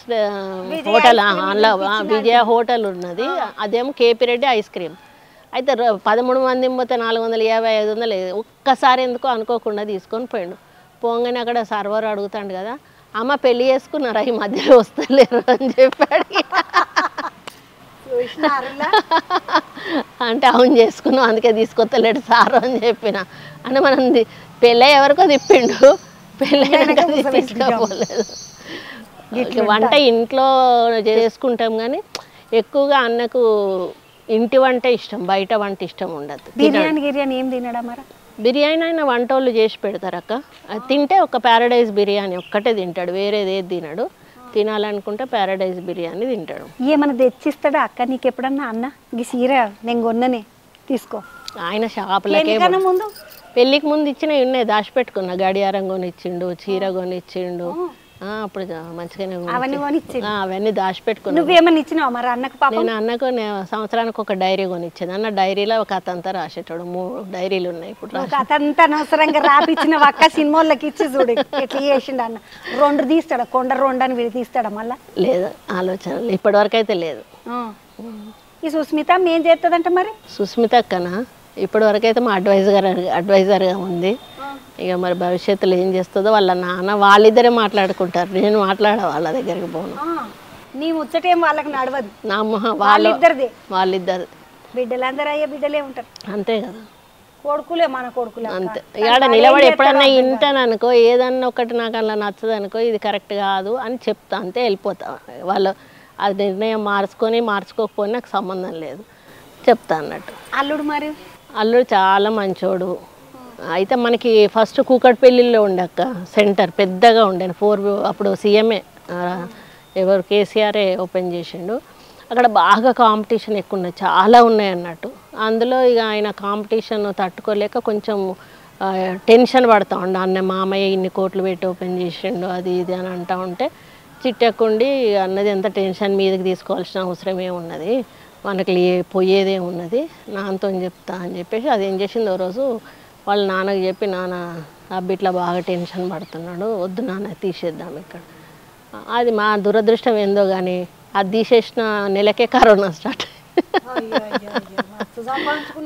హోటల్ అందులో ఆ, విజయ హోటల్ ఉన్నది అదేమో కేపీ రెడ్డి ఐస్ క్రీమ్ అయితే ర- పదమూడు మంది పోతే నాలుగు వందల యాభై ఐదు వందలు ఒక్కసారి ఎందుకో అనుకోకుండా తీసుకొని పోయిండు పోగానే అక్కడ సర్వర్ అడుగుతాడు కదా అమ్మ పెళ్లి చేసుకున్నారా ఈ మధ్యలో వస్తలేరు అని చెప్పాడు చూసినారులా? అంటే అవును చేసుకున్నాం అందుకే తీసుకొస్తలేడు సారు అని చెప్పిన అంటే మనం ది- పెళ్ళి ఎవరికో తిప్పిండు పెళ్ళైనాక తీసుకోపోలేదు ఇక వంట ఇంట్లో చేసుకుంటాం కానీ ఎక్కువగా అన్నకు ఇంటి వంట ఇష్టం బయట వంట ఇష్టం ఉండదు బిర్యానీ గిర్యానీ ఏం తినడా మరి బిర్యానీ అయినా వంట వాళ్ళు చేసి పెడతారు అక్క అది తింటే ఒక ప్యారడైజ్ బిర్యానీ ఒక్కటే తింటాడు వేరేది ఏది తినడు తినాలనుకుంటే ప్యారడైజ్ బిర్యానీ తింటాడు ఏమైనా తెచ్చిస్తాడా అక్క నీకు ఎప్పుడన్నా అన్న ఈ చీర నేను కొన్ననే తీసుకో ఆయన షాపులకే ఎందుకన్నా ముందు పెళ్ళికి ముందు ఇచ్చినవి ఉన్నాయి దాచిపెట్టుకున్నా గడియారం కొనిచ్చిండు చీర కొనిచ్చిండు ఆ, అప్పుడు జా- మంచిగానే కొనిచ్చిండు. అవన్నీ కొనిచ్చి ఆ, అవన్నీ దాచిపెట్టుకున్నా నువ్వేమన్నా ఇచ్చినావా మరి అన్నకు పాపం నేను అన్నకు నే- సంవత్సరానికి ఒక డైరీ కొనిచ్చేది అన్న డైరీలో ఒక కథ అంతా రాసేటాడు మూడు డైరీలు ఉన్నాయి ఇప్పుడు రా- ఒక అతంతా అనవసరంగా రాపిచ్చిన ఒక్క సినిమాలకి ఇచ్చి చూడు ఎట్లా చేసిండు అన్న రెండు తీస్తాడా కొండ రెండు అని వీడు తీస్తాడా మళ్ళా లేదు ఆలోచన ఇప్పటివరకు అయితే లేదు ఆ. ఈ సుస్మిత ఏం చేస్తుందంట మరి సుస్మిత అక్కన ఇప్పటివరకు అయితే మా అడ్వైజర్ అడ్వైజర్గా ఉంది ఇక మరి భవిష్యత్తులో ఏం చేస్తుందో వాళ్ళ నాన్న వాళ్ళిద్దరే మాట్లాడుకుంటారు నేను మాట్లాడ వాళ్ళ దగ్గరికి పోను ఆ. నీ ముచ్చటేం వాళ్ళకి నడవదు నా మొహ వాళ్ళు వాళ్ళిద్దరిది వాళ్ళిద్దరు బిడ్డలందరూ అయ్యే బిడ్డలే ఉంటారు అంతే కదా కొడుకులే మన కొడుకులే అక్క. అంతే ఇక నిలబడి ఎప్పుడన్నా వింటాను అనుకో ఏదన్నా ఒకటి నాకు అలా నచ్చదు అనుకో ఇది కరెక్ట్ కాదు అని చెప్తా అంతే వెళ్ళిపోతా వాళ్ళు అది నిర్ణయం మార్చుకొని మార్చుకోకపోయినా నాకు సంబంధం లేదు చెప్తా అన్నట్టు అల్లుడు మరి అల్లుడు చాలా మంచోడు అయితే మనకి ఫస్ట్ కూకట్పల్లిలో ఉండక్క సెంటర్ పెద్దగా ఉండే ఫోర్ అప్పుడు సీఎంఏ ఎవరు కేసీఆరే ఓపెన్ చేసిండు అక్కడ బాగా కాంపిటీషన్ ఎక్కువ ఉన్నాయి చాలా ఉన్నాయి అన్నట్టు అందులో ఇక ఆయన కాంపిటీషన్ తట్టుకోలేక కొంచెం ఆ, టెన్షన్ పడతా ఉండే అన్న మామయ్య ఇన్ని కోట్లు పెట్టి ఓపెన్ చేసిండు అది ఇది అని అంటా ఉంటే చిట్టకుండి అన్నది ఎంత టెన్షన్ మీదకి తీసుకోవాల్సిన అవసరం ఏమున్నది మనకి లే- పోయేదే ఉన్నది నాన్నతో చెప్తా అని చెప్పేసి అది ఏం చేసింది ఓ రోజు వాళ్ళ నాన్నకి చెప్పి నాన్న అబ్బి ఇట్లా బాగా టెన్షన్ పడుతున్నాడు వద్దు నాన్న తీసేద్దాం ఇక్కడ అది మా దురదృష్టం ఏందో కానీ అది తీసేసిన నెలకే కరోనా స్టార్ట్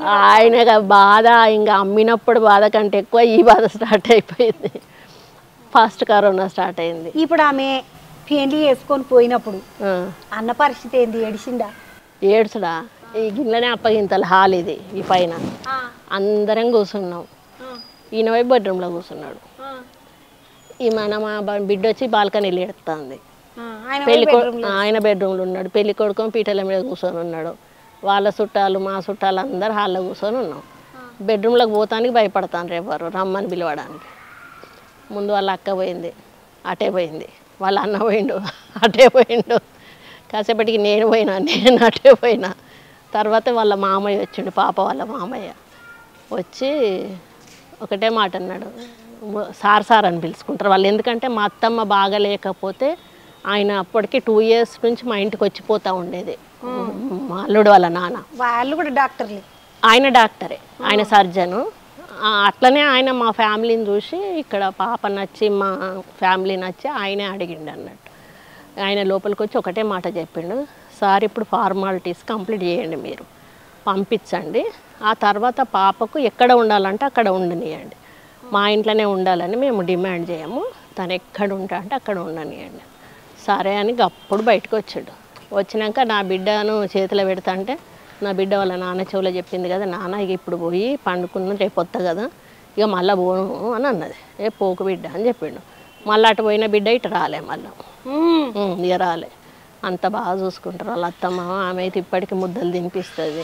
ఆయనకు ఆ బాధ ఇంకా అమ్మినప్పుడు బాధ కంటే ఎక్కువ ఈ బాధ స్టార్ట్ అయిపోయింది ఫాస్ట్ కరోనా స్టార్ట్ అయింది ఇప్పుడు ఆమె పెళ్లి చేసుకొని పోయినప్పుడు ఆ, అన్న పరిస్థితి ఏంది ఏడిసిందా ఏడ్చుడా ఈ గిన్నెనే అప్పగింతలు హాల్ ఇది ఈ పైన అందరం కూర్చున్నాం ఈయన వైపు బెడ్రూమ్లో కూర్చున్నాడు ఈ మన మా బ- బిడ్డ వచ్చి బాల్కనీలో ఎడుతుంది ఆయన పెళ్లి కొ- ఆయన బెడ్రూమ్లో ఉన్నాడు పెళ్లి కొడుకు పీటల మీద కూర్చొని ఉన్నాడు వాళ్ళ చుట్టాలు మా చుట్టాలు అందరు హాల్లో కూర్చొని ఉన్నాం బెడ్రూమ్లోకి పోతానికి భయపడతాను రేపారు రమ్మని పిలవడానికి ముందు వాళ్ళ అక్క పోయింది అటే పోయింది వాళ్ళ అన్న పోయిండు అటే పోయిండు కాసేపటికి నేను పోయినా నేను అటే పోయినా తర్వాత వాళ్ళ మామయ్య వచ్చిండు పాప వాళ్ళ మామయ్య వచ్చి ఒకటే మాట అన్నాడు సార్ సార్ అని పిలుచుకుంటారు వాళ్ళు ఎందుకంటే మా అత్తమ్మ బాగలేకపోతే ఆయన అప్పటికి టూ ఇయర్స్ నుంచి మా ఇంటికి వచ్చిపోతూ ఉండేది మా అల్లుడు వాళ్ళ నాన్న వాళ్ళు కూడా డాక్టర్లే ఆయన డాక్టరే ఆయన సర్జను ఆ, అట్లనే ఆయన మా ఫ్యామిలీని చూసి ఇక్కడ పాప నచ్చి మా ఫ్యామిలీ నచ్చి ఆయనే అడిగిండు అన్నట్టు ఆయన లోపలికి వచ్చి ఒకటే మాట చెప్పిండు సార్ ఇప్పుడు ఫార్మాలిటీస్ కంప్లీట్ చేయండి మీరు పంపించండి ఆ తర్వాత పాపకు ఎక్కడ ఉండాలంటే అక్కడ ఉండనియండి మా ఇంట్లోనే ఉండాలని మేము డిమాండ్ చేయము తను ఎక్కడ ఉంటా అంటే అక్కడ ఉండనియండి సరే అని అప్పుడు బయటకు వచ్చాడు వచ్చినాక నా బిడ్డను చేతిలో పెడతా అంటే నా బిడ్డ వాళ్ళ నాన్న చెవులో చెప్పింది కదా నాన్న ఇక ఇప్పుడు పోయి పండుకున్న రేపు వస్తా కదా ఇక మళ్ళీ పోను అని అన్నది ఏ పోకు బిడ్డ అని చెప్పిండు మళ్ళీ అటు పోయిన బిడ్డ ఇటు రాలే మళ్ళీ ఉమ్, ఇక రాలే అంత బాగా చూసుకుంటారు వాళ్ళ అత్తమ్మ ఆమె అయితే ఇప్పటికి ముద్దలు తినిపిస్తుంది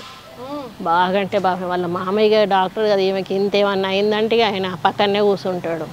బాగా అంటే బాగా వాళ్ళ మామయ్య డాక్టర్ కదా ఈమెకి ఇంత ఏమన్నా అయిందంటే ఇక ఆయన పక్కనే కూర్చుంటాడు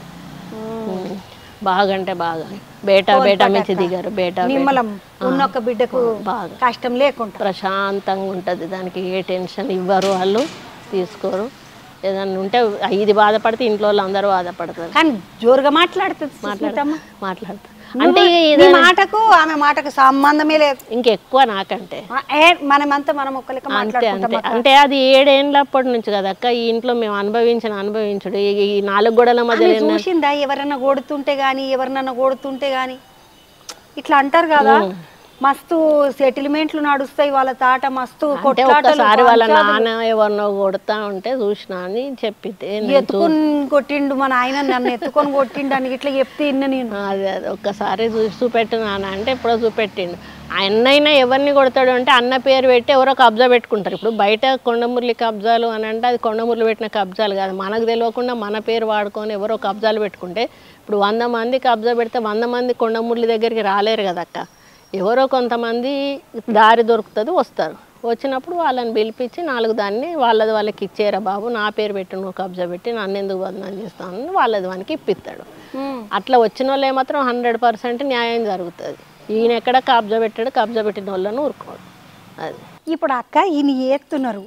ఉమ్, బాగా అంటే బాగా బేటా బేటా మించి దిగారు బేటా బేటా. నిమ్మలం ఉన్నొక్క బిడ్డకు బాగా కష్టం లేకుండా ప్రశాంతంగా ఉంటుంది దానికి ఏ టెన్షన్ ఇవ్వరు వాళ్ళు తీసుకోరు ఏదన్నా ఉంటే ఇది బాధపడితే ఇంట్లో వాళ్ళు అందరూ బాధపడతారు కానీ జోరుగా మాట్లాడుతుంది సుస్మితమ్మ. మాట్లాడతారు అంటే నువ్వు- ఇక నీ ఇది మాటకు ఆమె మాటకు సంబంధమే లేదు ఇంకెక్కువ నాకంటే ఆ, ఏ మనమంతా మనం ఒక్కలిక అంతే మాట్లాడుకుంటాం అంతే అంటే అది ఏడేళ్ళప్పటి నుంచి కదా అక్క ఈ ఇంట్లో మేము అనుభవించిన అనుభవించుడు ఈ ఈ నాలుగు గోడల మధ్య ఆమె చూసిందా ఎవరన్నా కొడుతుంటే గాని ఎవరినన్నా కొడుతుంటే గాని ఇట్లా అంటారు కదా మస్తు సెటిల్మెంట్లు నడుస్తాయి వాళ్ళ తాట మస్తు అంటే కొట్లాటలు ఒక్కసారి వాళ్ళ నాన్న ఎవరినో కొడతా ఉంటే చూసినా అని చెప్పితే నేను ఎత్తుకొని కొట్టిండు మన ఆయన నన్ను ఎత్తుకొని కొట్టిండు అని ఇట్లా చెప్తే ఇన్న నేను అదే అదే ఒక్కసారి చూసి చూపెట్టు నాన్న అంటే ఎప్పుడో చూపెట్టిండు అన్నైనా ఎవరిని కొడతాడు అంటే అన్న పేరు పెట్టి ఎవరో కబ్జా పెట్టుకుంటారు ఇప్పుడు బయట కొండమురళి కబ్జాలు అని అంటే అది కొండమురళి పెట్టిన కబ్జాలు కాదు మనకు తెలియకుండా మన పేరు వాడుకొని ఎవరో కబ్జాలు పెట్టుకుంటే ఇప్పుడు వంద మంది కబ్జా పెడితే వంద మంది కొండమురళి దగ్గరికి రాలేరు కదా అక్క ఎవరో కొంతమంది దారి దొరుకుతుంది వస్తారు వచ్చినప్పుడు వాళ్ళని పిలిపించి నాలుగు దాన్ని వాళ్ళది వాళ్ళకి ఇచ్చేరా బాబు నా పేరు పెట్టి నువ్వు కబ్జా పెట్టి నన్ను ఎందుకు బదనాలు చేస్తాను వాళ్ళది వానికి ఇప్పిస్తాడు అట్లా వచ్చిన వాళ్ళు ఏమాత్రం హండ్రెడ్ పర్సెంట్ న్యాయం జరుగుతుంది ఈయన ఎక్కడ కబ్జా పెట్టాడు కబ్జా పెట్టిన వాళ్ళని ఊరుకోడు అది ఇప్పుడు అక్క ఈయన ఏస్తున్నారు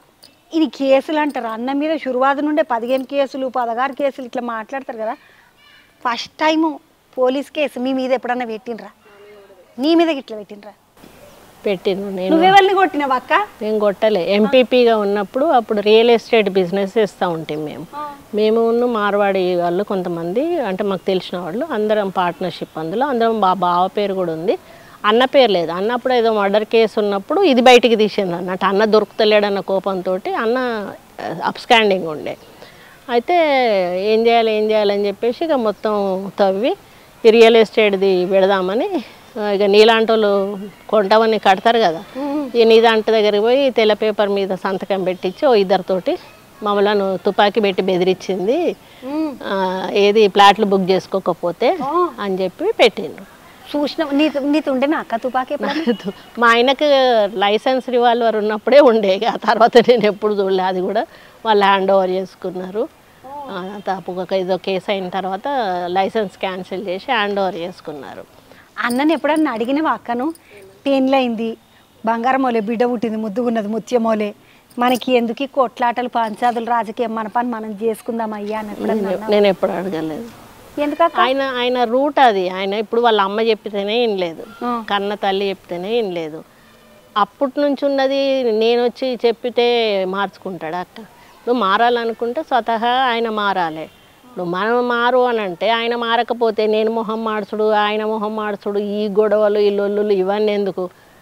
ఇది కేసులు అంటారు అన్న మీద శురువాదు నుండే పదిహేను కేసులు పదహారు కేసులు ఇట్లా మాట్లాడతారు కదా ఫస్ట్ టైము పోలీస్ కేసు మీ మీద ఎప్పుడన్నా పెట్టినరా నీ మీద ఇట్లా పెట్టినరా పెట్టిను నేను నువ్వెవరిని కొట్టినావు అక్క మేము కొట్టలే ఎంపీపీగా ఉన్నప్పుడు అప్పుడు రియల్ ఎస్టేట్ బిజినెస్ చేస్తూ ఉంటాం మేము మేము ఉన్న మార్వాడి వాళ్ళు కొంతమంది అంటే మాకు తెలిసిన వాళ్ళు అందరం పార్ట్నర్షిప్ అందులో అందరం బా బావ పేరు కూడా ఉంది అన్న పేరు లేదు అన్నప్పుడు ఏదో మర్డర్ కేసు ఉన్నప్పుడు ఇది బయటికి తీసింది అన్నట్టు అన్న దొరుకుతలేడన్న కోపంతో అన్న అప్స్టాండింగ్ ఉండే అయితే ఏం చేయాలి ఏం చేయాలని చెప్పేసి ఇక మొత్తం తవ్వి ఈ రియల్ ఎస్టేట్ది పెడదామని ఆ, ఇక నీలాంటి వాళ్ళు కొంటామని కడతారు కదా ఈ నీదాంటి దగ్గరికి పోయి తెల్ల పేపర్ మీద సంతకం పెట్టించి ఓ ఇద్దరితోటి మమ్మల్ని తుపాకీ పెట్టి బెదిరించింది ఆ, ఏది ప్లాట్లు బుక్ చేసుకోకపోతే అని చెప్పి పెట్టిండ్రు చూసిన నీతో నీతో ఉండే నా అక్క తుపాకీ ఎప్పుడన్నా? మా ఆయనకు లైసెన్స్ రివాల్వర్ ఉన్నప్పుడే ఉండే ఇక ఆ తర్వాత నేను ఎప్పుడు చూడలే అది కూడా వాళ్ళు హ్యాండ్ ఓవర్ చేసుకున్నారు ఆ, తాపు ఒక ఏదో కేసు అయిన తర్వాత లైసెన్స్ క్యాన్సిల్ చేసి హ్యాండ్ ఓవర్ చేసుకున్నారు అన్నని ఎప్పుడన్నా అడిగినవా అక్కను పెళ్ళయింది బంగారం మోలే బిడ్డ పుట్టింది ముద్దుగున్నది ముత్యమోలే మనకి ఎందుకు ఈ కొట్లాటలు పంచాదులు రాజకీయం మన పని మనం చేసుకుందాం అయ్యా అని ఎప్పుడన్నా అన్నావా? నేను ఎప్పుడు అడగలేదు ఎందుకక్క ఆయన ఆయన రూట్ అది ఆయన ఇప్పుడు వాళ్ళ అమ్మ చెప్పితేనే వినలేదు ఆ. కన్న తల్లి చెప్తేనే వినలేదు అప్పటి నుంచి ఉన్నది నేను వచ్చి చెప్పితే మార్చుకుంటాడు అక్క నువ్వు మారాలనుకుంటే స్వతహా ఆయన మారాలి నువ్వు మనం మారు అని అంటే ఆయన మారకపోతే నేను మొహం మార్చుడు ఆయన మొహం మార్చుడు ఈ గొడవలు ఈ లొల్లులు ఇవన్నీ ఎందుకు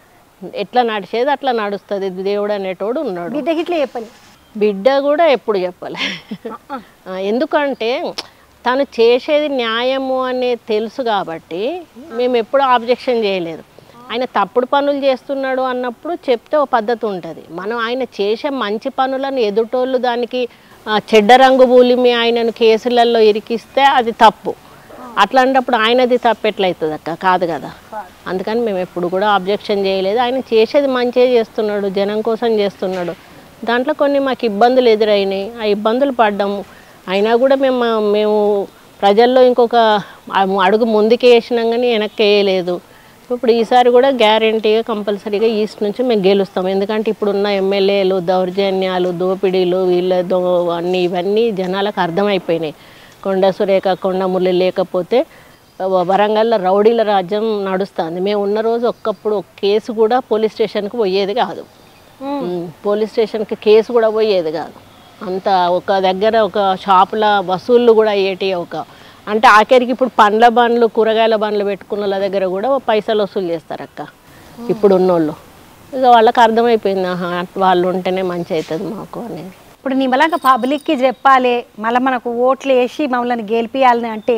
ఎట్లా నడిచేది అట్లా నడుస్తుంది దేవుడు అనేటోడు ఉన్నాడు బిడ్డకి ఇట్లా చెప్పాలి బిడ్డ కూడా ఎప్పుడు చెప్పలే ఆ, ఎందుకంటే తను చేసేది న్యాయము అనేది తెలుసు కాబట్టి మేము ఎప్పుడూ ఆబ్జెక్షన్ చేయలేదు ఆయన తప్పుడు పనులు చేస్తున్నాడు అన్నప్పుడు చెప్తే ఒక పద్ధతి ఉంటుంది మనం ఆయన చేసే మంచి పనులను ఎదుటోళ్ళు దానికి ఆ, చెడ్డ రంగు పూలిమి ఆయనను కేసులలో ఇరికిస్తే అది తప్పు అట్లాంటప్పుడు ఆయనది తప్పు ఎట్లయితుంది అక్క కాదు కదా అందుకని మేము ఎప్పుడు కూడా ఆబ్జెక్షన్ చేయలేదు ఆయన చేసేది మంచిగా చేస్తున్నాడు జనం కోసం చేస్తున్నాడు దాంట్లో కొన్ని మాకు ఇబ్బందులు ఎదురైనాయి ఆ ఇబ్బందులు పడ్డాము అయినా కూడా మేము మేము ప్రజల్లో ఇంకొక అడుగు ముందుకు వేసినాం కానీ వెనక్కి వేయలేదు ఇప్పుడు ఈసారి కూడా గ్యారంటీగా కంపల్సరీగా ఈస్ట్ నుంచి మేము గెలుస్తాం ఎందుకంటే ఇప్పుడున్న ఎమ్మెల్యేలు దౌర్జన్యాలు దోపిడీలు వీళ్ళ దో అన్నీ ఇవన్నీ జనాలకు అర్థమైపోయినాయి కొండ సురేఖ కొండమురళి లేకపోతే వ- వరంగల్లో రౌడీల రాజ్యం నడుస్తుంది మేము ఉన్న రోజు ఒక్కప్పుడు ఒక కేసు కూడా పోలీస్ స్టేషన్కి పోయేది కాదు ఉమ్, పోలీస్ స్టేషన్కి కేసు కూడా పోయేది కాదు అంత ఒక దగ్గర ఒక షాపుల వసూళ్ళు కూడా అయ్యేటి ఒక అంటే ఆఖరికి ఇప్పుడు పండ్ల బండ్లు కూరగాయల బండ్లు పెట్టుకున్న వాళ్ళ దగ్గర కూడా పైసలు వసూలు చేస్తారు అక్క ఇప్పుడు ఉన్నోళ్ళు ఇక వాళ్ళకి అర్థమైపోయింది ఆహా వాళ్ళు ఉంటేనే మంచి అవుతుంది మాకు అనేది ఇప్పుడు నిమ్మలంగా పబ్లిక్కి చెప్పాలి మళ్ళీ మనకు ఓట్లు వేసి మమ్మల్ని గెలిపియాలని అంటే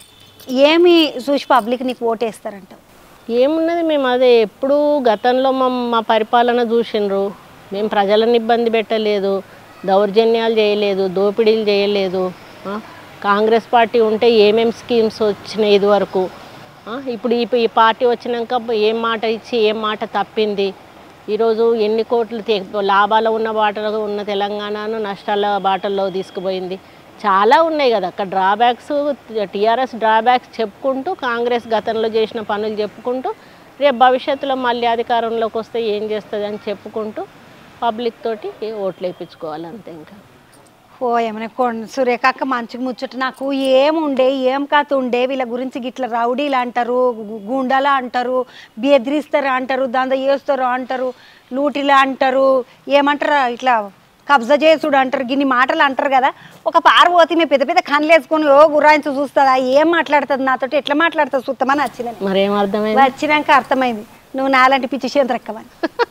ఏమి చూసి పబ్లిక్ నీకు ఓటు వేస్తారంట ఏమున్నది మేము అదే ఎప్పుడు గతంలో మా మా పరిపాలన చూసిండ్రు మేము ప్రజలను ఇబ్బంది పెట్టలేదు దౌర్జన్యాలు చేయలేదు దోపిడీలు చేయలేదు ఆ, కాంగ్రెస్ పార్టీ ఉంటే ఏమేం స్కీమ్స్ వచ్చినాయి ఇది వరకు ఆ, ఇప్పుడు ఈ ఈ పార్టీ వచ్చినాక ఏం మాట ఇచ్చి ఏం మాట తప్పింది ఈరోజు ఎన్ని కోట్లు తే- లాభాలు ఉన్న బాటలో ఉన్న తెలంగాణను నష్టాల బాటల్లో తీసుకుపోయింది చాలా ఉన్నాయి కదా అక్కడ డ్రాబ్యాక్స్ టీఆర్ఎస్ డ్రాబ్యాక్స్ చెప్పుకుంటూ కాంగ్రెస్ గతంలో చేసిన పనులు చెప్పుకుంటూ రేపు భవిష్యత్తులో మళ్ళీ అధికారంలోకి వస్తే ఏం చేస్తుంది అని చెప్పుకుంటూ పబ్లిక్ తోటి ఓట్లు వేయించుకోవాలి అంతే ఇంకా ఓ ఏమైనా కొండ సురేఖక్క మంచిగా ముచ్చట నాకు ఏముండే ఏం కథ ఉండే వీళ్ళ గురించి గిట్ల రౌడీలు అంటారు గు- గుండాలు అంటారు బెదిరిస్తారు అంటారు దంద చేస్తారు అంటారు లూటిలు అంటారు ఏమంటారు ఇట్లా కబ్జా చేసుడు అంటారు గిన్ని మాటలు అంటారు కదా ఒక పారు పోతే మేము పెద్ద పెద్ద కళ్ళు వేసుకొని ఓ గురాయించు చూస్తుందా ఏం మాట్లాడుతుంది నాతోటి ఎట్లా మాట్లాడుతుంది సుత్తమని వచ్చిందని మరేం అర్థమైంది వచ్చినాక అర్థమైంది నువ్వు నాలాంటి పిచ్చి చంద్రక్కవని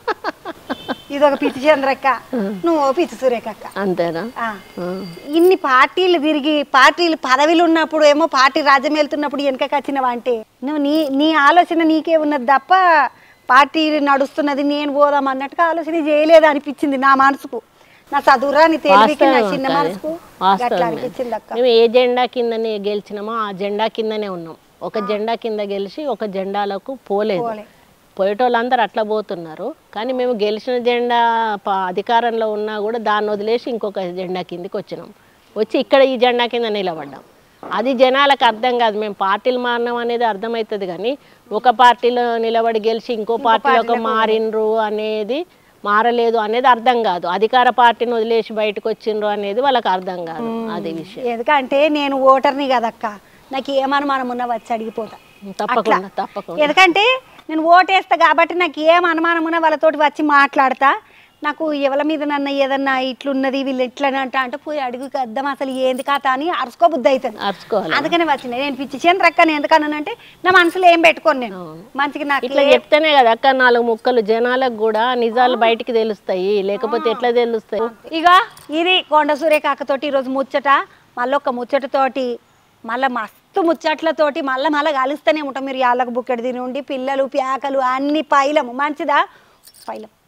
ఇది ఒక పిచ్చి చంద్రక్క నువ్వు ఓ పిచ్చి సురేఖక్క అంతేనా ఆ. ఆ. ఇన్ని పార్టీలు తిరిగి పార్టీలు పదవిలు ఉన్నప్పుడు ఏమో పార్టీ రాజ్యం వెళ్తున్నప్పుడు వెనకకి వచ్చినవా అంటే నువ్వు నీ నీ ఆలోచన నీకే ఉన్నది తప్ప పార్టీ నడుస్తున్నది నేను పోదాం అన్నట్టుగా ఆలోచన చేయలేదు అనిపించింది నా మనసుకు నా చదువురాని తెలివికి నా వాస్తవం చిన్న అక్క అది. మనసుకు వాస్తవమే. అట్లా అనిపించింది అక్క మేము ఏ జెండా కిందనే గెలిచినామో ఆ జెండా కిందనే ఉన్నాం ఒక జెండా కింద గెలిచి ఒక జెండాలకు పోలేదు పోలే. పోయేటోళ్ళందరూ అట్లా పోతున్నారు కానీ మేము గెలిచిన జెండా ప- అధికారంలో ఉన్నా కూడా దాన్ని వదిలేసి ఇంకొక జెండా కిందకి వచ్చినాం వచ్చి ఇక్కడ ఈ జెండా కింద నిలబడ్డాం అది జనాలకు అర్థం కాదు మేము పార్టీలు మారినాం అనేది అర్థమవుతుంది కానీ ఒక పార్టీలో నిలబడి గెలిచి ఇంకో పార్టీలోకి మారిండ్రు అనేది మారలేదు అనేది అర్థం కాదు అధికార పార్టీని వదిలేసి బయటకు వచ్చిండ్రు అనేది వాళ్ళకి అర్థం కాదు అది విషయం ఎందుకంటే నేను ఓటర్ని కదక్క నాకు ఏమనుమానం ఉన్నా వచ్చి అడిగిపోతా తప్పకుండా అట్లా. తప్పకుండా ఎందుకంటే నేను ఓటేస్తా కాబట్టి నాకు ఏం అనుమానం ఉన్నా వాళ్ళతోటి వచ్చి మాట్లాడతా నాకు ఎవరి మీద నన్న ఏదన్నా ఇట్లున్నది వీళ్ళు ఇట్లని అంట అంటే పోయి అడుగుకి అద్దం అసలు ఏంది కథ అని అరుసుకోబుద్ధి అవుతుంది అరుచుకోవాలి అందుకనే వచ్చినాయి నేను పిచ్చి చేయను రక్కని ఎందుకన్నానంటే నా మనసులో ఏం పెట్టుకోను నేను మంచిగా నాకు ఇట్లా చెప్తేనే కదా అక్క నాలుగు ముక్కలు జనాలకు కూడా నిజాలు బయటికి తెలుస్తాయి లేకపోతే ఎట్లా తెలుస్తాయి ఇక ఇది కొండ సూర్యకాకతోటి ఈరోజు ముచ్చట మళ్ళీ ఒక ముచ్చటతోటి మళ్ళీ మస్తు ముచ్చట్లతోటి మళ్ళీ మళ్ళీ కలుస్తూనే ఉంటాం మీరు యాళ్ళకు బుక్కెడు తినుండి పిల్లలు ప్యాకలు అన్ని పైలము మంచిదా పైలం